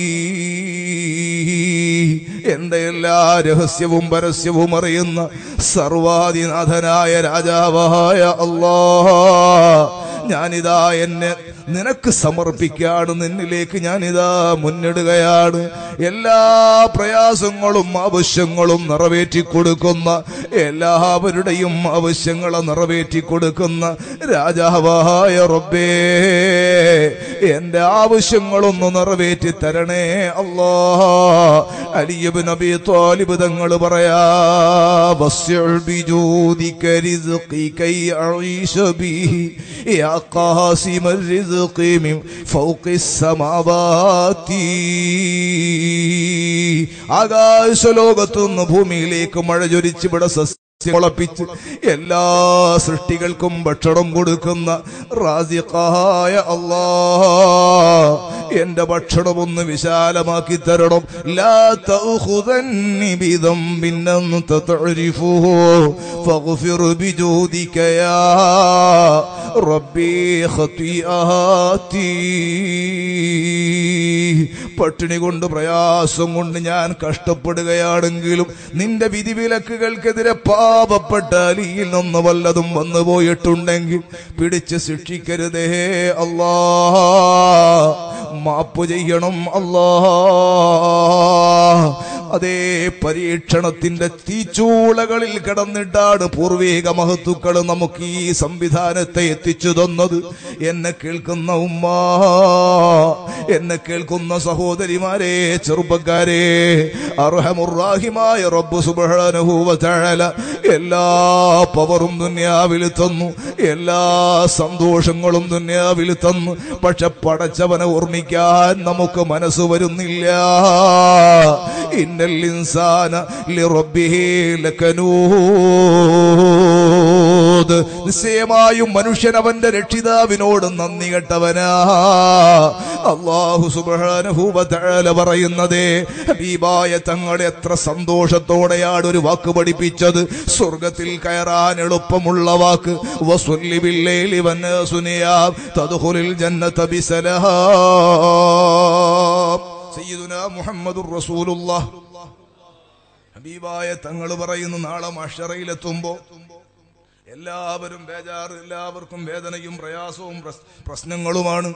Speaker 1: എന്റെ എല്ലാ രഹസ്യവും പരസ്യവും അറിയുന്ന സർവാധിനാഥനായ രാജാവായ അല്ലാ ഞാനിതാ എന്നെ നിനക്ക് സമർപ്പിക്കാണ് നിന്നിലേക്ക് ഞാനിതാ മുന്നിടുകയാണ് എല്ലാ പ്രയാസങ്ങളും ആവശ്യങ്ങളും നിറവേറ്റി കൊടുക്കുന്ന എല്ലാവരുടെയും ആവശ്യങ്ങളെ നറവേറ്റി കൊടുക്കുന്ന രാജാവായ റബ്ബേ എന്റെ ആവശ്യങ്ങളൊന്ന് നിറവേറ്റി തരണേ അല്ലാ അലിയബ് നബി ത്വാലിബ് തങ്ങൾ പറയാ വസ്യഉ ബിജൂദിക റിസ്ഖി കൈ അഈശ ബിഹി യാ ഖാസിമ الرزق من فوق السماوات ആകാശ ലോകത്തുനിന്ന് ഭൂമിയിലേക്ക് മഴ ചൊരിച്ചിവിടെ സസ്യ മുളപ്പിച്ച് എല്ലാ സൃഷ്ടികൾക്കും ഭക്ഷണം കൊടുക്കുന്ന റാസിഖായ അല്ലാ എന്റെ ഭക്ഷണം ഒന്ന് വിശാലമാക്കി തരണം ലാ തഅഖുദന്നി ബിദംബിൻ അൻത തഅരിഫുഹു ഫഗ്ഫിർ ബിജൂദിക യാ റബ്ബി ഖതിആതി പട്ടിണി കൊണ്ട് പ്രയാസം കൊണ്ട് ഞാൻ കഷ്ടപ്പെടുകയാണെങ്കിലും നിന്റെ വിധിവിലക്കുകൾക്കെതിരെ പാപപ്പെട്ട അലിയിൽ നിന്ന് വല്ലതും വന്നു പോയിട്ടുണ്ടെങ്കിൽ പിടിച്ച് ശിക്ഷിക്കരുതേ അല്ലാ മാപ്പ് ചെയ്യണം അല്ലാ അതേ പരീക്ഷണത്തിന്റെ തീച്ചൂളകളിൽ കിടന്നിട്ടാണ് പൂർവീക മഹത്തുക്കൾ നമുക്ക് ഈ സംവിധാനത്തെ എത്തിച്ചു തന്നത് എന്നെ കേൾക്കുന്ന ഉമ്മ എന്നെ കേൾക്കുന്ന സഹോദരിമാരെ ചെറുപ്പക്കാരെ അർഹമുറാഹിമായ റബ്ബ് സുബ്ഹാനഹു തആല എല്ലാ പവറും ദുന്യാവിൽ തന്നു എല്ലാ സന്തോഷങ്ങളും ദുന്യാവിൽ തന്നു പക്ഷെ പടച്ചവനെ ഓർമ്മിക്കാൻ നമുക്ക് മനസ്സ് വരുന്നില്ല ഇന്നൽ ഇൻസാന ലിറബ്ബിഹി ലകനൂദ് നിശ്ചയമായും മനുഷ്യൻ അവന്റെ രക്ഷിതാവിനോട് നന്ദി കെട്ടവനാ അള്ളാഹു സുബ്ഹാനഹു വ തആല പറയുന്നതേ ഹബീബായ തങ്ങളെ എത്ര സന്തോഷത്തോടെയാണ് ഒരു വാക്ക് പഠിപ്പിച്ചത് സ്വർഗത്തിൽ കയറാൻ എളുപ്പമുള്ള വാക്ക് വസുല്ലി ബില്ലൈലി വന്നാസു നിയാം തദ്ഖുലുൽ ജന്നത ബിസലാം സയ്യിദുനാ മുഹമ്മദുർ റസൂലുള്ളാഹ് ഹബീബായ തങ്ങൾ പറയുന്നു നാളെ മഷറയിലെത്തുമ്പോ എല്ലാവരും ബേജാറ് എല്ലാവർക്കും വേദനയും പ്രയാസവും പ്രസ്- പ്രശ്നങ്ങളുമാണ്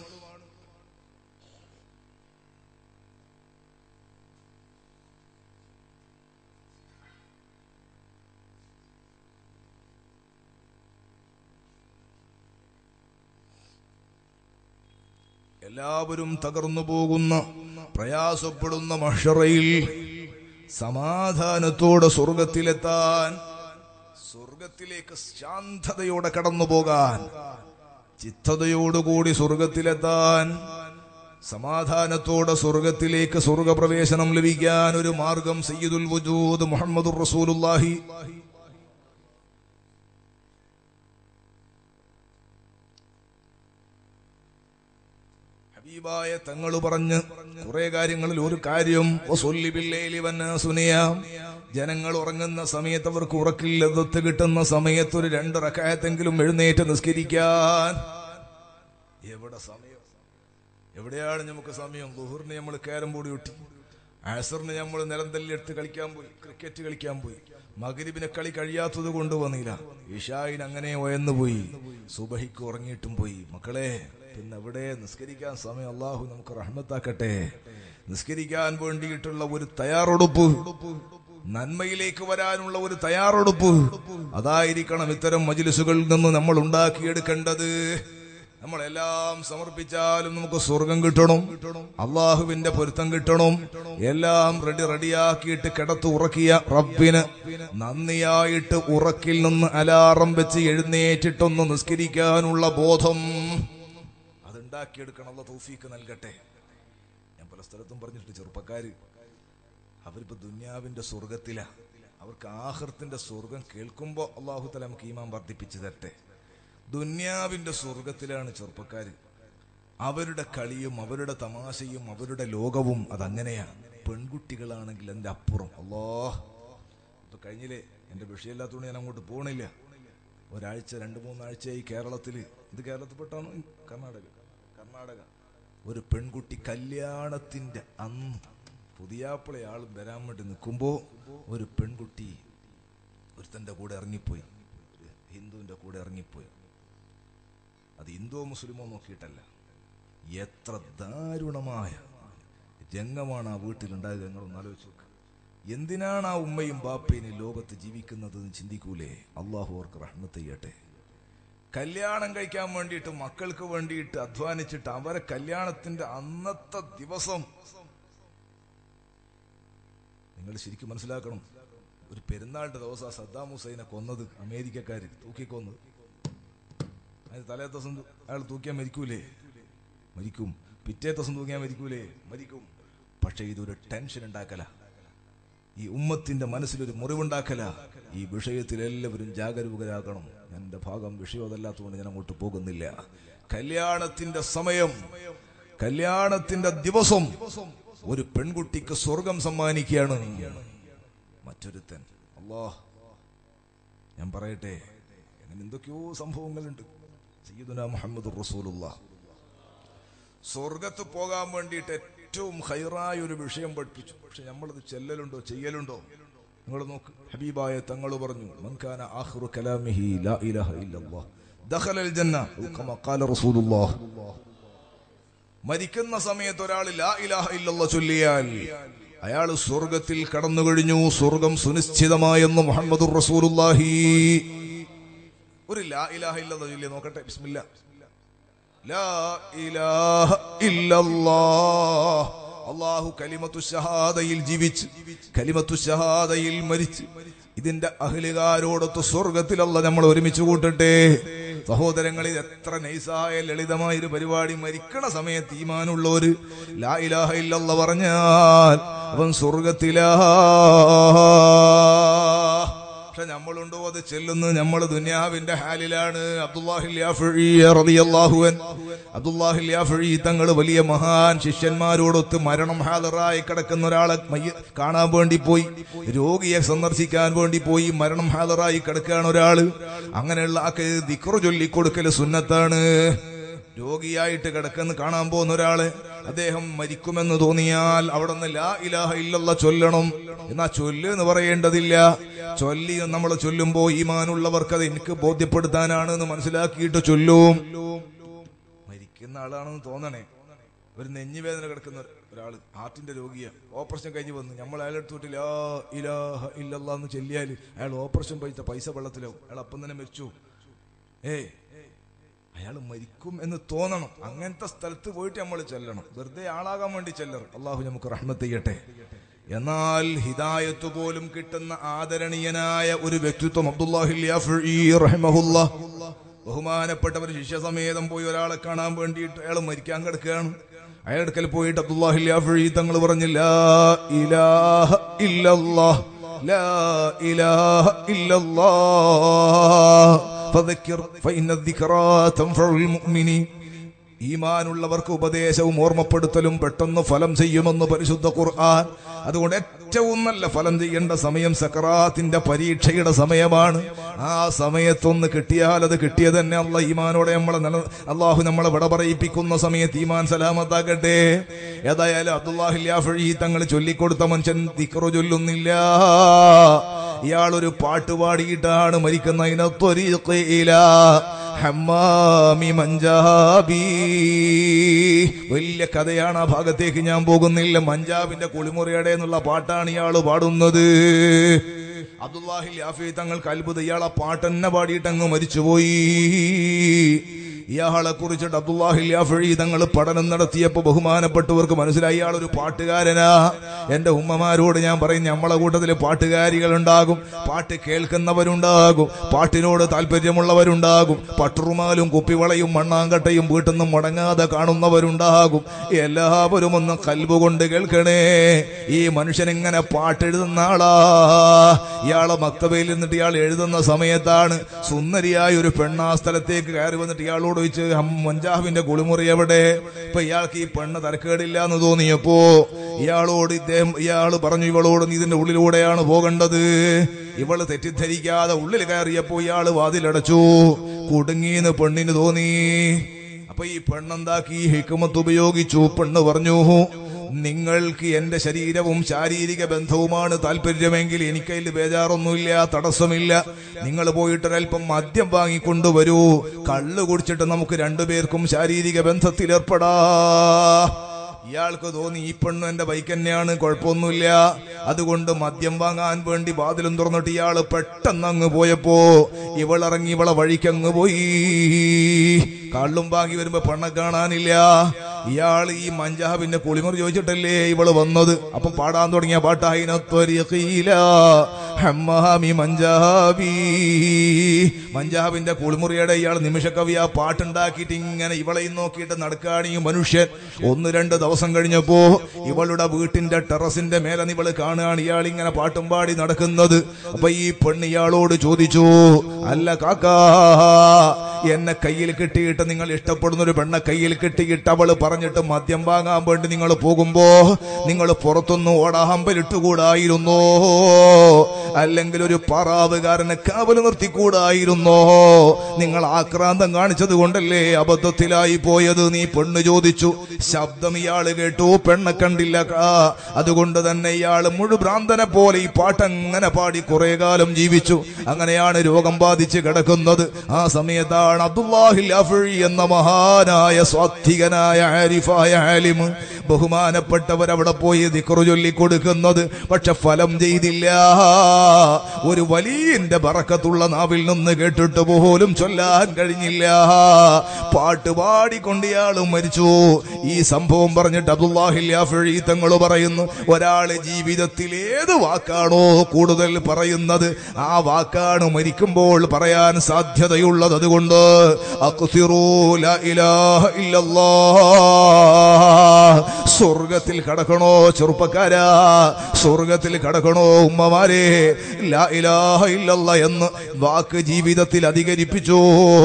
Speaker 1: എല്ലാവരും തകർന്നു പോകുന്ന പ്രയാസപ്പെടുന്ന മഷറയിൽ സമാധാനത്തോടെ സ്വർഗത്തിലെത്താൻ സ്വർഗത്തിലേക്ക് ശാന്തതയോടെ കടന്നു പോകാൻ ചിത്തതയോടുകൂടി സ്വർഗത്തിലെത്താൻ സമാധാനത്തോടെ സ്വർഗത്തിലേക്ക് സ്വർഗപ്രവേശനം ലഭിക്കാൻ ഒരു മാർഗം സയ്യിദുൽ വജൂദ് മുഹമ്മദുർ റസൂലുള്ളാഹി ഹബീബായ തങ്ങൾ പറഞ്ഞ് കുറെ കാര്യങ്ങളിൽ ഒരു കാര്യം വസുല്ലി ബില്ലൈലി വന്നാസുനിയാം. ജനങ്ങൾ ഉറങ്ങുന്ന സമയത്ത് അവർക്ക് ഉറക്കില്ലതത്ത് കിട്ടുന്ന സമയത്ത് ഒരു രണ്ട് റക്കായത്തെങ്കിലും എഴുന്നേറ്റ് നിസ്കരിക്കാൻ എവിടെ സമയം എവിടെയാണ് നമുക്ക് സമയം ദുഹറിന് നമ്മൾ കാരം ബോർഡ് കിട്ടി ആസറിന് നമ്മൾ നിലം തല്ലിയെടുത്ത് കളിക്കാൻ പോയി ക്രിക്കറ്റ് കളിക്കാൻ പോയി മകരിബിനെ കളി കഴിയാത്തത് കൊണ്ട് വന്നില്ല ഇഷായിന് അങ്ങനെ ഉയർന്നു പോയി സുബഹിക്ക് ഉറങ്ങിയിട്ടും പോയി മക്കളെ പിന്നെ എവിടെ നിസ്കരിക്കാൻ സമയം അള്ളാഹു നമുക്ക് റഹ്മത്താക്കട്ടെ നിസ്കരിക്കാൻ വേണ്ടിയിട്ടുള്ള ഒരു തയ്യാറെടുപ്പ് നന്മയിലേക്ക് വരാനുള്ള ഒരു തയ്യാറെടുപ്പ് അതായിരിക്കണം ഇത്തരം മജിലിസുകളിൽ നിന്ന് നമ്മൾ ഉണ്ടാക്കിയെടുക്കേണ്ടത് നമ്മളെല്ലാം സമർപ്പിച്ചാലും നമുക്ക് സ്വർഗം കിട്ടണം അള്ളാഹുവിന്റെ പൊരുത്തം കിട്ടണം എല്ലാം റെഡി റെഡിയാക്കിയിട്ട് കിടത്ത് ഉറക്കിയ റബ്ബിന് നന്ദിയായിട്ട് ഉറക്കിൽ നിന്ന് അലാറം വെച്ച് എഴുന്നേറ്റിട്ടൊന്ന് നിസ്കരിക്കാനുള്ള ബോധം അതുണ്ടാക്കിയെടുക്കണം അല്ല തൗഫീക്ക് നൽകട്ടെ ഞാൻ പല സ്ഥലത്തും പറഞ്ഞിട്ടുണ്ട് ചെറുപ്പക്കാര് അവരിപ്പോ ദുന്യാവിന്റെ സ്വർഗത്തിലാ അവർക്ക് ആഹൃത്തിന്റെ സ്വർഗം കേൾക്കുമ്പോ അള്ളാഹു തല നമുക്ക് ഈമാൻ വർദ്ധിപ്പിച്ചു തരട്ടെ ദുന്യാവിന്റെ സ്വർഗത്തിലാണ് ചെറുപ്പക്കാര് അവരുടെ കളിയും അവരുടെ തമാശയും അവരുടെ ലോകവും അതങ്ങനെയാണ് പെൺകുട്ടികളാണെങ്കിൽ അതിന്റെ അപ്പുറം അല്ലോ ഇപ്പൊ കഴിഞ്ഞില്ലേ എന്റെ വിഷയമില്ലാത്തതുകൊണ്ട് ഞാൻ അങ്ങോട്ട് പോണില്ല ഒരാഴ്ച രണ്ട് മൂന്നാഴ്ചയായി കേരളത്തില് ഇത് കേരളത്തിൽപ്പെട്ടാണോ കർണാടക കർണാടക ഒരു പെൺകുട്ടി കല്യാണത്തിന്റെ അന്ന് പുതിയാപ്പിള ആളും വരാൻ വേണ്ടി നിൽക്കുമ്പോ ഒരു പെൺകുട്ടി ഒരുത്തന്റെ കൂടെ ഇറങ്ങിപ്പോയി ഒരു ഹിന്ദുവിന്റെ കൂടെ ഇറങ്ങിപ്പോയി അത് ഹിന്ദുവോ മുസ്ലിമോ നോക്കിയിട്ടല്ല എത്ര ദാരുണമായ രംഗമാണ് ആ വീട്ടിലുണ്ടായത് നിങ്ങളൊന്ന് ആലോചിച്ച് നോക്ക് എന്തിനാണ് ആ ഉമ്മയും ബാപ്പയും ഈ ലോകത്ത് ജീവിക്കുന്നത് എന്ന് ചിന്തിക്കൂലേ അള്ളാഹു അവർക്ക് റഹ്മത്ത് ചെയ്യട്ടെ കല്യാണം കഴിക്കാൻ വേണ്ടിയിട്ട് മക്കൾക്ക് വേണ്ടിയിട്ട് അധ്വാനിച്ചിട്ട് അവരെ കല്യാണത്തിന്റെ അന്നത്തെ ദിവസം നിങ്ങൾ ശരിക്കും മനസ്സിലാക്കണം ഒരു പെരുന്നാളിന്റെ ദിവസം ആ സദ്ദാം ഹുസൈനെ കൊന്നത് അമേരിക്കക്കാര് തൂക്കിക്കൊന്നത് അതിന് തലേ ദിവസം അയാൾ തൂക്കിയാൽ മരിക്കൂലേ മരിക്കും പിറ്റേ ദിവസം തൂക്കിയാൽ മരിക്കൂലേ മരിക്കും പക്ഷെ ഇതൊരു ടെൻഷൻ ഉണ്ടാക്കല ഈ ഉമ്മത്തിന്റെ മനസ്സിലൊരു മുറിവുണ്ടാക്കല ഈ വിഷയത്തിൽ എല്ലാവരും ജാഗരൂകരാകണം എന്റെ ഭാഗം വിഷയം അതല്ലാത്തതുകൊണ്ട് ഞാൻ അങ്ങോട്ട് പോകുന്നില്ല കല്യാണത്തിന്റെ സമയം കല്യാണത്തിന്റെ ദിവസം ഒരു പെൺകുട്ടിക്ക് സ്വർഗം സമ്മാനിക്കുകയാണ് മറ്റൊരുത്തൻ അല്ലാ ഞാൻ പറയട്ടെ അങ്ങനെ എന്തൊക്കെയോ സംഭവങ്ങളുണ്ട് സയ്യിദുന മുഹമ്മദ് റസൂലുള്ള സ്വർഗത്ത് പോകാൻ വേണ്ടിയിട്ട് ഏറ്റവും ഹൈറായ ഒരു വിഷയം പഠിപ്പിച്ചു പക്ഷെ നമ്മളത് ചെല്ലലുണ്ടോ ചെയ്യലുണ്ടോ നിങ്ങൾ നോക്ക് ഹബീബായ തങ്ങൾ പറഞ്ഞു മൻകാന ആഖിറു കലാമിഹി ലാ ഇലാഹ ഇല്ലല്ലാഹ് ദഖലൽ ജന്ന കമാ ഖാല റസൂലുള്ളാഹ് മരിക്കുന്ന സമയത്ത് ഒരാൾ ലാ ഇലാഹ ഇല്ലല്ലാഹ് ചൊല്ലിയാൽ അയാൾ സ്വർഗത്തിൽ കടന്നു കഴിഞ്ഞു സ്വർഗം സുനിശ്ചിതമായെന്ന് മുഹമ്മദുർ റസൂലുള്ളാഹി ഒരു ലാ ഇലാഹ ഇല്ലല്ലാഹ് ചൊല്ലി നോക്കട്ടെ ബിസ്മില്ലാ ലാ ഇലാഹ ഇല്ലല്ലാഹ് അള്ളാഹു കലിമത്തു ഷഹാദയിൽ ജീവിച്ച് കലിമത്തു ഷഹാദയിൽ മരിച്ച് ഇതിന്റെ അഹ്ലുകാരോടൊത്ത് സ്വർഗത്തിലല്ല നമ്മൾ ഒരുമിച്ച് കൂട്ടട്ടെ സഹോദരങ്ങളിൽ എത്ര നൈസായ ലളിതമായ ഒരു പരിപാടി മരിക്കണ സമയത്ത് ഈമാനുള്ളവര് ലാ ഇലാഹ ഇല്ലല്ല പറഞ്ഞാൽ അവൻ സ്വർഗത്തിലാ പക്ഷെ നമ്മളുണ്ടോ അത് ചെല്ലുന്നു നമ്മൾ ദുനിയാവിന്റെ ഹാലിലാണ് അബ്ദുല്ലാഹിൽ യാഫിഈ റളിയല്ലാഹു അൻ അബ്ദുല്ലാഹിൽ യാഫിഈ തങ്ങൾ വലിയ മഹാൻ ശിഷ്യന്മാരോടൊത്ത് മരണം ഹാജറായി കിടക്കുന്ന ഒരാളെ മയ്യ- കാണാൻ വേണ്ടി പോയി രോഗിയെ സന്ദർശിക്കാൻ വേണ്ടി പോയി മരണം ഹാജറായി കിടക്കുകയാണ് ഒരാള് അങ്ങനെയുള്ള ആക്ക് ദിക്റ് ചൊല്ലിക്കൊടുക്കല് സുന്നത്താണ് രോഗിയായിട്ട് കിടക്കുന്ന കാണാൻ പോകുന്ന ഒരാള് അദ്ദേഹം മരിക്കുമെന്ന് തോന്നിയാൽ അവിടെ നിന്ന് ലാ ഇലാഹ ഇല്ലല്ല ചൊല്ലണം എന്നാ ചൊല്ല് എന്ന് പറയേണ്ടതില്ല ചൊല്ലി നമ്മൾ ചൊല്ലുമ്പോ ഈമാനുള്ളവർക്ക് അത് എനിക്ക് ബോധ്യപ്പെടുത്താനാണ് എന്ന് മനസ്സിലാക്കിയിട്ട് ചൊല്ലും മരിക്കുന്ന ആളാണെന്ന് തോന്നണേ ഒരു നെഞ്ഞുവേദന കിടക്കുന്ന ഒരാള് ഹാർട്ടിന്റെ രോഗിയാ ഓപ്പറേഷൻ കഴിഞ്ഞ് വന്നു നമ്മൾ അയാളെടുത്തോട്ട് ലാ ഇലാഹ ഇല്ലല്ലാ എന്ന് ചൊല്ലിയാൽ അയാൾ ഓപ്പറേഷൻ പൈസ പൈസ വെള്ളത്തിലാവും അയാൾ അപ്പം തന്നെ മരിച്ചു ഏയ് അയാൾ മരിക്കും എന്ന് തോന്നണം അങ്ങനത്തെ സ്ഥലത്ത് പോയിട്ട് നമ്മൾ ചെല്ലണം വെറുതെ ആളാകാൻ വേണ്ടി ചെല്ലർ അള്ളാഹു നമുക്ക് റഹ്മത്ത് ചെയ്യട്ടെ എന്നാൽ ഹിദായത്ത് പോലും കിട്ടുന്ന ആദരണീയനായ ഒരു വ്യക്തിത്വം അബ്ദുല്ലാഹിൽ യാഫിഈ റഹിമഹുല്ലാ ബഹുമാനപ്പെട്ടവർ ശിഷ്യസമേതം പോയി ഒരാളെ കാണാൻ വേണ്ടിയിട്ട് അയാൾ മരിക്കാൻ കിടക്കുകയാണ് അയാളുടെ അടുക്കൽ പോയിട്ട് അബ്ദുല്ലാഹിൽ യാഫിഈ തങ്ങൾ പറഞ്ഞില്ല ഇലാഹ ഇല്ലല്ലാഹ് ലാ ഇലാഹ ഇല്ലല്ലാഹ് فذكر فإن الذكرى تنفع المؤمنين ഈമാനുള്ളവർക്ക് ഉപദേശവും ഓർമ്മപ്പെടുത്തലും പെട്ടെന്ന് ഫലം ചെയ്യുമെന്ന് പരിശുദ്ധ ഖുർആൻ അതുകൊണ്ട് ഏറ്റവും നല്ല ഫലം ചെയ്യേണ്ട സമയം സക്കറാത്തിന്റെ പരീക്ഷയുടെ സമയമാണ് ആ സമയത്തൊന്ന് കിട്ടിയാൽ അത് കിട്ടിയത് തന്നെ അല്ല ഈമാനോടെ നമ്മളെ നില അള്ളാഹു നമ്മളെ വിട പറയിപ്പിക്കുന്ന സമയത്ത് ഈമാൻ സലാമത്താകട്ടെ ഏതായാലും അബ്ദുല്ലാഹില്ലാഫഴി തങ്ങൾ ചൊല്ലിക്കൊടുത്ത മനുഷ്യൻ ദിക്റു ചൊല്ലുന്നില്ല ഇയാളൊരു പാട്ട് പാടിയിട്ടാണ് മരിക്കുന്ന ഇനത്തൊരീല ഹമ്മാമി മഞ്ചാബി വലിയ കഥയാണ് ആ ഭാഗത്തേക്ക് ഞാൻ പോകുന്നില്ല മഞ്ചാബിന്റെ കുളിമുറിയുടെ എന്നുള്ള പാട്ടാണ് ഇയാള് പാടുന്നത് അബ്ദുല്ലാഹിൽ യാഫി തങ്ങൾക്ക് അത്ഭുതം ഇയാൾ ആ പാട്ട് തന്നെ പാടിയിട്ട് അങ്ങ് മരിച്ചുപോയി ഇയാളെ കുറിച്ചിട്ട് അബ്ദുല്ലാഹിൽ യാഫി തങ്ങൾ പഠനം നടത്തിയപ്പോ ബഹുമാനപ്പെട്ടവർക്ക് മനസ്സിലായി ഇയാൾ ഒരു പാട്ടുകാരനാ എന്റെ ഉമ്മമാരോട് ഞാൻ പറയും നമ്മളെ കൂട്ടത്തിൽ പാട്ടുകാരികൾ ഉണ്ടാകും പാട്ട് കേൾക്കുന്നവരുണ്ടാകും പാട്ടിനോട് താല്പര്യമുള്ളവരുണ്ടാകും പട്ടുറുമാലും കുപ്പിവളയും മണ്ണാങ്കട്ടയും വീട്ടിൽ നിന്നും മുടങ്ങാതെ കാണുന്നവരുണ്ടാകും എല്ലാവരും ഒന്ന് കൽബുകൊണ്ട് കേൾക്കണേ ഈ മനുഷ്യൻ ഇങ്ങനെ പാട്ടെഴുതുന്ന ആളാ ഇയാളെ മക്തബയിൽ നിന്നിട്ട് ഇയാൾ എഴുതുന്ന സമയത്താണ് സുന്ദരിയായ ഒരു പെണ്ണാ സ്ഥലത്തേക്ക് കയറി വന്നിട്ട് ഇയാളോട് ചോദിച്ച് മഞ്ചാവിന്റെ കുളിമുറി എവിടെ ഇപ്പൊ ഇയാൾക്ക് ഈ പെണ്ണ് തരക്കേടില്ല എന്ന് തോന്നിയപ്പോ ഇയാളോട് ഇദ്ദേഹം ഇയാൾ പറഞ്ഞു ഇവളോട് നീ ഇതിന്റെ ഉള്ളിലൂടെയാണ് പോകേണ്ടത് ഇവള് തെറ്റിദ്ധരിക്കാതെ ഉള്ളിൽ കയറിയപ്പോ ഇയാള് വാതിലടച്ചു കുടുങ്ങിന്ന് പെണ്ണിന് തോന്നി അപ്പൊ ഈ പെണ്ണെന്താക്കി ഹിക്കുമത്ത് ഉപയോഗിച്ചു പെണ്ണ് പറഞ്ഞു നിങ്ങൾക്ക് എന്റെ ശരീരവും ശാരീരിക ബന്ധവുമാണ് താല്പര്യമെങ്കിൽ എനിക്കതിൽ ബേജാറൊന്നുമില്ല തടസ്സമില്ല നിങ്ങൾ പോയിട്ടൊരൽപ്പം മദ്യം വാങ്ങിക്കൊണ്ടുവരൂ കള്ള് കുടിച്ചിട്ട് നമുക്ക് രണ്ടുപേർക്കും ശാരീരിക ബന്ധത്തിൽ ഏർപ്പെടാ ഇയാൾക്ക് തോന്നി ഈ പെണ്ണു എന്റെ ബൈക്ക് തന്നെയാണ് കുഴപ്പമൊന്നുമില്ല അതുകൊണ്ട് മദ്യം വാങ്ങാൻ വേണ്ടി വാതിലും തുറന്നിട്ട് ഇയാള് പെട്ടെന്ന് അങ്ങ് പോയപ്പോ ഇവളിറങ്ങി ഇവളെ വഴിക്കങ്ങ് പോയി കള്ളും വാങ്ങി വരുമ്പോ പെണ്ണ കാണാനില്ല ഇയാൾ ഈ മഞ്ചാബിന്റെ കുളിമുറി ചോദിച്ചിട്ടല്ലേ ഇവള് വന്നത് അപ്പൊ പാടാൻ തുടങ്ങിയ പാട്ടായിനത്വരീല ഹമ്മാമി മഞ്ചാബി മഞ്ചാബിന്റെ കുളിമുറിയുടെ ഇയാൾ നിമിഷക്കവി ആ പാട്ടുണ്ടാക്കിയിട്ട് ഇങ്ങനെ ഇവളെയും നോക്കിയിട്ട് നടക്കാണ് ഈ മനുഷ്യൻ ഒന്ന് രണ്ട് ദിവസം കഴിഞ്ഞപ്പോ ഇവളുടെ വീട്ടിന്റെ ടെറസിന്റെ മേലെ ഇവള് കാണുകയാണ് ഇയാൾ ഇങ്ങനെ പാട്ടും പാടി നടക്കുന്നത് അപ്പൊ ഈ പെണ്ണ് ഇയാളോട് ചോദിച്ചു അല്ല കാക്കാ എന്നെ കയ്യിൽ കിട്ടിയിട്ട് നിങ്ങൾ ഇഷ്ടപ്പെടുന്ന ഒരു പെണ്ണെ കയ്യിൽ കിട്ടിയിട്ട് അവള് പറഞ്ഞിട്ട് മദ്യം വാങ്ങാൻ വേണ്ടി നിങ്ങൾ പോകുമ്പോ നിങ്ങൾ പുറത്തൊന്നും ഓടാഹമ്പലിട്ടുകൂടായിരുന്നോ അല്ലെങ്കിൽ ഒരു പാറാവുകാരനെ കാവല് നിർത്തിക്കൂടായിരുന്നോ നിങ്ങൾ ആക്രാന്തം കാണിച്ചത് കൊണ്ടല്ലേ അബദ്ധത്തിലായി പോയത് നീ പെണ്ണ് ചോദിച്ചു ശബ്ദം ഇയാള് കേട്ടു പെണ്ണെ കണ്ടില്ല കാ. അതുകൊണ്ട് തന്നെ ഇയാള് മുഴുഭ്രാന്തനെ പോലെ ഈ പാട്ടങ്ങനെ പാടി കുറെ കാലം ജീവിച്ചു അങ്ങനെയാണ് രോഗം ബാധിച്ച് കിടക്കുന്നത് ആ സമയത്താണ് അബ്ദുല്ലാഹിൽ അഫഴി എന്ന മഹാനായ സ്വാത്വികനായ ആരിഫായ ആലിം ബഹുമാനപ്പെട്ടവർ അവിടെ പോയി ദിക്റു ചൊല്ലി കൊടുക്കുന്നത് പക്ഷെ ഫലം ചെയ്തില്ല ഒരു വലിയന്റെ ബറക്കത്തുള്ള നാവിൽ നിന്ന് കേട്ടിട്ട് പോലും ചൊല്ലാൻ കഴിഞ്ഞില്ല പാട്ട് പാടിക്കൊണ്ട് ഇയാളും മരിച്ചു ഈ സംഭവം പറഞ്ഞിട്ട് അബ്ദുല്ലാഹിൽ അഫഴി തങ്ങൾ പറയുന്നു ഒരാള് ജീവിതത്തിൽ ഏത് വാക്കാണോ കൂടുതൽ പറയുന്നത് ആ വാക്കാണ് മരിക്കുമ്പോൾ പറയാൻ സാധ്യതയുള്ളത് അതുകൊണ്ട് അക്സിറൂ ലാ ഇലാഹ ഇല്ലല്ലാഹ്. സ്വർഗത്തിൽ കടക്കണോ ചെറുപ്പക്കാരാ സ്വർഗത്തിൽ കടക്കണോ ഉമ്മമാരെ ലാ ഇലാഹ ഇല്ലല്ല എന്ന് വാക്ക് ജീവിതത്തിൽ അധികരിപ്പിച്ചു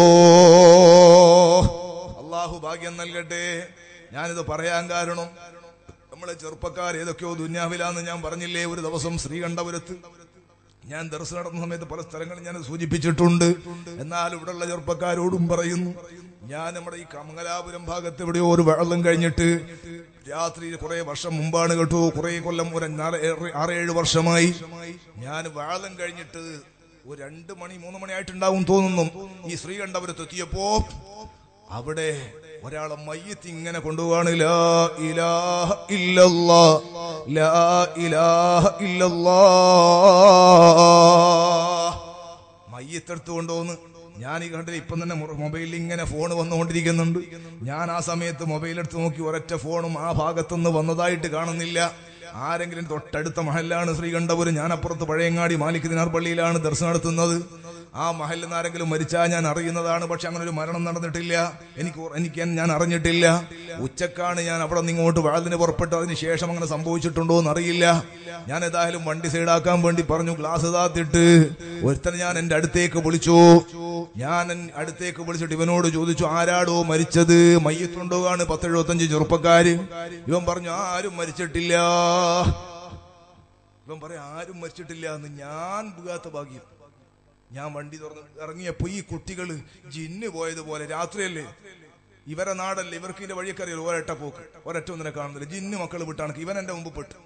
Speaker 1: അള്ളാഹു ഭാഗ്യം നൽകട്ടെ ഞാനിത് പറയാൻ കാരണം നമ്മളെ ചെറുപ്പക്കാർ ഏതൊക്കെയോ ദുന്യാവിലാന്ന് ഞാൻ പറഞ്ഞില്ലേ ഒരു ദിവസം ശ്രീകണ്ഠപുരത്ത് ഞാൻ ദർശനം നടന്ന സമയത്ത് പല സ്ഥലങ്ങളിൽ ഞാൻ സൂചിപ്പിച്ചിട്ടുണ്ട് എന്നാൽ ഇവിടെയുള്ള ചെറുപ്പക്കാരോടും പറയുന്നു ഞാൻ നമ്മുടെ ഈ കമംഗലാപുരം ഭാഗത്ത് എവിടെയോ ഒരു വെള്ളം കഴിഞ്ഞിട്ട് രാത്രി കുറെ വർഷം മുമ്പാണ് കേട്ടോ കുറെ കൊല്ലം ഒരു നാല് ഏറ് ആറേഴ് വർഷമായി ഞാൻ വാളം കഴിഞ്ഞിട്ട് ഒരു രണ്ട് മണി മൂന്ന് മണി ആയിട്ടുണ്ടാവും തോന്നുന്നു ഈ ശ്രീകണ്ഠപുരത്ത് എത്തിയപ്പോ അവിടെ ഒരാളെ മയ്യത്ത് ഇങ്ങനെ കൊണ്ടുപോവാണ് ലാ ഇലാഹ ഇല്ലല്ലാ ലാ ഇലാഹ ഇല്ലല്ലാ മയ്യത്തെടുത്ത് കൊണ്ടുപോന്ന് ഞാൻ ഈ കണ്ടില്ല ഇപ്പം തന്നെ മൊ- മൊബൈലിൽ ഇങ്ങനെ ഫോൺ വന്നുകൊണ്ടിരിക്കുന്നുണ്ട് ഞാൻ ആ സമയത്ത് മൊബൈൽ എടുത്ത് നോക്കി ഒരൊറ്റ ഫോണും ആ ഭാഗത്തുനിന്ന് വന്നതായിട്ട് കാണുന്നില്ല ആരെങ്കിലും തൊട്ടടുത്ത മഹലാണ് ശ്രീകണ്ഠപുരം ഞാൻ അപ്പുറത്ത് പഴയങ്ങാടി മാലിക് ദിനാർ പള്ളിയിലാണ് ദർശനം നടത്തുന്നത് ആ മഹലിൽ നിന്ന് ആരെങ്കിലും മരിച്ചാൽ ഞാൻ അറിയുന്നതാണ് പക്ഷെ അങ്ങനെ ഒരു മരണം നടന്നിട്ടില്ല എനിക്ക് ഉറ- എനിക്ക് ഞാൻ അറിഞ്ഞിട്ടില്ല ഉച്ചക്കാണ് ഞാൻ അവിടെ നിന്ന് ഇങ്ങോട്ട് വാതിന് പുറപ്പെട്ട് അതിന് ശേഷം അങ്ങനെ സംഭവിച്ചിട്ടുണ്ടോ എന്ന് അറിയില്ല ഞാൻ ഏതായാലും വണ്ടി സൈഡാക്കാൻ വേണ്ടി പറഞ്ഞു ഗ്ലാസ് താത്തിട്ട് ഒരുത്തനെ ഞാൻ എന്റെ അടുത്തേക്ക് വിളിച്ചു ഞാൻ എൻ അടുത്തേക്ക് വിളിച്ചിട്ട് ഇവനോട് ചോദിച്ചു ആരാടോ മരിച്ചത് മയ്യത്തുണ്ടോ ആണ് പത്തെഴുപത്തഞ്ച് ചെറുപ്പക്കാര് ഇവൻ പറഞ്ഞു ആരും മരിച്ചിട്ടില്ല ഇവൻ പറയാം ആരും മരിച്ചിട്ടില്ല എന്ന് ഞാൻ വീകാത്ത ഭാഗ്യം ഞാൻ വണ്ടി തുറന്ന് ഇറങ്ങിയപ്പോ ഈ കുട്ടികള് ജിന്ന് പോയതുപോലെ രാത്രിയല്ലേ ഇവരെ നാടല്ലേ ഇവർക്ക് ഇതിന്റെ വഴിയൊക്കെ അറിയാലോ ഒരൊറ്റ പോക്ക് ഒരൊറ്റ ഒന്നിനെ കാണുന്നില്ല ജിന്ന് മക്കൾ വിട്ടാണ് ഇവൻ എന്റെ മുമ്പ് പെട്ടു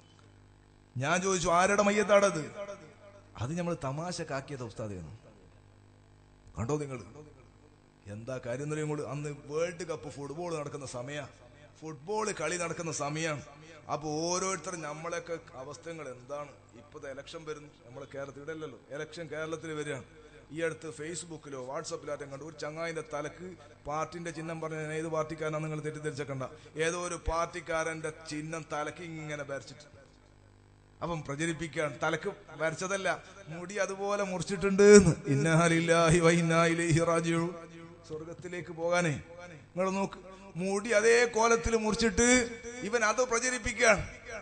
Speaker 1: ഞാൻ ചോദിച്ചു ആരുടെ മയ്യത്താടത് അത് നമ്മൾ തമാശക്കാക്കിയത് ഉസ്താദേന്ന് കണ്ടോ നിങ്ങൾ എന്താ കാര്യം എന്ന് പറയുമ്പോൾ അന്ന് വേൾഡ് കപ്പ് ഫുട്ബോൾ നടക്കുന്ന സമയ ഫുട്ബോൾ കളി നടക്കുന്ന സമയമാണ് അപ്പൊ ഓരോരുത്തരും നമ്മളൊക്കെ അവസ്ഥകൾ എന്താണ് ഇപ്പത്തെ ഇലക്ഷൻ വരുന്നു നമ്മളെ കേരളത്തിൽ ഇവിടെ അല്ലല്ലോ ഇലക്ഷൻ കേരളത്തിൽ വരികയാണ് ഈ അടുത്ത് ഫേസ്ബുക്കിലോ വാട്സപ്പിലോ ആറ്റം കണ്ടു ഒരു ചങ്ങായിന്റെ തലക്ക് പാർട്ടിന്റെ ചിഹ്നം പറഞ്ഞ ഞാൻ ഏത് പാർട്ടിക്കാരനാണ് നിങ്ങൾ തെറ്റിദ്ധരിച്ചേക്കണ്ട ഏതോ ഒരു പാർട്ടിക്കാരന്റെ ചിഹ്നം തലക്ക് ഇങ്ങനെ വരച്ചിട്ട് അപ്പം പ്രചരിപ്പിക്കാൻ തലക്ക് വരച്ചതല്ല മുടി അതുപോലെ മുറിച്ചിട്ടുണ്ട് എന്ന്. ഇന്നാലില്ലാഹി വ ഇന്നാ ഇലൈഹി റാജിഊൻ. സ്വർഗത്തിലേക്ക് പോകാനേ നിങ്ങൾ നോക്ക് മുടി അതേ കോലത്തിൽ മുറിച്ചിട്ട് ഇവൻ അത് പ്രചരിപ്പിക്കാൻ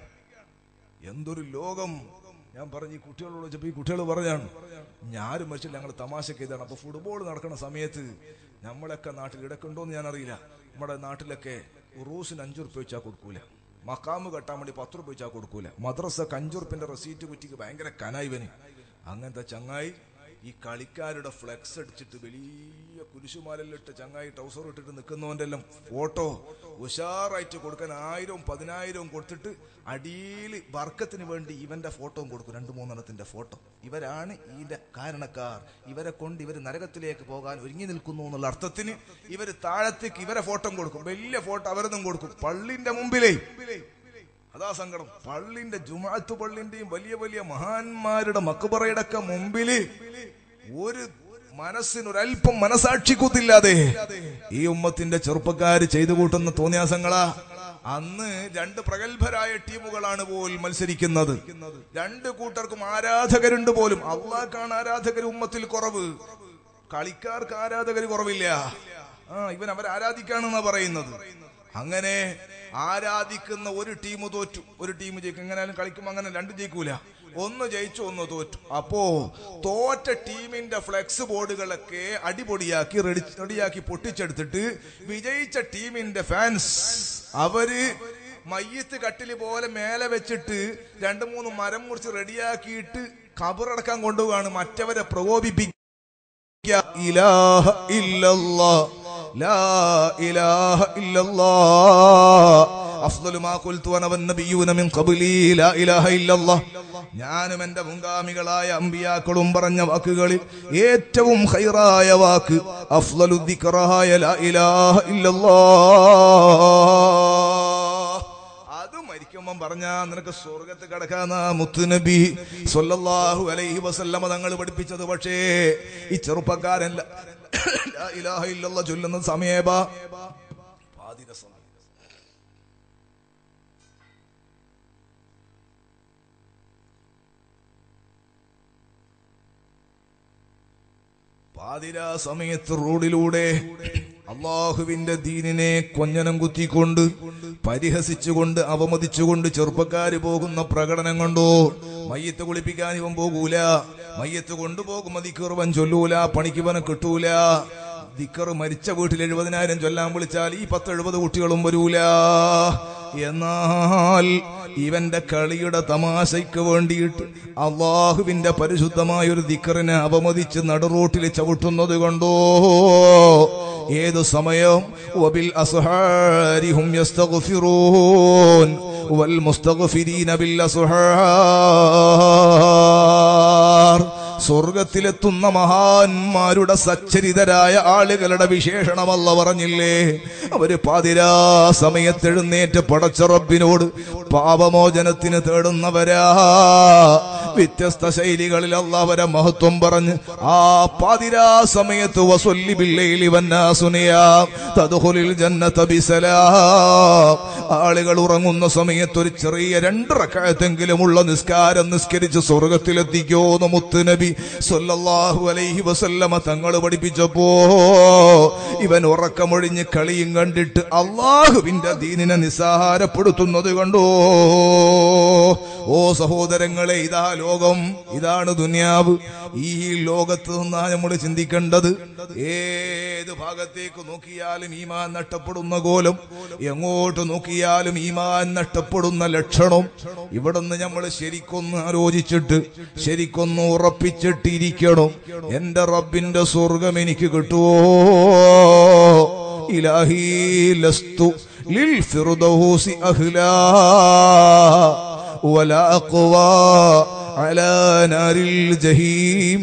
Speaker 1: എന്തൊരു ലോകം ഞാൻ പറഞ്ഞു ഈ കുട്ടികളോട് വെച്ചപ്പോ ഈ കുട്ടികൾ പറഞ്ഞാണ് ഞാനും മരിച്ചില്ല ഞങ്ങൾ തമാശക്ക് ഇതാണ് അപ്പൊ ഫുട്ബോൾ നടക്കുന്ന സമയത്ത് നമ്മളൊക്കെ നാട്ടിൽ ഇടക്കുണ്ടോ എന്ന് ഞാൻ അറിയില്ല നമ്മുടെ നാട്ടിലൊക്കെ ഉറൂസിന് അഞ്ചു റുപ്യ വെച്ചാൽ കൊടുക്കൂല മക്കാമ് കെട്ടാൻ വേണ്ടി പത്ത് റുപ്യ വെച്ചാൽ കൊടുക്കൂല മദ്രസ അഞ്ചു റുപ്യന്റെ റെസീറ്റ് കുറ്റിക്ക് ഭയങ്കര കനായിവന് അങ്ങനത്തെ ചങ്ങായി ഈ കളിക്കാരുടെ ഫ്ലെക്സ് അടിച്ചിട്ട് വലിയ കുരിശുമാലിട്ട് ചങ്ങായി ട്രൗസർ ഇട്ടിട്ട് നിൽക്കുന്നവന്റെ എല്ലാം ഫോട്ടോ ഉഷാറായിട്ട് കൊടുക്കാൻ ആയിരവും പതിനായിരവും കൊടുത്തിട്ട് അടിയിൽ വർക്കത്തിന് വേണ്ടി ഇവന്റെ ഫോട്ടോയും കൊടുക്കും രണ്ട് മൂന്നെണ്ണത്തിന്റെ ഫോട്ടോ ഇവരാണ് ഇതിന്റെ കാരണക്കാർ ഇവരെ കൊണ്ട് ഇവർ നരകത്തിലേക്ക് പോകാൻ ഒരുങ്ങി നിൽക്കുന്നു എന്നുള്ള അർത്ഥത്തിന് ഇവർ താഴത്തേക്ക് ഇവരെ ഫോട്ടോ കൊടുക്കും വലിയ ഫോട്ടോ അവരൊന്നും കൊടുക്കും പള്ളിന്റെ മുമ്പിലേ അതാ സങ്കടം പള്ളിന്റെ ജുമാഅത്ത് പള്ളിന്റെയും വലിയ വലിയ മഹാന്മാരുടെ മക്കുപറയുടെ ഒക്കെ മുമ്പില് ഒരു മനസ്സിന് ഒരല്പം മനസാക്ഷി കുത്തില്ലാതെ ഈ ഉമ്മത്തിന്റെ ചെറുപ്പക്കാര് ചെയ്തു കൂട്ടുന്ന തോന്നിയാസങ്ങളാ അന്ന് രണ്ട് പ്രഗത്ഭരായ ടീമുകളാണ് പോൽ മത്സരിക്കുന്നത് രണ്ട് കൂട്ടർക്കും ആരാധകരുണ്ട് പോലും അള്ളാഹ്ക്കാണ് ആരാധകർ ഉമ്മത്തിൽ കുറവ് കളിക്കാർക്ക് ആരാധകർ കുറവില്ല ആ ഇവൻ അവർ ആരാധിക്കാണെന്നാ പറയുന്നത് അങ്ങനെ ആരാധിക്കുന്ന ഒരു ടീം തോറ്റു ഒരു ടീം ജയിക്കും എങ്ങനെയാലും കളിക്കുമ്പോ അങ്ങനെ രണ്ടും ജയിക്കൂല ഒന്ന് ജയിച്ചു ഒന്ന് തോറ്റു അപ്പോ തോറ്റ ടീമിന്റെ ഫ്ലെക്സ് ബോർഡുകളൊക്കെ അടിപൊളിയാക്കി റെഡി റെഡിയാക്കി പൊട്ടിച്ചെടുത്തിട്ട് വിജയിച്ച ടീമിന്റെ ഫാൻസ് അവര് മയ്യത്ത് കട്ടില് പോലെ മേലെ വെച്ചിട്ട് രണ്ടു മൂന്ന് മരം മുറിച്ച് റെഡിയാക്കിയിട്ട് കബറടക്കാൻ കൊണ്ടുപോവാണ് മറ്റവരെ പ്രകോപിപ്പിക്കുക ഇലാഹ ഇല്ലല്ലാ ലാ ഇലാഹ ഇല്ലല്ലാ അഫ്ദലു മാ ഖുൽതു അന വന്നബിയ്യൂന മിൻ ഖബ്ലി ലാ ഇലാഹ ഇല്ലല്ലാ ഞാനും എന്റെ മുൻഗാമികളായ അമ്പിയാക്കളും പറഞ്ഞ വാക്കുകളിൽ ഏറ്റവും ഖൈറായ വാക്ക് അഫ്ദലു ദിക്റായ ലാ ഇലാഹ ഇല്ലല്ലാ അത് മരിക്കുമ്പം പറഞ്ഞാ നിനക്ക് സ്വർഗത്ത് കിടക്കാന്ന മുത്തുനബി സല്ലല്ലാഹു അലൈഹി വസല്ലമ തങ്ങൾ പഠിപ്പിച്ചത് പക്ഷേ ഈ ചെറുപ്പക്കാരൻ ല- ലാ ഇലാഹ ഇല്ലല്ലാ ചൊല്ലുന്ന സമയബാ പാതിര സമയം പാതിരാ സമയത്ത് റോഡിലൂടെ അള്ളാഹുവിന്റെ ദീനിനെ കൊഞ്ഞനം കുത്തിക്കൊണ്ട് പരിഹസിച്ചുകൊണ്ട് അവമതിച്ചുകൊണ്ട് ചെറുപ്പക്കാര് പോകുന്ന പ്രകടനം കണ്ടോ മയ്യത്ത് കുളിപ്പിക്കാൻ ഇവൻ പോകൂല മയ്യത്ത് കൊണ്ടുപോകുമ്പോ ദിക്കറുവൻ ചൊല്ലൂല പണിക്കുവനെ കിട്ടൂല ദിക്കറ് മരിച്ച വീട്ടിൽ എഴുപതിനായിരം ചൊല്ലാൻ വിളിച്ചാൽ ഈ പത്ത് എഴുപത് കുട്ടികളും വരൂല എന്നാൽ ഇവന്റെ കളിയുടെ തമാശയ്ക്ക് വേണ്ടിയിട്ട് അള്ളാഹുവിന്റെ പരിശുദ്ധമായ ഒരു ദിക്കറിനെ അവമതിച്ച് നടുറോട്ടിൽ ചവിട്ടുന്നത് കൊണ്ടോ ഏതു സമയം വബിൽ അസ്ഹാരിഹും യസ്തഗ്ഫിറൂൻ വൽ മുസ്തഗ്ഫിരീന ബിൽ അസ്ഹാർ സ്വർഗത്തിലെത്തുന്ന മഹാന്മാരുടെ സച്ചരിതരായ ആളുകളുടെ വിശേഷണമല്ല പറഞ്ഞില്ലേ അവര് പാതിരാ സമയത്തെഴുന്നേറ്റ് പടച്ച റബ്ബിനോട് പാപമോചനത്തിന് തേടുന്നവരാ വ്യത്യസ്ത ശൈലികളിൽ അള്ളാവരെ മഹത്വം പറഞ്ഞ് ആ പാതിരാ സമയത്ത് വസൊല്ലി ബില്ലയിലി വന്നാസുനിയാ തദ്ഖുലിൽ ജന്നത ബിസലാം ആളുകൾ ഉറങ്ങുന്ന സമയത്ത് ഒരു ചെറിയ രണ്ട് റക്കായത്തെങ്കിലുമുള്ള നിസ്കാരം നിസ്കരിച്ച് സ്വർഗത്തിലെത്തിക്കോന്ന് മുത്തുനബി സല്ലല്ലാഹു അലൈഹി വസല്ലമ തങ്ങൾ പഠിപ്പിച്ചപ്പോ ഇവൻ ഉറക്കമൊഴിഞ്ഞ് കളിയും കണ്ടിട്ട് അള്ളാഹുവിന്റെ ദീനിനെ നിസ്സാരപ്പെടുത്തുന്നത് കണ്ടോ ഓ സഹോദരങ്ങളെ ഇതാ ലോകം ഇതാണ് ദുനിയാവ് ഈ ലോകത്ത് നിന്നാ നമ്മൾ ചിന്തിക്കേണ്ടത് ഏത് ഭാഗത്തേക്ക് നോക്കിയാലും ഈമാൻ നഷ്ടപ്പെടുന്ന കോലം എങ്ങോട്ട് നോക്കിയാലും ഈമാൻ നഷ്ടപ്പെടുന്ന ലക്ഷണം ഇവിടുന്ന് നമ്മൾ ശരിക്കൊന്ന് ആലോചിച്ചിട്ട് ശരിക്കൊന്ന് ഉറപ്പിച്ചിട്ടിരിക്കണം എന്റെ റബ്ബിന്റെ സ്വർഗം എനിക്ക് കിട്ടുവോ ഇലാഹി ലസ്തു ലിൽ ഫിർദൗസി അഹ്ലാ ولا أقوى على نار الجحيم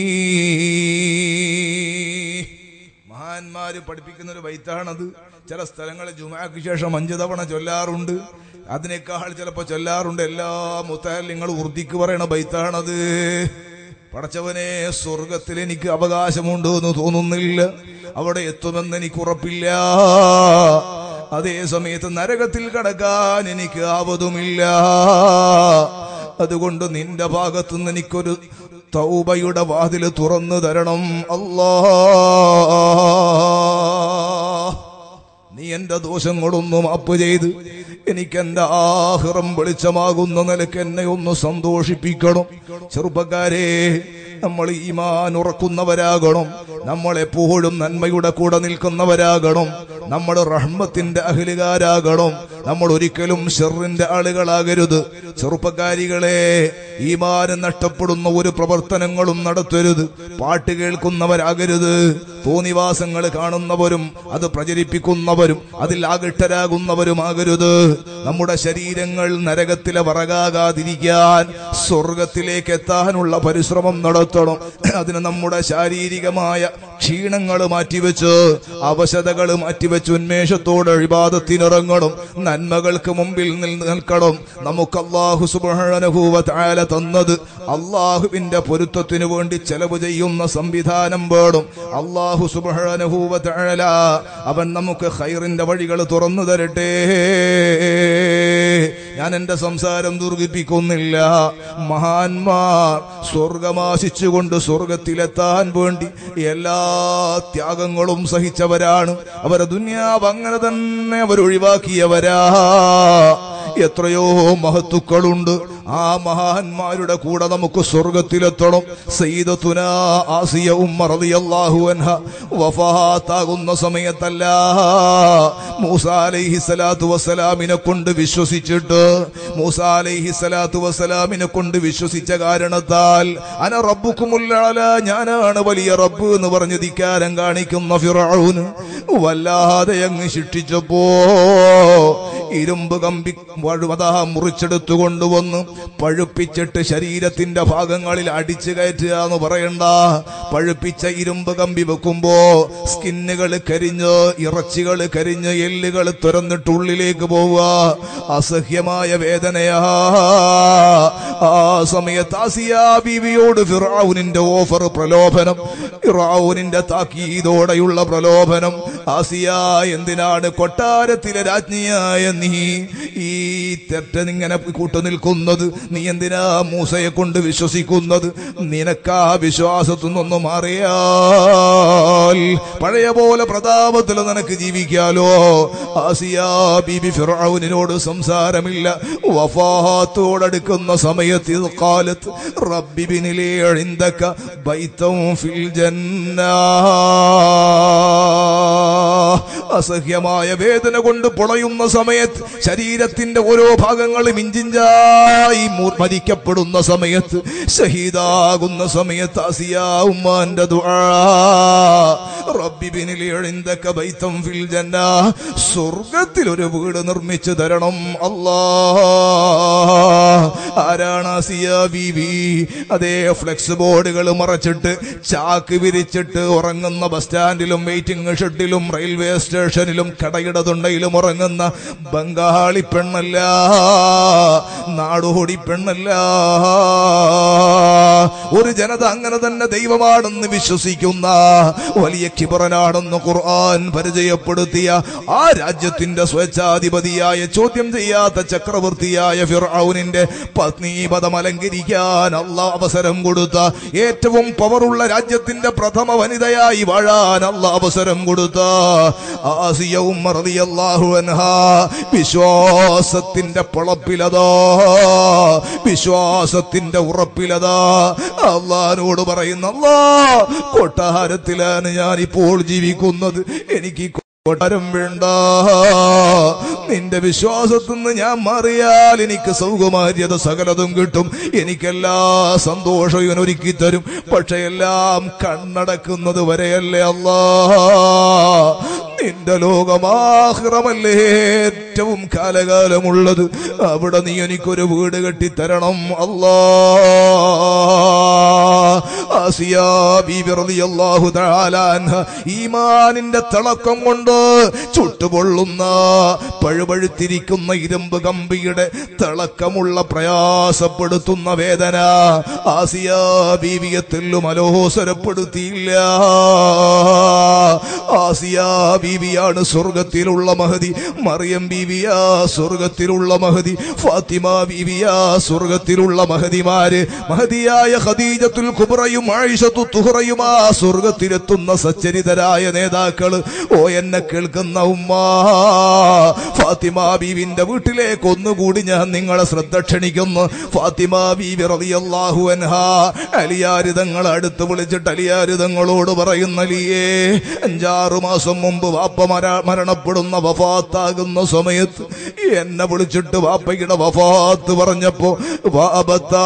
Speaker 1: മഹാന്മാര് പഠിപ്പിക്കുന്ന ഒരു ബൈത്താണത് ചില സ്ഥലങ്ങളിൽ ജുമാക്ക് ശേഷം അഞ്ചു തവണ ചൊല്ലാറുണ്ട് അതിനേക്കാൾ ചിലപ്പോ ചൊല്ലാറുണ്ട് എല്ലാ മുത്തലിങ്ങൾ ഉറുദിക്ക് പറയണ ബൈത്താണത് പടച്ചവനെ സ്വർഗത്തിൽ എനിക്ക് അവകാശമുണ്ട് എന്ന് തോന്നുന്നില്ല അവിടെ എത്തുമെന്ന് എനിക്ക് ഉറപ്പില്ല അതേ സമയത്ത് നരകത്തിൽ കടക്കാൻ എനിക്ക് ആവതുമില്ല അതുകൊണ്ട് നിന്റെ ഭാഗത്തുനിന്ന് എനിക്കൊരു തൗബയുടെ വാതില് തുറന്നു തരണം അല്ലാ നീ എന്റെ ദോഷങ്ങളൊന്നും മാപ്പ് ചെയ്ത് എനിക്ക് എന്റെ ആഹ്റം വെളിച്ചമാകുന്ന നിലക്ക് എന്നെ ഒന്ന് സന്തോഷിപ്പിക്കണം ചെറുപ്പക്കാരെ നമ്മൾ ഈമാൻ ഉറക്കുന്നവരാകണം നമ്മൾ എപ്പോഴും നന്മയുടെ കൂടെ നിൽക്കുന്നവരാകണം നമ്മൾ റഹ്മത്തിന്റെ അഖിലുകാരാകണം നമ്മൾ ഒരിക്കലും ഷെറിന്റെ ആളുകളാകരുത് ചെറുപ്പക്കാരികളെ ഈമാൻ നഷ്ടപ്പെടുന്ന ഒരു പ്രവർത്തനങ്ങളും നടത്തരുത് പാട്ട് കേൾക്കുന്നവരാകരുത് തോന്നിവാസങ്ങൾ കാണുന്നവരും അത് പ്രചരിപ്പിക്കുന്നവരും അതിൽ ആകട്ടരാകുന്നവരുമാകരുത് നമ്മുടെ ശരീരങ്ങൾ നരകത്തിലെ വറകാകാതിരിക്കാൻ സ്വർഗത്തിലേക്ക് എത്താനുള്ള പരിശ്രമം നടത്തണം അതിന് നമ്മുടെ ശാരീരികമായ ക്ഷീണങ്ങൾ മാറ്റിവെച്ച് അവശതകൾ മാറ്റിവെച്ച് ഉന്മേഷത്തോടെ അഴിബാദത്തിനിറങ്ങണം നന്മകൾക്ക് മുമ്പിൽ നിൽ- നിൽക്കണം നമുക്ക് അള്ളാഹു സുബാനഹൂവ താല തന്നത് അള്ളാഹുവിന്റെ പൊരുത്തത്തിനു വേണ്ടി ചെലവ് ചെയ്യുന്ന സംവിധാനം വേണം അള്ളാഹു സുബാനഹൂവ താല അവൻ നമുക്ക് ഹൈറിന്റെ വഴികൾ തുറന്നു തരട്ടെ ഞാൻ എന്റെ സംസാരം ദുർഗിപ്പിക്കുന്നില്ല മഹാന്മാർ സ്വർഗമാശിച്ചുകൊണ്ട് സ്വർഗത്തിലെത്താൻ വേണ്ടി എല്ലാ ത്യാഗങ്ങളും സഹിച്ചവരാണ് അവരെ ദുന്യാവ് അങ്ങനെ തന്നെ അവർ ഒഴിവാക്കിയവരാ എത്രയോ മഹത്തുക്കളുണ്ട് ആ മഹാന്മാരുടെ കൂടെ നമുക്ക് സ്വർഗത്തിലെത്തണം സയ്യിദത്തുന ആസിയ ഉമ്മ റളിയല്ലാഹു അൻഹ വഫാത്താകുന്ന സമയത്തല്ല മൂസ അലൈഹി സ്വലാത്തു വസ്സലാമിനെ കൊണ്ട് വിശ്വസിച്ചിട്ട് മൂസ അലൈഹി സ്വലാത്തു വസ്സലാമിനെ കൊണ്ട് വിശ്വസിച്ച കാരണത്താൽ അന റബ്ബുക്കുമുല്ലാല ഞാനാണ് വലിയ റബ്ബ് എന്ന് പറഞ്ഞ് ധിക്കാരം കാണിക്കുന്ന ഫിറൌന് വല്ലാതെ അങ്ങ് ശിക്ഷിച്ചപ്പോ ഇരുമ്പ് കമ്പി വഴുവതാ മുറിച്ചെടുത്തു കൊണ്ടുവന്ന് പഴുപ്പിച്ചിട്ട് ശരീരത്തിന്റെ ഭാഗങ്ങളിൽ അടിച്ചു കയറ്റുക എന്ന് പറയണ്ട പഴുപ്പിച്ച ഇരുമ്പ് കമ്പി വെക്കുമ്പോ സ്കിന്നുകൾ കരിഞ്ഞ് ഇറച്ചികൾ കരിഞ്ഞ് എല്ലുകൾ തുറന്നിട്ട് ഉള്ളിലേക്ക് പോവുക അസഹ്യമായ വേദനയാ ആ സമയത്ത് ആസിയാ ബീവിയോട് ഫിറാവുനിന്റെ ഓഫർ പ്രലോഭനം ഫിറാവുനിന്റെ താക്കീതോടെയുള്ള പ്രലോഭനം ആസിയ എന്തിനാണ് കൊട്ടാരത്തിലെ രാജ്ഞിയായ നീ ഈ തെറ്റനിങ്ങനെ കൂട്ടു നിൽക്കുന്നത് നീ എന്തിനാ മൂസയെ കൊണ്ട് വിശ്വസിക്കുന്നത് നിനക്കാ വിശ്വാസത്തിൽ നിന്നൊന്നും മാറിയാൽ പഴയ പോലെ പ്രതാപത്തിൽ നിനക്ക് ജീവിക്കാലോ ആസിയ ബീബി ഫിറൌനിനോട് സംസാരമില്ല വഫാത്തോടടുക്കുന്ന സമയം സമയത്ത് ഇത് കാലത്ത് റബ്ബി ബിനിലേ عندك بيتا في الجنة അസഹ്യമായ വേദന കൊണ്ട് പൊളയുന്ന സമയത്ത് ശരീരത്തിന്റെ ഓരോ ഭാഗങ്ങളും ഇഞ്ചിഞ്ചായി മൂ- മരിക്കപ്പെടുന്ന സമയത്ത് ഷഹീദാകുന്ന സമയത്ത് ആസിയ ഉമ്മാന്റെ ദുആ റബ്ബി ബിനിലി ഇൻദക ബൈതം ഫിൽ ജന്ന സ്വർഗ്ഗത്തിൽ ഒരു വീട് നിർമ്മിച്ചു തരണം അല്ലാ ആരാണ് ആസിയ ബീവി അതേ ഫ്ലെക്സ് ബോർഡുകൾ മറച്ചിട്ട് ചാക്ക് വിരിച്ചിട്ട് ഉറങ്ങുന്ന ബസ് സ്റ്റാൻഡിലും വെയിറ്റിംഗ് ഷെഡിലും റെയിൽവേ സ്റ്റേഷനിലും കടയുടെ തൊണ്ടയിലും ഉറങ്ങുന്ന ബംഗാളി പെണ്ണല്ല നാടോടി പെണ്ണല്ല ഒരു ജനത അങ്ങനെ തന്നെ ദൈവമാണെന്ന് വിശ്വസിക്കുന്ന വലിയ കിബറനാണെന്ന് ഖുർആൻ പരിചയപ്പെടുത്തിയ ആ രാജ്യത്തിന്റെ സ്വേച്ഛാധിപതിയായ ചോദ്യം ചെയ്യാത്ത ചക്രവർത്തിയായ ഫിർഔനിന്റെ പത്നീപദം അലങ്കരിക്കാൻ അല്ല അവസരം കൊടുത്ത ഏറ്റവും പവറുള്ള രാജ്യത്തിന്റെ പ്രഥമ വനിതയായി വാഴാൻ അല്ല അവസരം കൊടുത്ത ആസിയ ഉമ്മർ റളിയല്ലാഹു അൻഹാ വിശ്വാസത്തിന്റെ പൊളപ്പിലതാ വിശ്വാസത്തിന്റെ ഉറപ്പിലതാ അള്ളഹാനോട് പറയുന്ന അല്ലാ കൊട്ടാരത്തിലാണ് ഞാൻ ഇപ്പോൾ ജീവിക്കുന്നത് എനിക്ക് ഈ കൊട്ടാരം വേണ്ട നിന്റെ വിശ്വാസത്തിൽ നിന്ന് ഞാൻ മാറിയാൽ എനിക്ക് സൗകുമാര്യത സകലതും കിട്ടും എനിക്കെല്ലാ സന്തോഷവും ഇവൻ ഒരുക്കി തരും പക്ഷെ എല്ലാം കണ്ണടക്കുന്നത് വരെയല്ലേ അല്ലാ നിന്റെ ലോകമാഹ്റമല്ലേ ഏറ്റവും കാലകാലമുള്ളത് അവിടെ നീ എനിക്കൊരു വീട് കെട്ടിത്തരണം അല്ലാ ആസിയ ബീബി റളിയല്ലാഹു തആല അൻഹ ഈമാനിന്റെ തിളക്കം കൊണ്ട് ചുട്ടുപൊള്ളുന്ന പഴുപഴുത്തിരിക്കുന്ന ഇരുമ്പ് കമ്പിയുടെ തിളക്കമുള്ള പ്രയാസപ്പെടുത്തുന്ന വേദന ആസിയ ബീവിയെ തെല്ലും അലോസരപ്പെടുത്തിയില്ല ആസിയ ബീവിയാണ് സ്വർഗത്തിലുള്ള മഹതി മറിയം ബീവിയാ സ്വർഗത്തിലുള്ള മഹതി ഫാത്തിമ ബീവിയാ സ്വർഗത്തിലുള്ള മഹതിമാര് മഹതിയായ ഖദീജത്തുൽ കുബ്രയും ആയിഷത്തു തുഹറയും ആ സ്വർഗത്തിലെത്തുന്ന സച്ചരിതരായ നേതാക്കള് ഓ എന്നെ കേൾക്കുന്ന ഉമ്മ ഫാത്തിമ ബീവിന്റെ വീട്ടിലേക്ക് ഒന്നുകൂടി ഞാൻ നിങ്ങളെ ശ്രദ്ധ ക്ഷണിക്കുന്നു ഫാത്തിമ ബീവി റളിയല്ലാഹു അൻഹാ അലിയാരിതങ്ങൾ അടുത്ത് വിളിച്ചിട്ട് അലിയാരിതങ്ങളോട് പറയുന്ന അലിയേ അഞ്ചാറ് മാസം മുമ്പ് വാപ്പ മര- മരണപ്പെടുന്ന വഫാത്താകുന്ന സമയത്ത് എന്നെ വിളിച്ചിട്ട് വാപ്പയുടെ വഫാത്ത് പറഞ്ഞപ്പോ വാപത്താ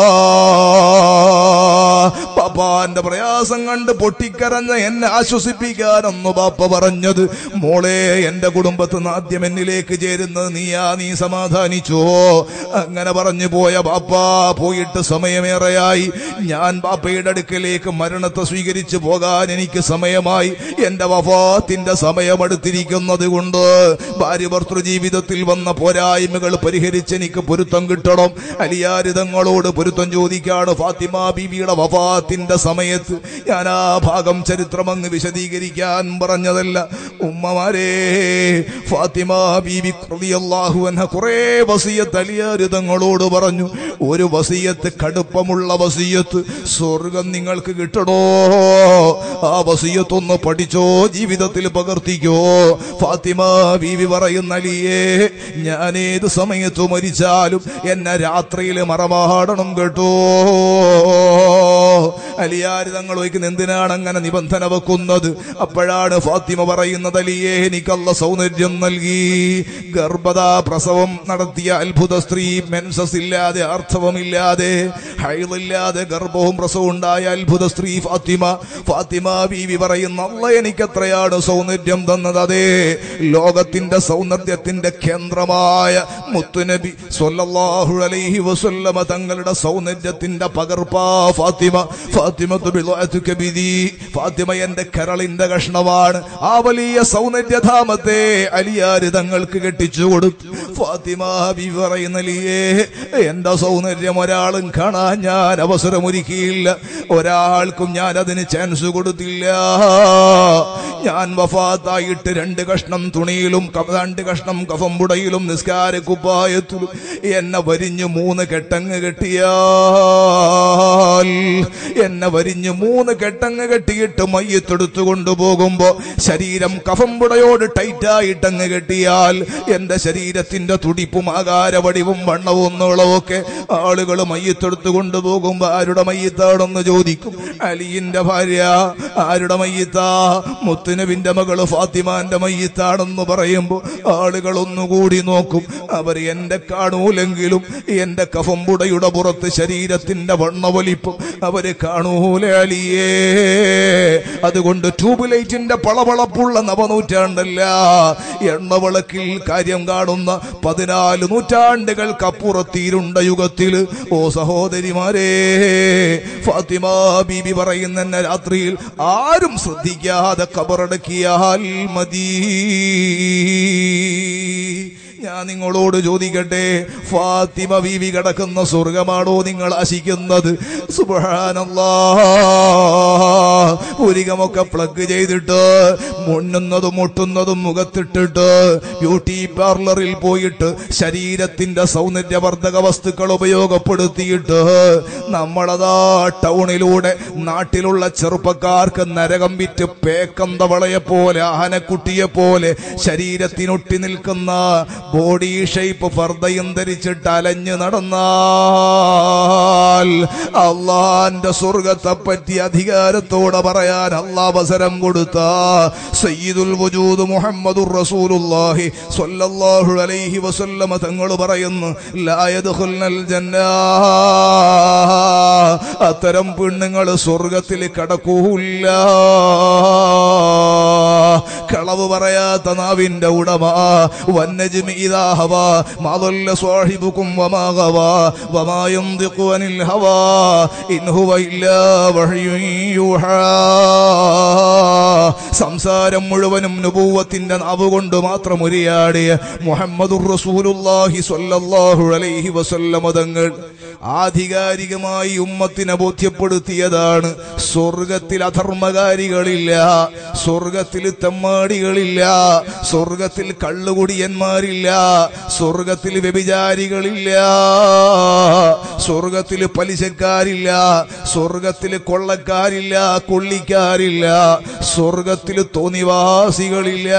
Speaker 1: പാപ്പാന്റെ പ്രയാസം കണ്ട് പൊട്ടിക്കരഞ്ഞ എന്നെ ആശ്വസിപ്പിക്കാനെന്ന് ബാപ്പ പറഞ്ഞത് മോളെ എന്റെ കുടുംബത്തിൽ നിന്ന് ആദ്യം എന്നിലേക്ക് ചേരുന്നത് നീയാ നീ സമാധാനിച്ചോ അങ്ങനെ പറഞ്ഞു പോയ ബാപ്പ പോയിട്ട് സമയമേറെയായി ഞാൻ ബാപ്പയുടെ അടുക്കലേക്ക് മരണത്തെ സ്വീകരിച്ചു പോകാൻ എനിക്ക് സമയമായി എന്റെ വഫാത്തിന്റെ സമയമെടുത്തിരിക്കുന്നത് കൊണ്ട് ഭാര്യ ഭർത്തൃ ജീവിതത്തിൽ വന്ന പോരായ്മകൾ പരിഹരിച്ച് എനിക്ക് പൊരുത്തം കിട്ടണം അലിയാരിതങ്ങളോട് പൊരുത്തം ചോദിക്കാണ് ഫാത്തിമ ബീവിയുടെ വഫാത്തിന്റെ സമയത്ത് ഞാൻ ആ ഭാഗം ചരിത്രം അങ്ങ് വിശദീകരിക്കാൻ പറഞ്ഞതല്ല ഉമ്മമാരെ ഫാത്തിമ ബീവി റളിയല്ലാഹു അൻഹ കുറേ വസിയത്ത് അലിയാരിതങ്ങളോട് പറഞ്ഞു ഒരു വസിയത്ത് കടുപ്പമുള്ള വസിയത്ത് സ്വർഗം നിങ്ങൾക്ക് കിട്ടണോ ആ വസിയത്തൊന്ന് പഠിച്ചോ ജീവിതത്തിൽ പകർത്തിക്കോ ഫാത്തിമ ബീവി പറയുന്ന അലിയേ ഞാൻ ഏത് സമയത്ത് മരിച്ചാലും എന്നെ രാത്രിയിൽ മറമാടണം കേട്ടോ അലിയാര് തങ്ങൾ വയ്ക്കുന്ന എന്തിനാണ് അങ്ങനെ നിബന്ധന വെക്കുന്നത് അപ്പോഴാണ് ഫാത്തിമ പറയുന്നത് അലിയേ എനിക്കല്ല സൗന്ദര്യം നൽകി ഗർഭത പ്രസവം നടത്തിയ അത്ഭുത സ്ത്രീ മെൻസസ് ഇല്ലാതെ ആർത്തവമില്ലാതെ ഹൈലില്ലാതെ ഗർഭവും പ്രസവവും ഉണ്ടായ അത്ഭുത സ്ത്രീ ഫാത്തിമ ഫാത്തിമ ബീവി പറയുന്ന അല്ല എനിക്ക് എത്രയാണ് സൗന്ദര്യം തന്നത് അതെ ലോകത്തിന്റെ സൗന്ദര്യത്തിന്റെ കേന്ദ്രമായ മുത്തുനബി സ്വല്ലല്ലാഹു അലൈഹി വസല്ലമ തങ്ങളുടെ സൗന്ദര്യത്തിന്റെ പകർപ്പാ ഫാത്തിമ ഫാത്തിമ ഫാത്തിമ എന്റെ കരളിന്റെ കഷ്ണമാണ് ആ വലിയ സൗന്ദര്യധാമത്തെ അലിയാര് തങ്ങൾക്ക് കെട്ടിച്ചു കൊടുത്തു ഫാത്തിമ ബി പറയുന്ന അലിയേ എന്റെ സൗന്ദര്യം ഒരാളും കാണാൻ ഞാൻ അവസരമൊരുക്കിയില്ല ഒരാൾക്കും ഞാൻ അതിന് ചാൻസ് കൊടുത്തില്ല ഞാൻ വഫാത്തായിട്ട് രണ്ട് കഷ്ണം തുണിയിലും ക- രണ്ട് കഷ്ണം കഫമ്പുടയിലും നിസ്കാര കുപ്പായത്തിലും എന്നെ വരിഞ്ഞു മൂന്ന് കെട്ടങ്ങ് കെട്ടിയാൽ എന്നെ വരിഞ്ഞു മൂന്ന് കെട്ടങ്ങ് കെട്ടിയിട്ട് മയ്യത്തെടുത്തു കൊണ്ടുപോകുമ്പോ ശരീരം കഫമ്പുടയോട് ടൈറ്റായിട്ടങ്ങ് കെട്ടിയാൽ എന്റെ ശരീരത്തിന്റെ തുടിപ്പും ആകാരവടിവും വണ്ണവും നീളവും ഒക്കെ ആളുകൾ മയ്യത്തെടുത്ത് കൊണ്ടുപോകുമ്പോ ആരുടെ മയ്യത്താണെന്ന് ചോദിക്കും അലിയിന്റെ ഭാര്യ ആരുടെ മയ്യത്താ മുത്തുനബിന്റെ മകള് ഫാത്തിമാന്റെ മയ്യത്താണെന്ന് പറയുമ്പോ ആളുകൾ ഒന്നുകൂടി നോക്കും അവർ എന്റെ കാണൂലെങ്കിലും എന്റെ കഫമ്പുടയുടെ പുറത്ത് ശരീരത്തിന്റെ വണ്ണവലിപ്പം അവര് കാണൂല അലിയേ അതുകൊണ്ട് ട്യൂബ് ലൈറ്റിന്റെ പളവളപ്പുള്ള നവനൂറ്റാണ്ടല്ല എണ്ണവിളക്കിൽ കാര്യം കാണുന്ന പതിനാല് നൂറ്റാണ്ടുകൾക്കപ്പുറത്തീരുണ്ട യുഗത്തിൽ ഓ സഹോദരിമാരെ ഫാത്തിമ ബീബി പറയുന്ന എന്നെ രാത്രിയിൽ ആരും ശ്രദ്ധിക്കാതെ കബറടക്കിയാൽ മതി ഞാൻ നിങ്ങളോട് ചോദിക്കട്ടെ ഫാത്തിമ ബീവി കിടക്കുന്ന സ്വർഗമാണോ നിങ്ങൾ ആശിക്കുന്നത് സുബാനല്ലാ പുരികമൊക്കെ പ്ലഗ് ചെയ്തിട്ട് മുണ്ണുന്നതും മുട്ടുന്നതും മുഖത്തിട്ടിട്ട് ബ്യൂട്ടി പാർലറിൽ പോയിട്ട് ശരീരത്തിന്റെ സൗന്ദര്യവർദ്ധക വസ്തുക്കൾ ഉപയോഗപ്പെടുത്തിയിട്ട് നമ്മളതാ ടൗണിലൂടെ നാട്ടിലുള്ള ചെറുപ്പക്കാർക്ക് നരകം വിറ്റ് പേക്കന്തവളയെ പോലെ ആനക്കുട്ടിയെ പോലെ ശരീരത്തിനൊട്ടി നിൽക്കുന്ന ബോഡി ഷേപ്പ് ഫർദയും ധരിച്ചിട്ട് അലഞ്ഞു നടന്നാൽ അള്ളാന്റെ സ്വർഗത്തെ പറ്റി അധികാരത്തോടെ പറയാൻ അള്ളാ അവസരം കൊടുത്ത സയ്യിദുൽ വജൂദ് മുഹമ്മദുർ റസൂലുള്ളാഹി സ്വല്ലല്ലാഹു അലൈഹി വസല്ലമ തങ്ങൾ പറയുന്നു ലാ യദ്ഖുൽനൽ ജന്ന അത്തരം പെണ്ണുങ്ങൾ സ്വർഗത്തിൽ കടക്കൂല്ല കളവ് പറയാത്ത നാവിന്റെ ഉടമ വന്നജ്മി ഇദാ ഹവാ മാ ضل صاحبكم وما غوى وما ينطق عن الهوى إن هو إلا وحي يوحى സംസാരം മുഴുവനും നുബൂവത്തിന്റെ നാവ് കൊണ്ട് മാത്രം ഉരിയാടിയ മുഹമ്മദുർ റസൂലുള്ളാഹി സ്വല്ലല്ലാഹു അലൈഹി വസല്ലമ തങ്ങൾ ആധികാരികമായി ഉമ്മത്തിനെ ബോധ്യപ്പെടുത്തിയതാണ് സ്വർഗത്തിൽ അധർമ്മകാരികളില്ല സ്വർഗത്തിൽ തെമ്മാടികളില്ല സ്വർഗത്തിൽ കള്ളുകുടിയന്മാരില്ല സ്വർഗത്തിൽ വ്യഭിചാരികളില്ല സ്വർഗത്തിൽ പലിശക്കാരില്ല സ്വർഗത്തിൽ കൊള്ളക്കാരില്ല കൊള്ളിക്കാരില്ല സ്വർഗത്തിൽ തോന്നിവാസികളില്ല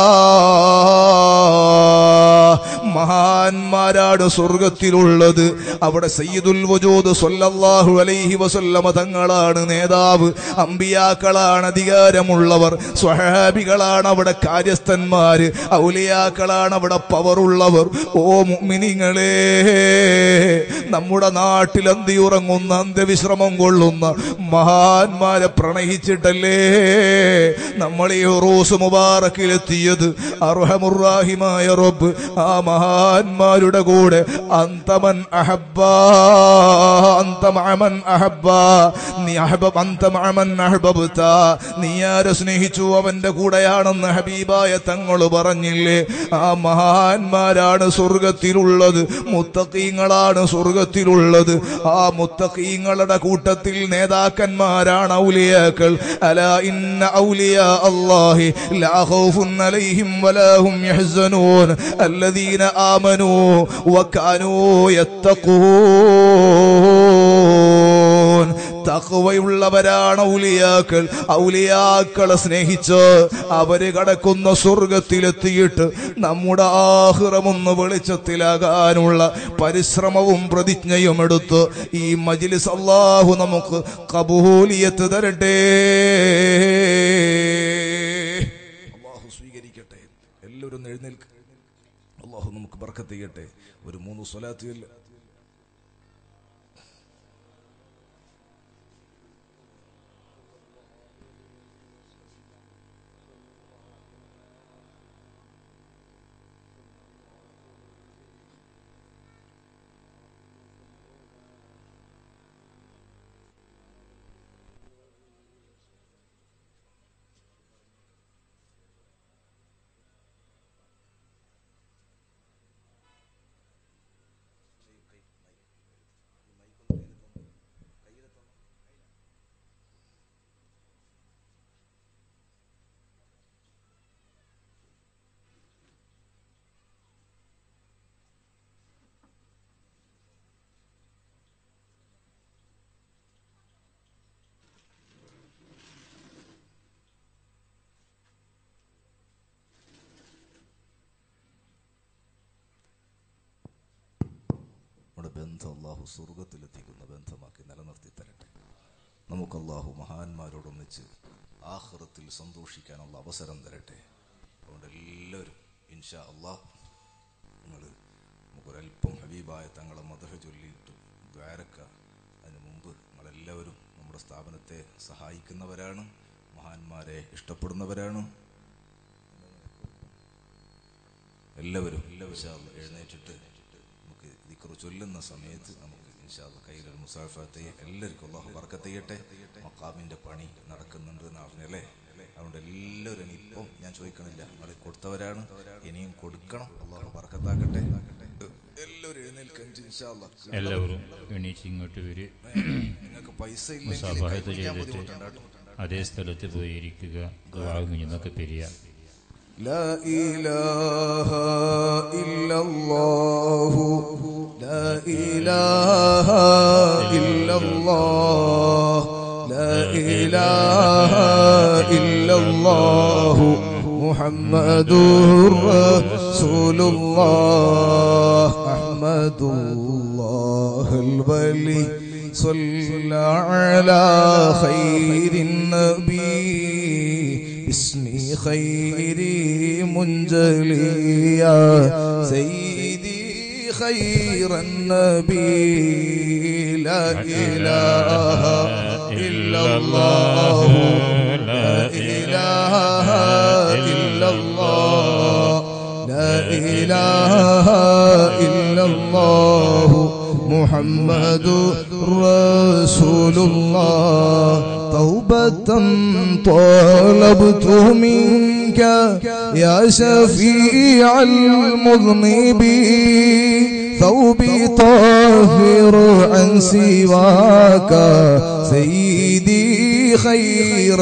Speaker 1: മഹാന്മാരാണ് സ്വർഗത്തിലുള്ളത് അവിടെ സയ്യിദുൽ വജൂദ് സ്വല്ലല്ലാഹു അലൈഹി വസല്ലമ തങ്ങളാണ് നേതാവ് അമ്പിയാക്കളാണ് അധികാരമുള്ളവർ സ്വഹാബികളാണ് അവിടെ കാര്യസ്ഥന്മാര് ഔലിയാക്കളാണ് അവിടെ പവറുള്ളവർ ഓ മുഅ്മിനീങ്ങളെ നമ്മുടെ നാട്ടിൽ അന്തിയുറങ്ങുന്ന അന്ത്യവിശ്രമം കൊള്ളുന്ന മഹാന്മാരെ പ്രണയിച്ചിട്ടല്ലേ നമ്മൾ ഈ റോസ് മുബാറക്കിലെത്തിയത് അർഹമുറാഹിമായ റബ്ബ് ആ മഹാന്മാരുടെ കൂടെ അന്തമൻ അഹബ്ബ അന്തമൻ അഹബ്ബ നീ അഹബ അന്തമൻ അഹബബ്ത നീ ആരെ സ്നേഹിച്ചു അവന്റെ കൂടെയാണെന്ന് ഹബീബായ തങ്ങൾ പറഞ്ഞില്ലേ ആ മഹാന്മാരാണ് സ്വർഗത്തിലുള്ളത് മുത്തക്കീങ്ങളാണ് സ്വർഗത്തിലുള്ളത് ആ മുത്തക്കീങ്ങളുടെ കൂട്ടത്തിൽ നേതാക്കന്മാരാണ് ഔലിയാക്കൾ അല ഇന്ന ഔലിയ അല്ലാഹി ലാ ഖൗഫുൻ അലൈഹിം വലാ ഹും യഹ്സനൂൻ الذين آمنوا وكانوا يتقون തഖ്വയുള്ളവരാണ് ഔലിയാക്കൾ ഔലിയാക്കളെ സ്നേഹിച്ച് അവര് കടക്കുന്ന സ്വർഗത്തിലെത്തിയിട്ട് നമ്മുടെ ആഹ്റമൊന്ന് വെളിച്ചത്തിലാകാനുള്ള പരിശ്രമവും പ്രതിജ്ഞയും എടുത്ത് ഈ മജിലിസ് അള്ളാഹു നമുക്ക് കബൂലിയത്ത് തരട്ടെ അള്ളാഹു സ്വീകരിക്കട്ടെ എല്ലാവരും ഒന്ന് എഴുന്നേൽക്ക് അള്ളാഹു നമുക്ക് ബർക്കത്ത് ചെയ്യട്ടെ ഒരു മൂന്ന് സ്വലാത്തിൽ ബന്ധം അള്ളാഹു സ്വർഗത്തിലെത്തിക്കുന്ന ബന്ധമാക്കി നിലനിർത്തി തരട്ടെ നമുക്ക് അള്ളാഹു മഹാന്മാരോടൊന്നിച്ച് ആഹ്റത്തിൽ സന്തോഷിക്കാനുള്ള അവസരം തരട്ടെ അതുകൊണ്ട് എല്ലാവരും ഇൻഷാ അള്ളാഹ് നിങ്ങൾ നമുക്കൊരല്പം ഹബീബായ തങ്ങളെ മതഹ ചൊല്ലിയിട്ട് ദ്വാരക്ക അതിന് മുമ്പ് നമ്മളെല്ലാവരും നമ്മുടെ സ്ഥാപനത്തെ സഹായിക്കുന്നവരാണ് മഹാന്മാരെ ഇഷ്ടപ്പെടുന്നവരാണ് എല്ലാവരും എല്ലാവരും എഴുന്നേറ്റിട്ട് നമുക്ക് ദിക്റ് ചൊല്ലുന്ന സമയത്ത് നമുക്ക് ഇൻഷാല്ല കയ്യിലൊരു മുസാഫത്തെ എല്ലാവർക്കും അള്ളാഹു ബർക്കത്ത് ചെയ്യട്ടെ മക്കാമിന്റെ പണി നടക്കുന്നുണ്ട് എന്ന് അറിഞ്ഞല്ലേ അതുകൊണ്ട് എല്ലാവരും ഇപ്പം ഞാൻ ചോദിക്കണില്ല നിങ്ങൾ കൊടുത്തവരാണ് ഇനിയും കൊടുക്കണം അള്ളാഹു ബർക്കത്താക്കട്ടെ എല്ലാവരും എഴുന്നേൽക്കാൻ ഇൻഷാല്ല
Speaker 2: എല്ലാവരും എണീച്ച് ഇങ്ങോട്ട് വരും
Speaker 1: നിങ്ങൾക്ക് പൈസ
Speaker 2: മുസാഫഹത്ത്
Speaker 1: ഇല്ലെങ്കിൽ
Speaker 2: ചെയ്തിട്ട്
Speaker 1: ബുദ്ധിമുട്ടുണ്ടാകും
Speaker 2: അതേ സ്ഥലത്ത് പോയി ഇരിക്കുക ദുആ പിരിയാം
Speaker 1: لا إله إلا الله لا إله إلا الله لا إله إلا الله محمد رسول الله أحمد الله الولي صلى على خير النبي باسم خير منجلي يا سيدي خير النبي لا إله إلا الله لا إله إلا الله لا إله إلا الله محمد رسول الله توبة طلبت منك يا شفيع المذنبين ثوبي طاهر عن سواك سيدي خير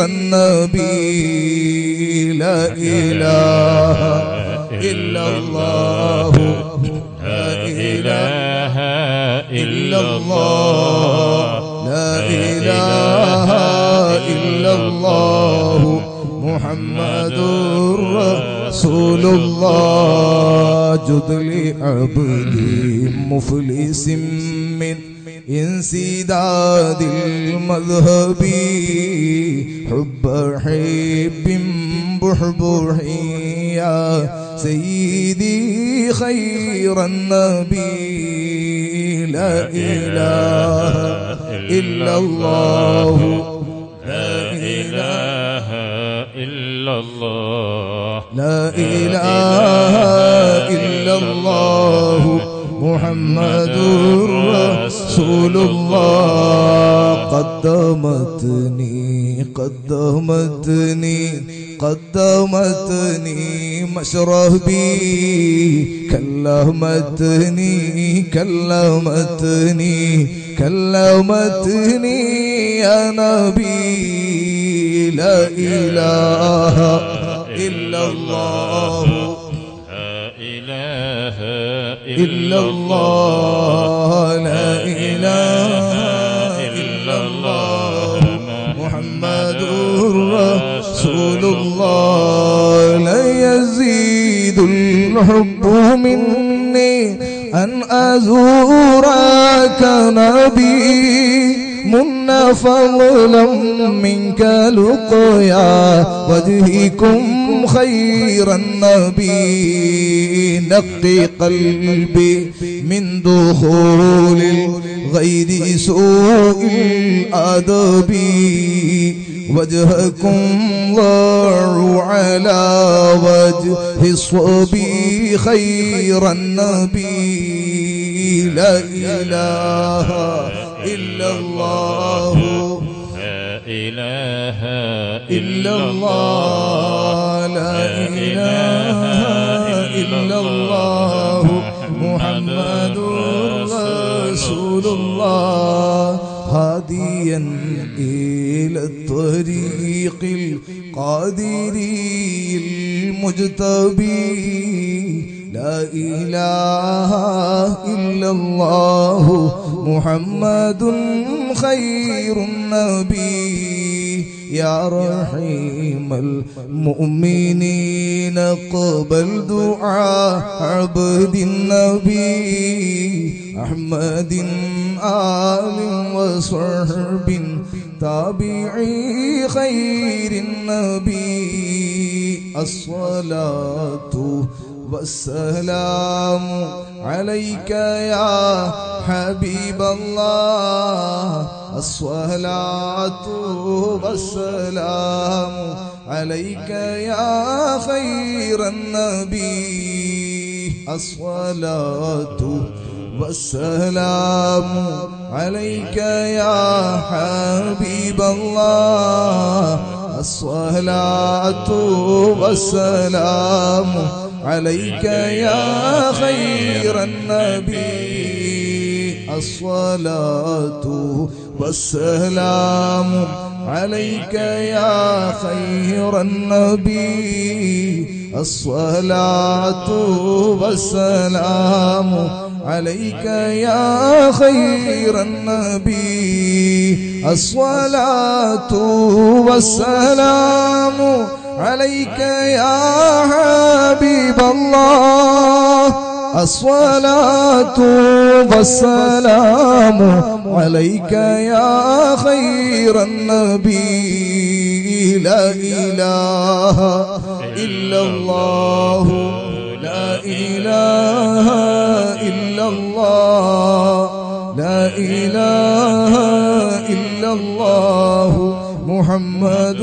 Speaker 1: النبي لا إله إلا الله لا إله إلا الله لا إله إلا الله محمد رسول الله جد لعبدي مفلس من انسداد المذهب حب حب بحبح يا سيدي خير النبي لا إله إلا الله
Speaker 2: لا إله إلا الله
Speaker 1: لا إله إلا الله محمد رسول الله قدمتني قدمتني قدمتني مشربي كلمتني كلمتني كلمتني يا نبي لا إله إلا الله
Speaker 2: لا إله
Speaker 1: إلا الله لا إله إلا الله محمد رسول الله لا يزيد الحب مني أن أزورك نبي من فضلا منك لقيا وجهكم خير النبي نقي قلبي من دخول الغير سوء الأدب وجهكم ضاعوا على وجه الصبي خير النبي لا إله إلا الله
Speaker 2: لا إله
Speaker 1: إلا الله لا إله إلا الله محمد رسول الله هاديا إلى الطريق القادري المجتبي لا إله إلا الله محمد خير النبي يا رحيم المؤمنين قبل دعاء عبد النبي أحمد آل وصحب تابعي خير النبي الصلاة والسلام عليك يا حبيب الله الصلاة والسلام عليك يا خير النبي الصلاة والسلام عليك يا حبيب الله الصلاة والسلام عليك يا خير النبي الصلاة والسلام عليك يا خير النبي الصلاة والسلام عليك يا خير النبي الصلاة والسلام عليك يا حبيب الله الصلاة والسلام عليك يا خير النبي لا إله إلا الله لا إله إلا الله لا إله إلا الله محمد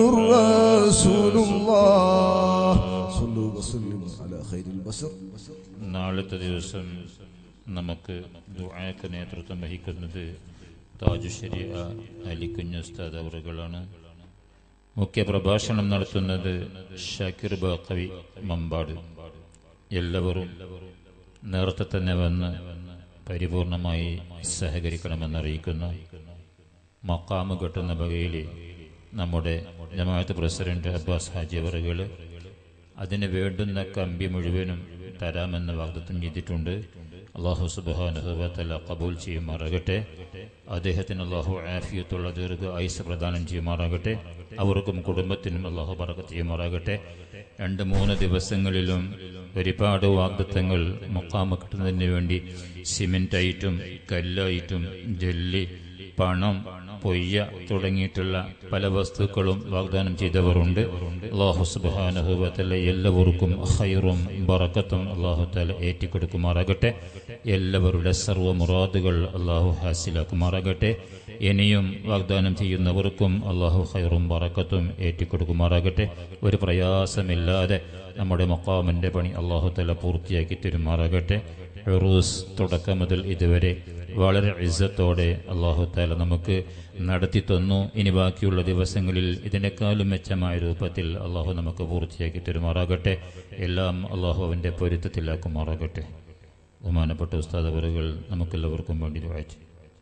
Speaker 1: رسول الله صلوا وسلموا على خير البشر
Speaker 2: നാളത്തെ ദിവസം നമുക്ക് ദുആക്ക് നേതൃത്വം വഹിക്കുന്നത് താജു ശരിയ അലിക്കുഞ്ഞ് ഉസ്താദ് അവറുകളാണ് മുഖ്യ പ്രഭാഷണം നടത്തുന്നത് ഷാക്കിർ ബാക്കവി മമ്പാട് എല്ലാവരും നേരത്തെ തന്നെ വന്ന് പരിപൂർണമായി സഹകരിക്കണമെന്നറിയിക്കുന്നു മക്കാമ് കെട്ടുന്ന വകയിൽ നമ്മുടെ ജമാഅത്ത് പ്രസിഡന്റ് അബ്ബാസ് ഹാജി അവറുകൾ അതിന് വേണ്ടുന്ന കമ്പി മുഴുവനും തരാമെന്ന് വാഗ്ദത്തം ചെയ്തിട്ടുണ്ട് അള്ളാഹു സുബാനുഹല കബൂൽ ചെയ്യുമാറാകട്ടെ അദ്ദേഹത്തിന് അള്ളാഹു ആഫിയത്തുള്ള ദീർഘ ആയുസ് പ്രദാനം ചെയ്യുമാറാകട്ടെ അവർക്കും കുടുംബത്തിനും അള്ളാഹു പറക്ക ചെയ്യുമാറാകട്ടെ രണ്ട് മൂന്ന് ദിവസങ്ങളിലും ഒരുപാട് വാഗ്ദത്തങ്ങൾ മുക്കാമ കിട്ടുന്നതിന് വേണ്ടി സിമെന്റായിട്ടും കല്ലായിട്ടും ജല്ലി പണം പൊയ്യ തുടങ്ങിയിട്ടുള്ള പല വസ്തുക്കളും വാഗ്ദാനം ചെയ്തവരുണ്ട് അള്ളാഹു സുബാനഹുബത്തല്ല എല്ലാവർക്കും ഹൈറും ബറക്കത്തും അള്ളാഹു താല ഏറ്റിക്കൊടുക്കുമാറാകട്ടെ എല്ലാവരുടെ സർവ്വ മുറാദുകൾ അള്ളാഹു ഹാസിലാക്കുമാറാകട്ടെ ഇനിയും വാഗ്ദാനം ചെയ്യുന്നവർക്കും അള്ളാഹു ഹൈറും ബറക്കത്തും ഏറ്റിക്കൊടുക്കുമാറാകട്ടെ ഒരു പ്രയാസമില്ലാതെ നമ്മുടെ മക്കാമിൻ്റെ പണി അള്ളാഹു തല പൂർത്തിയാക്കി തരുമാറാകട്ടെ ഉറൂസ് തുടക്കം മുതൽ ഇതുവരെ വളരെ ഇസ്സത്തോടെ അള്ളാഹു താല നമുക്ക് നടത്തി തന്നു ഇനി ബാക്കിയുള്ള ദിവസങ്ങളിൽ ഇതിനേക്കാളും മെച്ചമായ രൂപത്തിൽ അള്ളാഹു നമുക്ക് പൂർത്തിയാക്കി തരുമാറാകട്ടെ എല്ലാം അള്ളാഹു അവൻ്റെ പൊരുത്തത്തിലാക്കുമാറാകട്ടെ ബഹുമാനപ്പെട്ട ഉസ്താദ് അവറുകൾ നമുക്കെല്ലാവർക്കും വേണ്ടി വായിച്ചു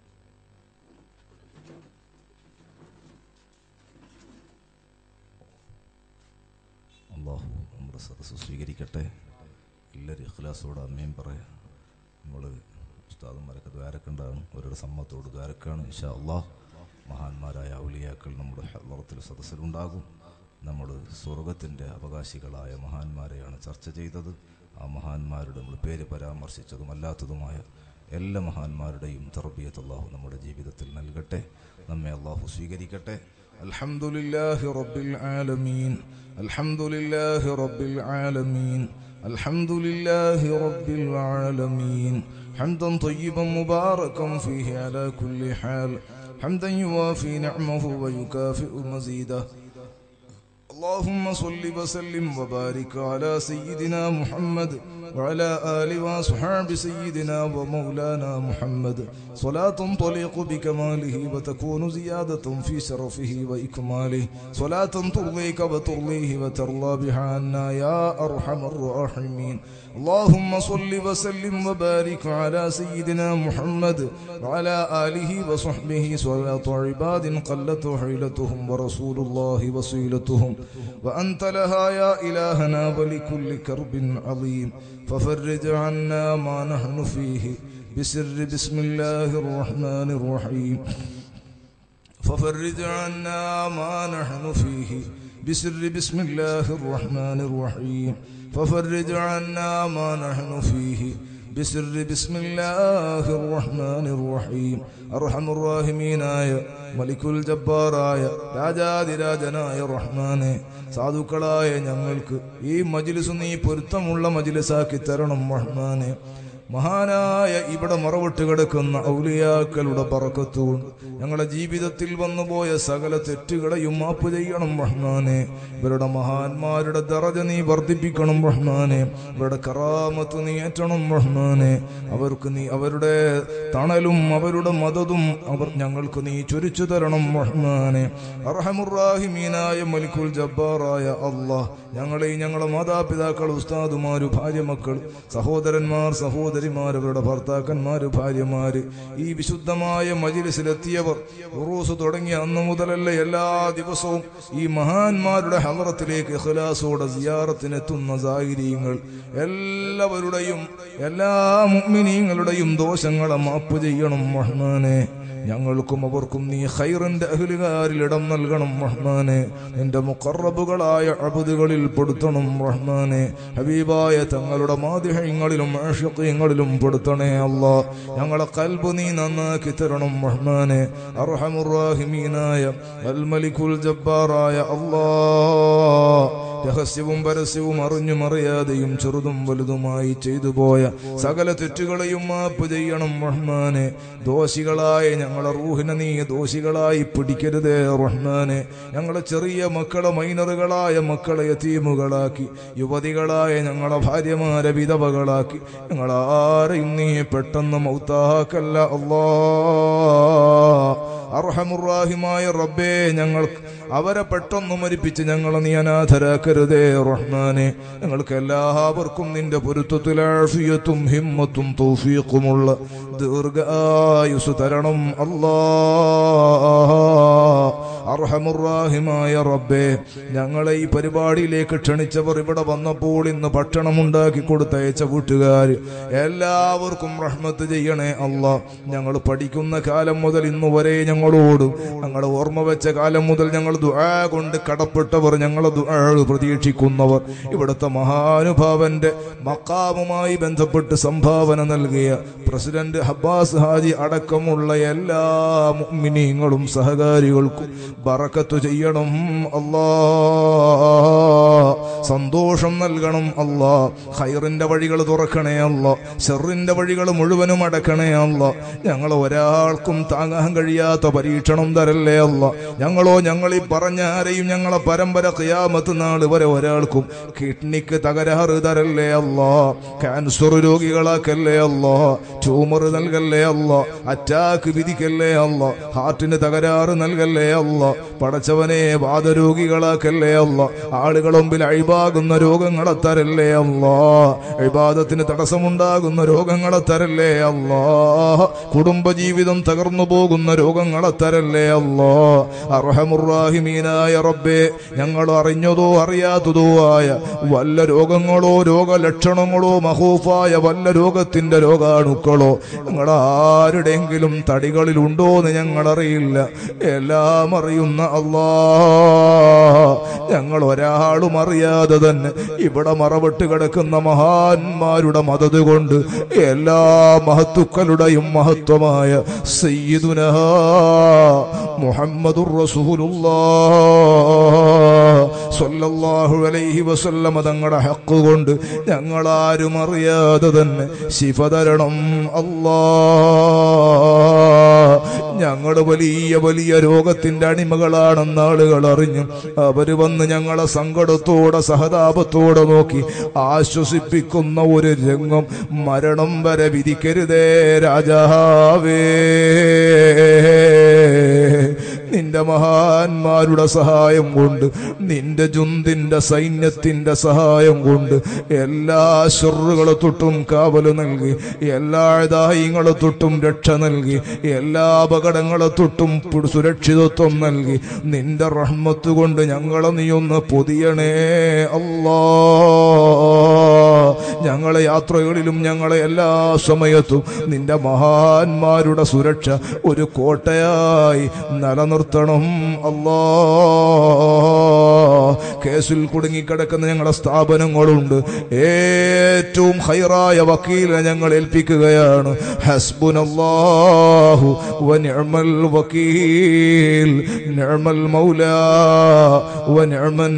Speaker 1: അള്ളാഹു നമ്മുടെ സദസ്സ് സ്വീകരിക്കട്ടെ എല്ലാവരും ഇഖ്ലാസോട് അമ്മയും പറയാം നമ്മൾ ഉസ്താദന്മാരൊക്കെ ദ്വാരക്കുണ്ടാകും അവരുടെ സമ്മത്തോട് ദ്വാരക്കാണ് ഇൻഷാ അള്ളാഹ് മഹാന്മാരായ ഔലിയാക്കൾ നമ്മുടെ ഹലറത്തിൽ സദസ്സിലുണ്ടാകും നമ്മൾ സ്വർഗത്തിൻ്റെ അവകാശികളായ മഹാന്മാരെയാണ് ചർച്ച ചെയ്തത് ആ മഹാന്മാരുടെ നമ്മൾ പേര് പരാമർശിച്ചതും അല്ലാത്തതുമായ എല്ലാ മഹാന്മാരുടെയും തർബിയത്ത് അള്ളാഹു നമ്മുടെ ജീവിതത്തിൽ നൽകട്ടെ നമ്മെ അള്ളാഹു സ്വീകരിക്കട്ടെ അൽഹംദുലില്ലാഹി റബ്ബിൽ ആലമീൻ അൽഹംദുലില്ലാഹി റബ്ബിൽ ആലമീൻ അൽഹംദുലില്ലാഹി റബ്ബിൽ ആലമീൻ حمدا طيبا مباركا فيه على كل حال حمدا يوافي نعمه ويكافئ مزيده اللهم صل وسلم وبارك على سيدنا محمد وعلى آل وصحاب سيدنا ومولانا محمد صلاة تليق بكماله وتكون زيادة في شرفه وإكماله صلاة ترضيك وترضيه وترضى بها عنا يا أرحم الراحمين اللهم صل وسلم وبارك على سيدنا محمد وعلى آله وصحبه صلاة عباد قلت حيلتهم ورسول الله وصيلتهم وأنت لها يا إلهنا ولكل كرب عظيم ففرج عنا ما نحن فيه بسر بسم الله الرحمن الرحيم ففرج عنا ما نحن فيه بسر بسم الله الرحمن الرحيم ففرج عنا ما نحن فيه بسر بسم الله الرحمن الرحيم أرحم الراحمين آية മലിക്കുൽ ജബ്ബാറായ രാജാതിരാജനായ റഹ്മാനെ സാധുക്കളായ ഞങ്ങൾക്ക് ഈ മജിലിസ് നീ പൊരുത്തമുള്ള മജിലിസാക്കി തരണം റഹ്മാനെ മഹാനായ ഇവിടെ മറവിട്ട് കിടക്കുന്ന ഔലിയാക്കളുടെ പറക്കത്തുകൊണ്ട് ഞങ്ങളുടെ ജീവിതത്തിൽ വന്നുപോയ സകല തെറ്റുകളെയും മാപ്പ് ചെയ്യണം റഹ്മാനെ ഇവരുടെ മഹാന്മാരുടെ ദറജ നീ വർദ്ധിപ്പിക്കണം റഹ്മാനെ ഇവരുടെ കറാമത്ത് നീ ഏറ്റണം റഹ്മാനെ അവർക്ക് നീ അവരുടെ തണലും അവരുടെ മതതും അവർ ഞങ്ങൾക്ക് നീ ചൊരിച്ചു തരണം റഹ്മാനെ അർഹമുറാഹിമീനായ മലിക്കുൽ ജബ്ബാറായ അള്ളാഹ് ഞങ്ങളെയും ഞങ്ങളുടെ മാതാപിതാക്കൾ ഉസ്താദുമാര് ഭാര്യമക്കൾ സഹോദരന്മാർ സഹോദരിമാർ അവരുടെ ഭർത്താക്കന്മാര് ഭാര്യമാര് ഈ വിശുദ്ധമായ മജിലിസിലെത്തിയവർ ഉറൂസ് തുടങ്ങിയ അന്ന് മുതലല്ല എല്ലാ ദിവസവും ഈ മഹാന്മാരുടെ ഹലറത്തിലേക്ക് ഇഖ്ലാസോടെ സിയാറത്തിനെത്തുന്ന സാഹിര്യങ്ങൾ എല്ലാവരുടെയും എല്ലാ മുഅ്മിനീങ്ങളുടെയും ദോഷങ്ങളെ മാപ്പ് ചെയ്യണം റഹ്മാനെ ഞങ്ങൾക്കും അവർക്കും നീ ഖൈറിന്റെ അഹ്ലുകാരിൽ ഇടം നൽകണം റഹ്മാനെ നിന്റെ മുഖറബുകളായ അബുദുകളിൽ പെടുത്തണം റഹ്മാനെ ഹബീബായ തങ്ങളുടെ മാതിഹ്യങ്ങളിലും ആഷിഖ്യങ്ങളിലും പെടുത്തണേ അല്ലാ ഞങ്ങളെ കൽബ് നീ നന്നാക്കി തരണം റഹ്മാനെ അർഹമുറാഹിമീനായ അൽ മലിക്കുൽ ജബ്ബാറായ അല്ലാ രഹസ്യവും പരസ്യവും അറിഞ്ഞും അറിയാതെയും ചെറുതും വലുതുമായി ചെയ്തു പോയ സകല തെറ്റുകളെയും മാപ്പ് ചെയ്യണം റഹ്മാനെ ദോഷികളായ ഞങ്ങളെ റൂഹിനെ നീ ദോഷികളായി പിടിക്കരുതേ റഹ്മാനെ ഞങ്ങളെ ചെറിയ മക്കളെ മൈനറുകളായ മക്കളെ യതീമുകളാക്കി യുവതികളായ ഞങ്ങളെ ഭാര്യമാരെ വിധവകളാക്കി ഞങ്ങളാരെയും നീ പെട്ടെന്ന് മൗത്താക്കല്ല അല്ലാ അർഹമുറാഹിമായ റബ്ബേ ഞങ്ങൾക്ക് അവരെ പെട്ടെന്ന് മരിപ്പിച്ച് ഞങ്ങളെ നീ അനാഥരാക്കരുതേ റഹ്മാനെ ഞങ്ങൾക്ക് എല്ലാവർക്കും നിന്റെ പൊരുത്തത്തിൽ ആഫിയത്തും ഹിമ്മത്തും തൗഫീഖുമുള്ള ദീർഘായുസ് തരണം അല്ലാ അർഹമുറാഹിമായ റബ്ബേ ഞങ്ങളെ ഈ പരിപാടിയിലേക്ക് ക്ഷണിച്ചവർ ഇവിടെ വന്നപ്പോൾ ഇന്ന് ഭക്ഷണം ഉണ്ടാക്കി കൊടുത്തയച്ച വീട്ടുകാർ എല്ലാവർക്കും റഹ്മത്ത് ചെയ്യണേ അല്ലാ ഞങ്ങൾ പഠിക്കുന്ന കാലം മുതൽ ഇന്നു വരെ ഞങ്ങളോട് ഞങ്ങൾ ഓർമ്മ വെച്ച കാലം മുതൽ ഞങ്ങൾ ദുആ കൊണ്ട് കടപ്പെട്ടവർ ഞങ്ങളെ ദുആ പ്രതീക്ഷിക്കുന്നവർ ഇവിടുത്തെ മഹാനുഭാവന്റെ മക്കാമുമായി ബന്ധപ്പെട്ട് സംഭാവന നൽകിയ പ്രസിഡന്റ് ഹബ്ബാസ് ഹാജി അടക്കമുള്ള എല്ലാ മുഅ്മിനീങ്ങളും സഹകാരികൾക്കും ബറക്കത്ത് ചെയ്യണം അല്ലാ സന്തോഷം നൽകണം അല്ലാ ഖൈറിന്റെ വഴികൾ തുറക്കണേ അല്ല ഷെറിന്റെ വഴികൾ മുഴുവനും അടക്കണേ അല്ല ഞങ്ങൾ ഒരാൾക്കും താങ്ങാൻ കഴിയാത്ത പരീക്ഷണം തരല്ലേ അല്ല ഞങ്ങളോ ഞങ്ങളീ പറഞ്ഞ ആരെയും ഞങ്ങളെ പരമ്പര ഖിയാമത്ത് നാൾ വരെ ഒരാൾക്കും കിഡ്നിക്ക് തകരാറ് തരല്ലേ അല്ല ക്യാൻസർ രോഗികളാക്കല്ലേ അല്ല ട്യൂമർ നൽകല്ലേ അല്ല അറ്റാക്ക് വിധിക്കല്ലേ അല്ല ഹാർട്ടിന് തകരാറ് നൽകല്ലേ അല്ല പടച്ചവനെ വാദരോഗികളാക്കല്ലേ അല്ല ആളുകൾ മുമ്പിൽ അഴിവാകുന്ന രോഗങ്ങളെ തരല്ലേ അല്ലാ ഇബാദത്തിന് തടസ്സമുണ്ടാകുന്ന രോഗങ്ങളെ തരല്ലേ അല്ലാ കുടുംബജീവിതം തകർന്നു പോകുന്ന രോഗങ്ങളെ തരല്ലേ അല്ലാ അർഹമുറാഹിമീനായ റബ്ബേ ഞങ്ങൾ അറിഞ്ഞതോ അറിയാത്തതോ ആയ വല്ല രോഗങ്ങളോ രോഗലക്ഷണങ്ങളോ മഹൂഫായ വല്ല രോഗത്തിന്റെ രോഗാണുക്കളോ ഞങ്ങൾ ആരുടെങ്കിലും തടികളിൽ ഉണ്ടോ എന്ന് ഞങ്ങൾ അറിയില്ല എല്ലാം അറിയുന്ന അല്ലാ ഞങ്ങൾ ഒരാളും അറിയാതെ തന്നെ ഇവിടെ മറവിട്ട് കിടക്കുന്ന മഹാന്മാരുടെ മദത് കൊണ്ട് എല്ലാ മഹത്തുക്കളുടെയും മഹത്വമായ സയ്യിദുന മുഹമ്മദുർ റസൂലുള്ളാഹു അലൈഹി വസല്ലമ തങ്ങളുടെ ഹക്ക് കൊണ്ട് ഞങ്ങളാരും അറിയാതെ തന്നെ ശിഫ തരണം അല്ലാ ഞങ്ങൾ വലിയ വലിയ രോഗത്തിന്റെ അടിമകളാണെന്ന് ആളുകൾ അറിഞ്ഞു അവര് വന്ന് ഞങ്ങളെ സങ്കടത്തോടെ സഹതാപത്തോടെ നോക്കി ആശ്വസിപ്പിക്കുന്ന ഒരു രംഗം മരണം വരെ വിധിക്കരുതേ രാജാവേ നിന്റെ മഹാന്മാരുടെ സഹായം കൊണ്ട് നിന്റെ ജുന്തിന്റെ സൈന്യത്തിന്റെ സഹായം കൊണ്ട് എല്ലാ ഷെറുകളെ തൊട്ടും കാവല് നൽകി എല്ലാ ദായിങ്ങളെ തൊട്ടും രക്ഷ നൽകി എല്ലാ അപകടങ്ങളെ തൊട്ടും പു- സുരക്ഷിതത്വം നൽകി നിന്റെ റഹ്മത്ത് കൊണ്ട് ഞങ്ങളെ നീ ഒന്ന് പൊതിയണേ അല്ലാ ഞങ്ങളെ യാത്രകളിലും ഞങ്ങളെ എല്ലാ സമയത്തും നിന്റെ മഹാന്മാരുടെ സുരക്ഷ ഒരു കോട്ടയായി നിലനിർത്തണേ കൊടുക്കണം അല്ലാ കേസിൽ കുടുങ്ങിക്കിടക്കുന്ന ഞങ്ങളുടെ സ്ഥാപനങ്ങളുണ്ട് ഏറ്റവും ഹൈറായ വക്കീലിനെ ഞങ്ങൾ ഏൽപ്പിക്കുകയാണ് ഹസ്ബുനല്ലാഹു വനിഅമൽ വക്കീൽ നിഅമൽ മൗലാ വനിഅമൻ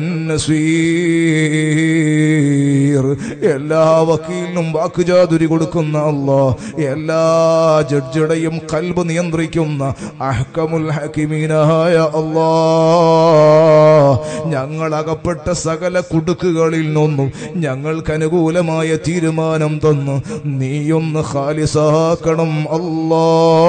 Speaker 1: നസീർ എല്ലാ വക്കീലിനും വാക്കുചാതുരി കൊടുക്കുന്ന അല്ലാ എല്ലാ ജഡ്ജിയുടെയും കൽബ് നിയന്ത്രിക്കുന്ന അഹ്കമുൽ ഹക്കിമീനായ അല്ലാ ഞങ്ങൾ അകപ്പെട്ട സകല കുടുക്കുകളിൽ നിന്നും ഞങ്ങൾക്ക് അനുകൂലമായ തീരുമാനം തന്ന് നീയൊന്ന് ഖാലിസാക്കണം അല്ലാ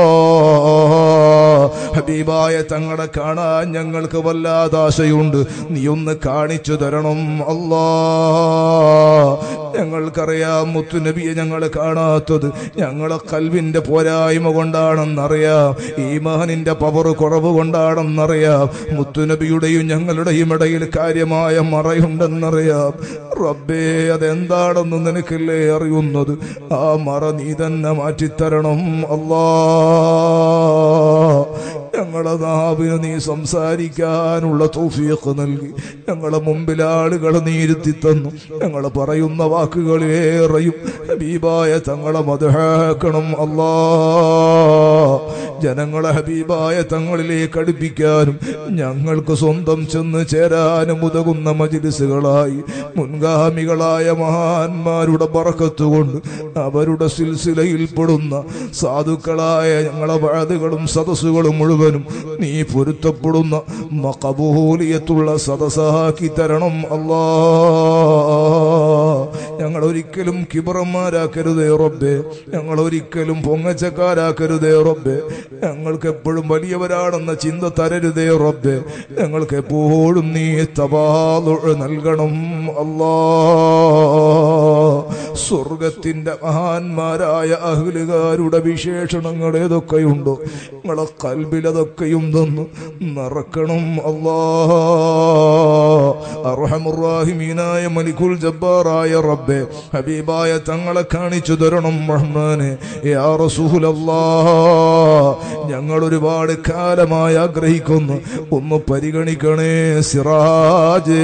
Speaker 1: ഹബീബായ തങ്ങളെ കാണാൻ ഞങ്ങൾക്ക് വല്ലാതെ ആശയുണ്ട് നീ ഒന്ന് കാണിച്ചു തരണം അല്ലാ ഞങ്ങൾക്കറിയാം മുത്തുനബിയെ ഞങ്ങൾ കാണാത്തത് ഞങ്ങളെ കൽവിന്റെ പോരായ്മ കൊണ്ടാണെന്നറിയാം ഈമാനിന്റെ പവർ കുറവ് കൊണ്ടാണെന്നറിയാം മുത്തുനബിയുടെയും ഞങ്ങളുടെയും ഇടയിൽ കാര്യമായ മറയുണ്ടെന്നറിയാം റബ്ബേ അതെന്താണെന്ന് നിനക്കല്ലേ അറിയുന്നത് ആ മറ നീ തന്നെ മാറ്റിത്തരണം അല്ലാ ഞങ്ങളെ നാവിന് നീ സംസാരിക്കാനുള്ള തൗഫീഖ് നൽകി ഞങ്ങളെ മുമ്പിൽ ആളുകൾ നീ ഇരുത്തി തന്നു ഞങ്ങൾ പറയുന്ന വാക്കുകളേറെയും ഹബീബായ തങ്ങളെ മതഹാക്കണം അല്ലാ ജനങ്ങളെ ഹബീബായ തങ്ങളിലേക്ക് അടുപ്പിക്കാനും ഞങ്ങൾക്ക് സ്വന്തം ചെന്ന് ചേരാനും ഉതകുന്ന മജിലിസുകളായി മുൻഗാമികളായ മഹാന്മാരുടെ പറക്കത്തുകൊണ്ട് അവരുടെ സിൽസിലയിൽപ്പെടുന്ന സാധുക്കളായ ഞങ്ങളെ വാതുകളും സദസ്സുകളും മുഴുവനും നീ പൊരുത്തപ്പെടുന്ന മകബൂലിയത്തുള്ള സദസ്സാക്കി തരണം അല്ലാ ഞങ്ങൾ ഒരിക്കലും കിബറന്മാരാക്കരുതേ റബ്ബേ ഞങ്ങൾ ഒരിക്കലും പൊങ്ങച്ചക്കാരാക്കരുതേ റബ്ബേ ഞങ്ങൾക്ക് എപ്പോഴും വലിയവരാണെന്ന ചിന്ത തരരുതേ റബ്ബേ ഞങ്ങൾക്ക് എപ്പോഴും നീ തപാലു നൽകണം അല്ലാ സ്വർഗത്തിന്റെ മഹാന്മാരായ അഹ്ലുകാരുടെ വിശേഷണങ്ങൾ ഏതൊക്കെയുണ്ടോ ഞങ്ങളെ കൽബിലതൊക്കെയും തന്നു നിറക്കണം അല്ലാ അർഹമുറാഹിമീനായ മലിക്കുൽ ജബ്ബാറായ റബ്ബെ ഹബീബായ തങ്ങളെ കാണിച്ചു തരണം റഹ്മാനെ യാ റസൂലല്ലാ ഞങ്ങൾ ഒരുപാട് കാലമായി ആഗ്രഹിക്കുന്നു ഒന്ന് പരിഗണിക്കണേ സിറാജേ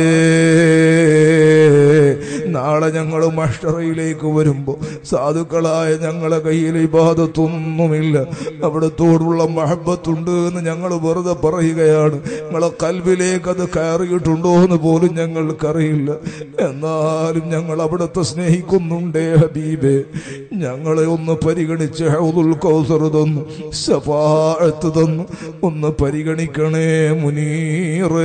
Speaker 1: നാളെ ഞങ്ങൾ മഷ്ടറയിലേക്ക് വരുമ്പോ സാധുക്കളായ ഞങ്ങളെ കയ്യിൽ ഇബാദത്തൊന്നുമില്ല അവിടത്തോടുള്ള മഹബത്തുണ്ട് എന്ന് ഞങ്ങൾ വെറുതെ പറയുകയാണ് ഞങ്ങളെ കൽവിലേക്ക് അത് കയറിയിട്ടുണ്ടോ എന്ന് പോലും ഞങ്ങൾക്കറിയില്ല എന്നാലും ഞങ്ങൾ അവിടുത്തെ സ്നേഹിക്കുന്നുണ്ടേ ഹബീബേ ഞങ്ങളെ ഒന്ന് പരിഗണിച്ച് ഹൗദുൽ കൗസർ തന്നു ശഫാഅത്ത് തന്നു ഒന്ന് പരിഗണിക്കണേ മുനീറേ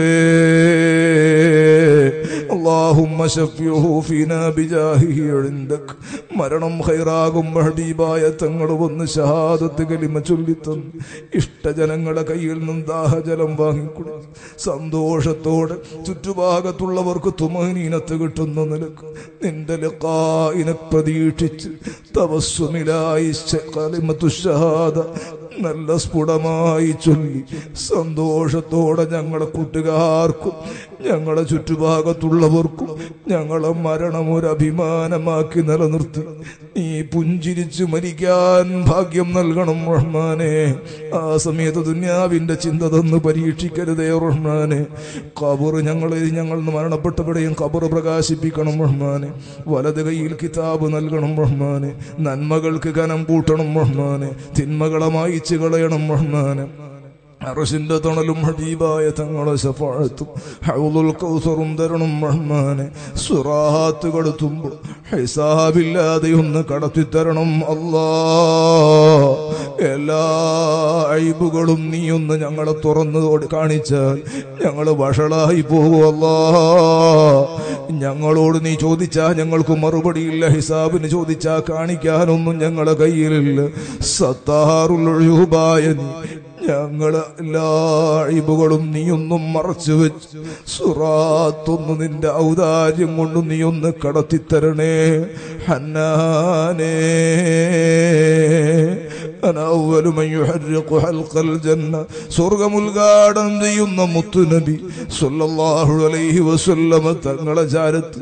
Speaker 1: اللهم شفيه فينا بجاهه عندك മരണം ഹൈറാകും ഹബീബായ തങ്ങൾ വന്ന് ഷഹാദത്ത് കലിമ ചൊല്ലിത്തന്നു ഇഷ്ടജനങ്ങളുടെ കയ്യിൽ നിന്നും ദാഹജലം വാങ്ങിക്കൊടു സന്തോഷത്തോടെ ചുറ്റുഭാഗത്തുള്ളവർക്ക് തുമനീനത്ത് കിട്ടുന്ന നിലക്ക് നിന്റെ ലക്കായിനെ പ്രതീക്ഷിച്ച് തവസ്സുമിലായി കലിമത്തു ഷഹാദ നല്ല സ്ഫുടമായി ചൊല്ലി സന്തോഷത്തോടെ ഞങ്ങളെ കൂട്ടുകാർക്കും ഞങ്ങളെ ചുറ്റുഭാഗത്തുള്ളവർക്കും ഞങ്ങളെ മരണം ഒരു അഭിമാനമാക്കി നിലനിർത്തി നീ പുഞ്ചിരിച്ചു മരിക്കാൻ ഭാഗ്യം നൽകണം റഹ്മാനെ ആ സമയത്ത് ദുന്യാവിന്റെ ചിന്ത തന്ന് പരീക്ഷിക്കരുതേ റഹ്മാനെ കബറ് ഞങ്ങളെ ഞങ്ങൾ മരണപ്പെട്ടവരെയും കബറ് പ്രകാശിപ്പിക്കണം റഹ്മാനെ വലത് കൈയിൽ കിതാബ് നൽകണം റഹ്മാനെ നന്മകൾക്ക് കനം കൂട്ടണം റഹ്മാനെ തിന്മകളെ മായിച്ചു കളയണം റഹ്മാനെ അറസിന്റെ തണലും ഹബീബായ തങ്ങളെ ശഫാഴത്തും ഹൗലുൽ കൗസറും തരണം റഹ്മാനെ സുറാത്ത് കടത്തുമ്പോൾ ഹിസാബില്ലാതെ ഒന്ന് കടത്തിത്തരണം അല്ലാ എല്ലാ അഴിബുകളും നീ ഒന്ന് ഞങ്ങളെ തുറന്നു കാണിച്ചാൽ ഞങ്ങൾ വഷളായി പോകുമല്ലാ ഞങ്ങളോട് നീ ചോദിച്ചാ ഞങ്ങൾക്ക് മറുപടിയില്ല ഹിസാബിന് ചോദിച്ചാ കാണിക്കാനൊന്നും ഞങ്ങളെ കയ്യിലില്ല സത്താറുൽ ഒഴിവുപായ നീ ഞങ്ങള് എല്ലാ അഴിബുകളും നീയൊന്നും മറച്ചു വെച്ച് സുറാത്തൊന്ന് നിന്റെ ഔദാര്യം കൊണ്ട് നീ ഒന്ന് കടത്തിത്തരണേ ഹന്നാനേ أنا أول من يحرق حلق الجنة സ്വർഗമുദ്ഘാടനം ചെയ്യുന്ന മുത്തുനബി സല്ലല്ലാഹു അലൈഹി വസല്ലമ തങ്ങളെ ചാരത്ത്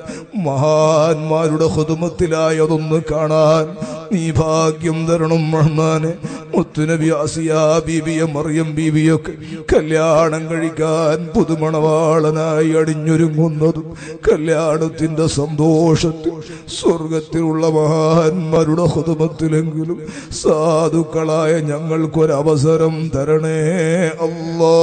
Speaker 1: മഹാന്മാരുടെ ഹുദുമത്തിലായി അതൊന്ന് കാണാൻ നീ ഭാഗ്യം തരണം റഹ്മാനെ മുത്തുനബി ആസിയ ബീബിയെ മറിയം ബീബിയൊക്കെ കല്യാണം കഴിക്കാൻ പുതുമണവാളനായി അടിഞ്ഞൊരുങ്ങുന്നതും കല്യാണത്തിന്റെ സന്തോഷത്തിൽ സ്വർഗത്തിലുള്ള മഹാന്മാരുടെ ഹുതുമത്തിലെങ്കിലും സാധുക്കളായ ഞങ്ങൾക്കൊരവസരം തരണേ അല്ലാ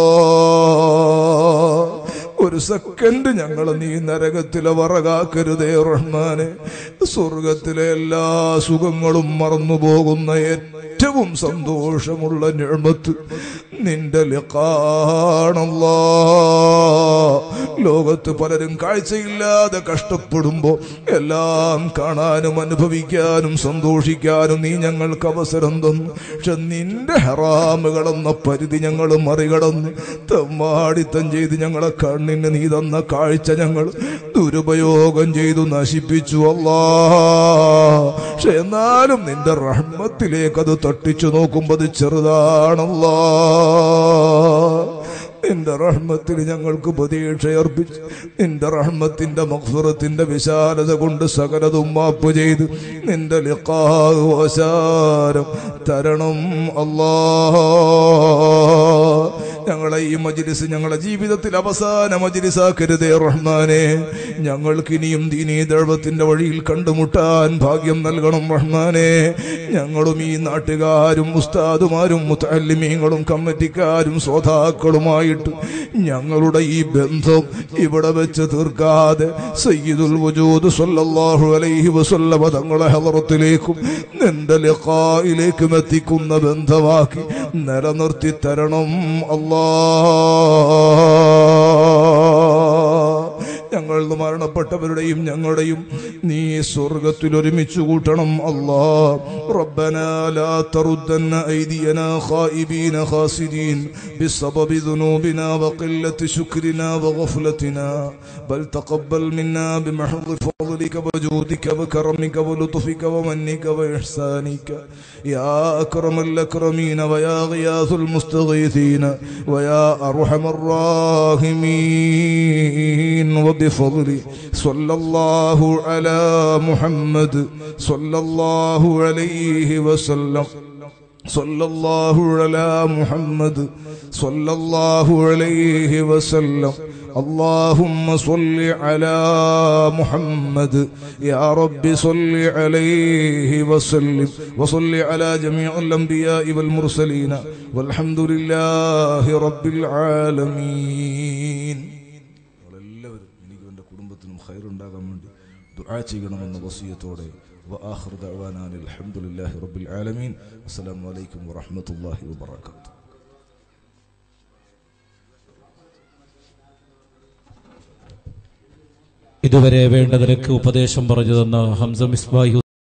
Speaker 1: ഒരു സെക്കൻഡ് ഞങ്ങൾ നീ നരകത്തിലെ വറകാക്കരുതേ റഹ്മാനെ സ്വർഗത്തിലെ എല്ലാ സുഖങ്ങളും മറന്നുപോകുന്ന ഏറ്റവും സന്തോഷമുള്ള നിഴമത്ത് നിന്റെ ലിഖാണല്ലാ ലോകത്ത് പലരും കാഴ്ചയില്ലാതെ കഷ്ടപ്പെടുമ്പോ എല്ലാം കാണാനും അനുഭവിക്കാനും സന്തോഷിക്കാനും നീ ഞങ്ങൾക്ക് അവസരം തന്നു പക്ഷെ നിന്റെ ഹറാമുകളെന്ന പരിധി ഞങ്ങൾ മറികടന്ന് തെമ്മാടിത്തം ചെയ്ത് ഞങ്ങളെ കണ്ണിന് നീ തന്ന കാഴ്ച ഞങ്ങൾ ദുരുപയോഗം ചെയ്തു നശിപ്പിച്ചു അല്ലാ പക്ഷെ എന്നാലും നിന്റെ റഹ്മത്തിലേക്ക് അത് തട്ടിച്ചു നോക്കുമ്പോ അത് ചെറുതാണല്ലാ നിന്റെ റഹ്മത്തിൽ ഞങ്ങൾക്ക് പ്രതീക്ഷയർപ്പിച്ച് നിന്റെ റഹ്മത്തിന്റെ മഖ്ഫുറത്തിന്റെ വിശാലത കൊണ്ട് സകലതും മാപ്പ് ചെയ്ത് നിന്റെ ലിഖാവസാരം തരണം അല്ലാ ഞങ്ങളെ ഈ മജിലിസ് ഞങ്ങളെ ജീവിതത്തിൽ അവസാന മജിലിസാക്കരുതേ റഹ്മാനെ ഞങ്ങൾക്ക് ഇനിയും ദീനീ ദൈവത്തിന്റെ വഴിയിൽ കണ്ടുമുട്ടാൻ ഭാഗ്യം നൽകണം റഹ്മാനെ ഞങ്ങളും ഈ നാട്ടുകാരും ഉസ്താദുമാരും മുത്തല്ലിമീങ്ങളും കമ്മിറ്റിക്കാരും ശ്രോതാക്കളുമായിട്ട് ഞങ്ങളുടെ ഈ ബന്ധം ഇവിടെ വെച്ച് തീർക്കാതെ സയ്യിദുൽ വജൂദ് സല്ലല്ലാഹു അലൈഹി വസല്ലമ തങ്ങളെ ഹലറത്തിലേക്കും നിന്റെ ലിഖായിലേക്കും എത്തിക്കുന്ന ബന്ധമാക്കി നിലനിർത്തി തരണം അല്ലാ ഞങ്ങൾ മരണപ്പെട്ടവരുടെയും ഞങ്ങളുടെയും നീ സ്വർഗത്തിൽ ഒരുമിച്ച് കൂട്ടണം അല്ലാ ربنا لا تردن أيدينا خائبين خاسرين بسبب ذنوبنا وقلة شكرنا وغفلتنا بل تقبل منا بمحض فضلك وجودك وكرمك ولطفك ومنك وإحسانك يا أكرم الأكرمين ويا غياث المستغيثين ويا أرحم الراحمين وبفضل صلى الله على محمد صلى الله عليه وسلم صلى الله على محمد صلى الله عليه وسلم اللهم صل على محمد يا رب صل عليه وسلم وصل على جميع الأنبياء والمرسلين والحمد لله رب العالمين എല്ലാവരും എനിക്കും എൻ്റെ കുടുംബത്തിനും ഖൈറുണ്ടാകാൻ വേണ്ടി ദുആ ചെയ്യണമെന്ന വസിയത്തോടെ وآخر دعوانا الحمد لله رب العالمين السلام عليكم ورحمة الله وبركاته
Speaker 2: ഇതുവരെ വേണ്ട നിലക്ക് ഉപദേശം പറഞ്ഞു തന്ന ഹംസ മിസ്ബാഹി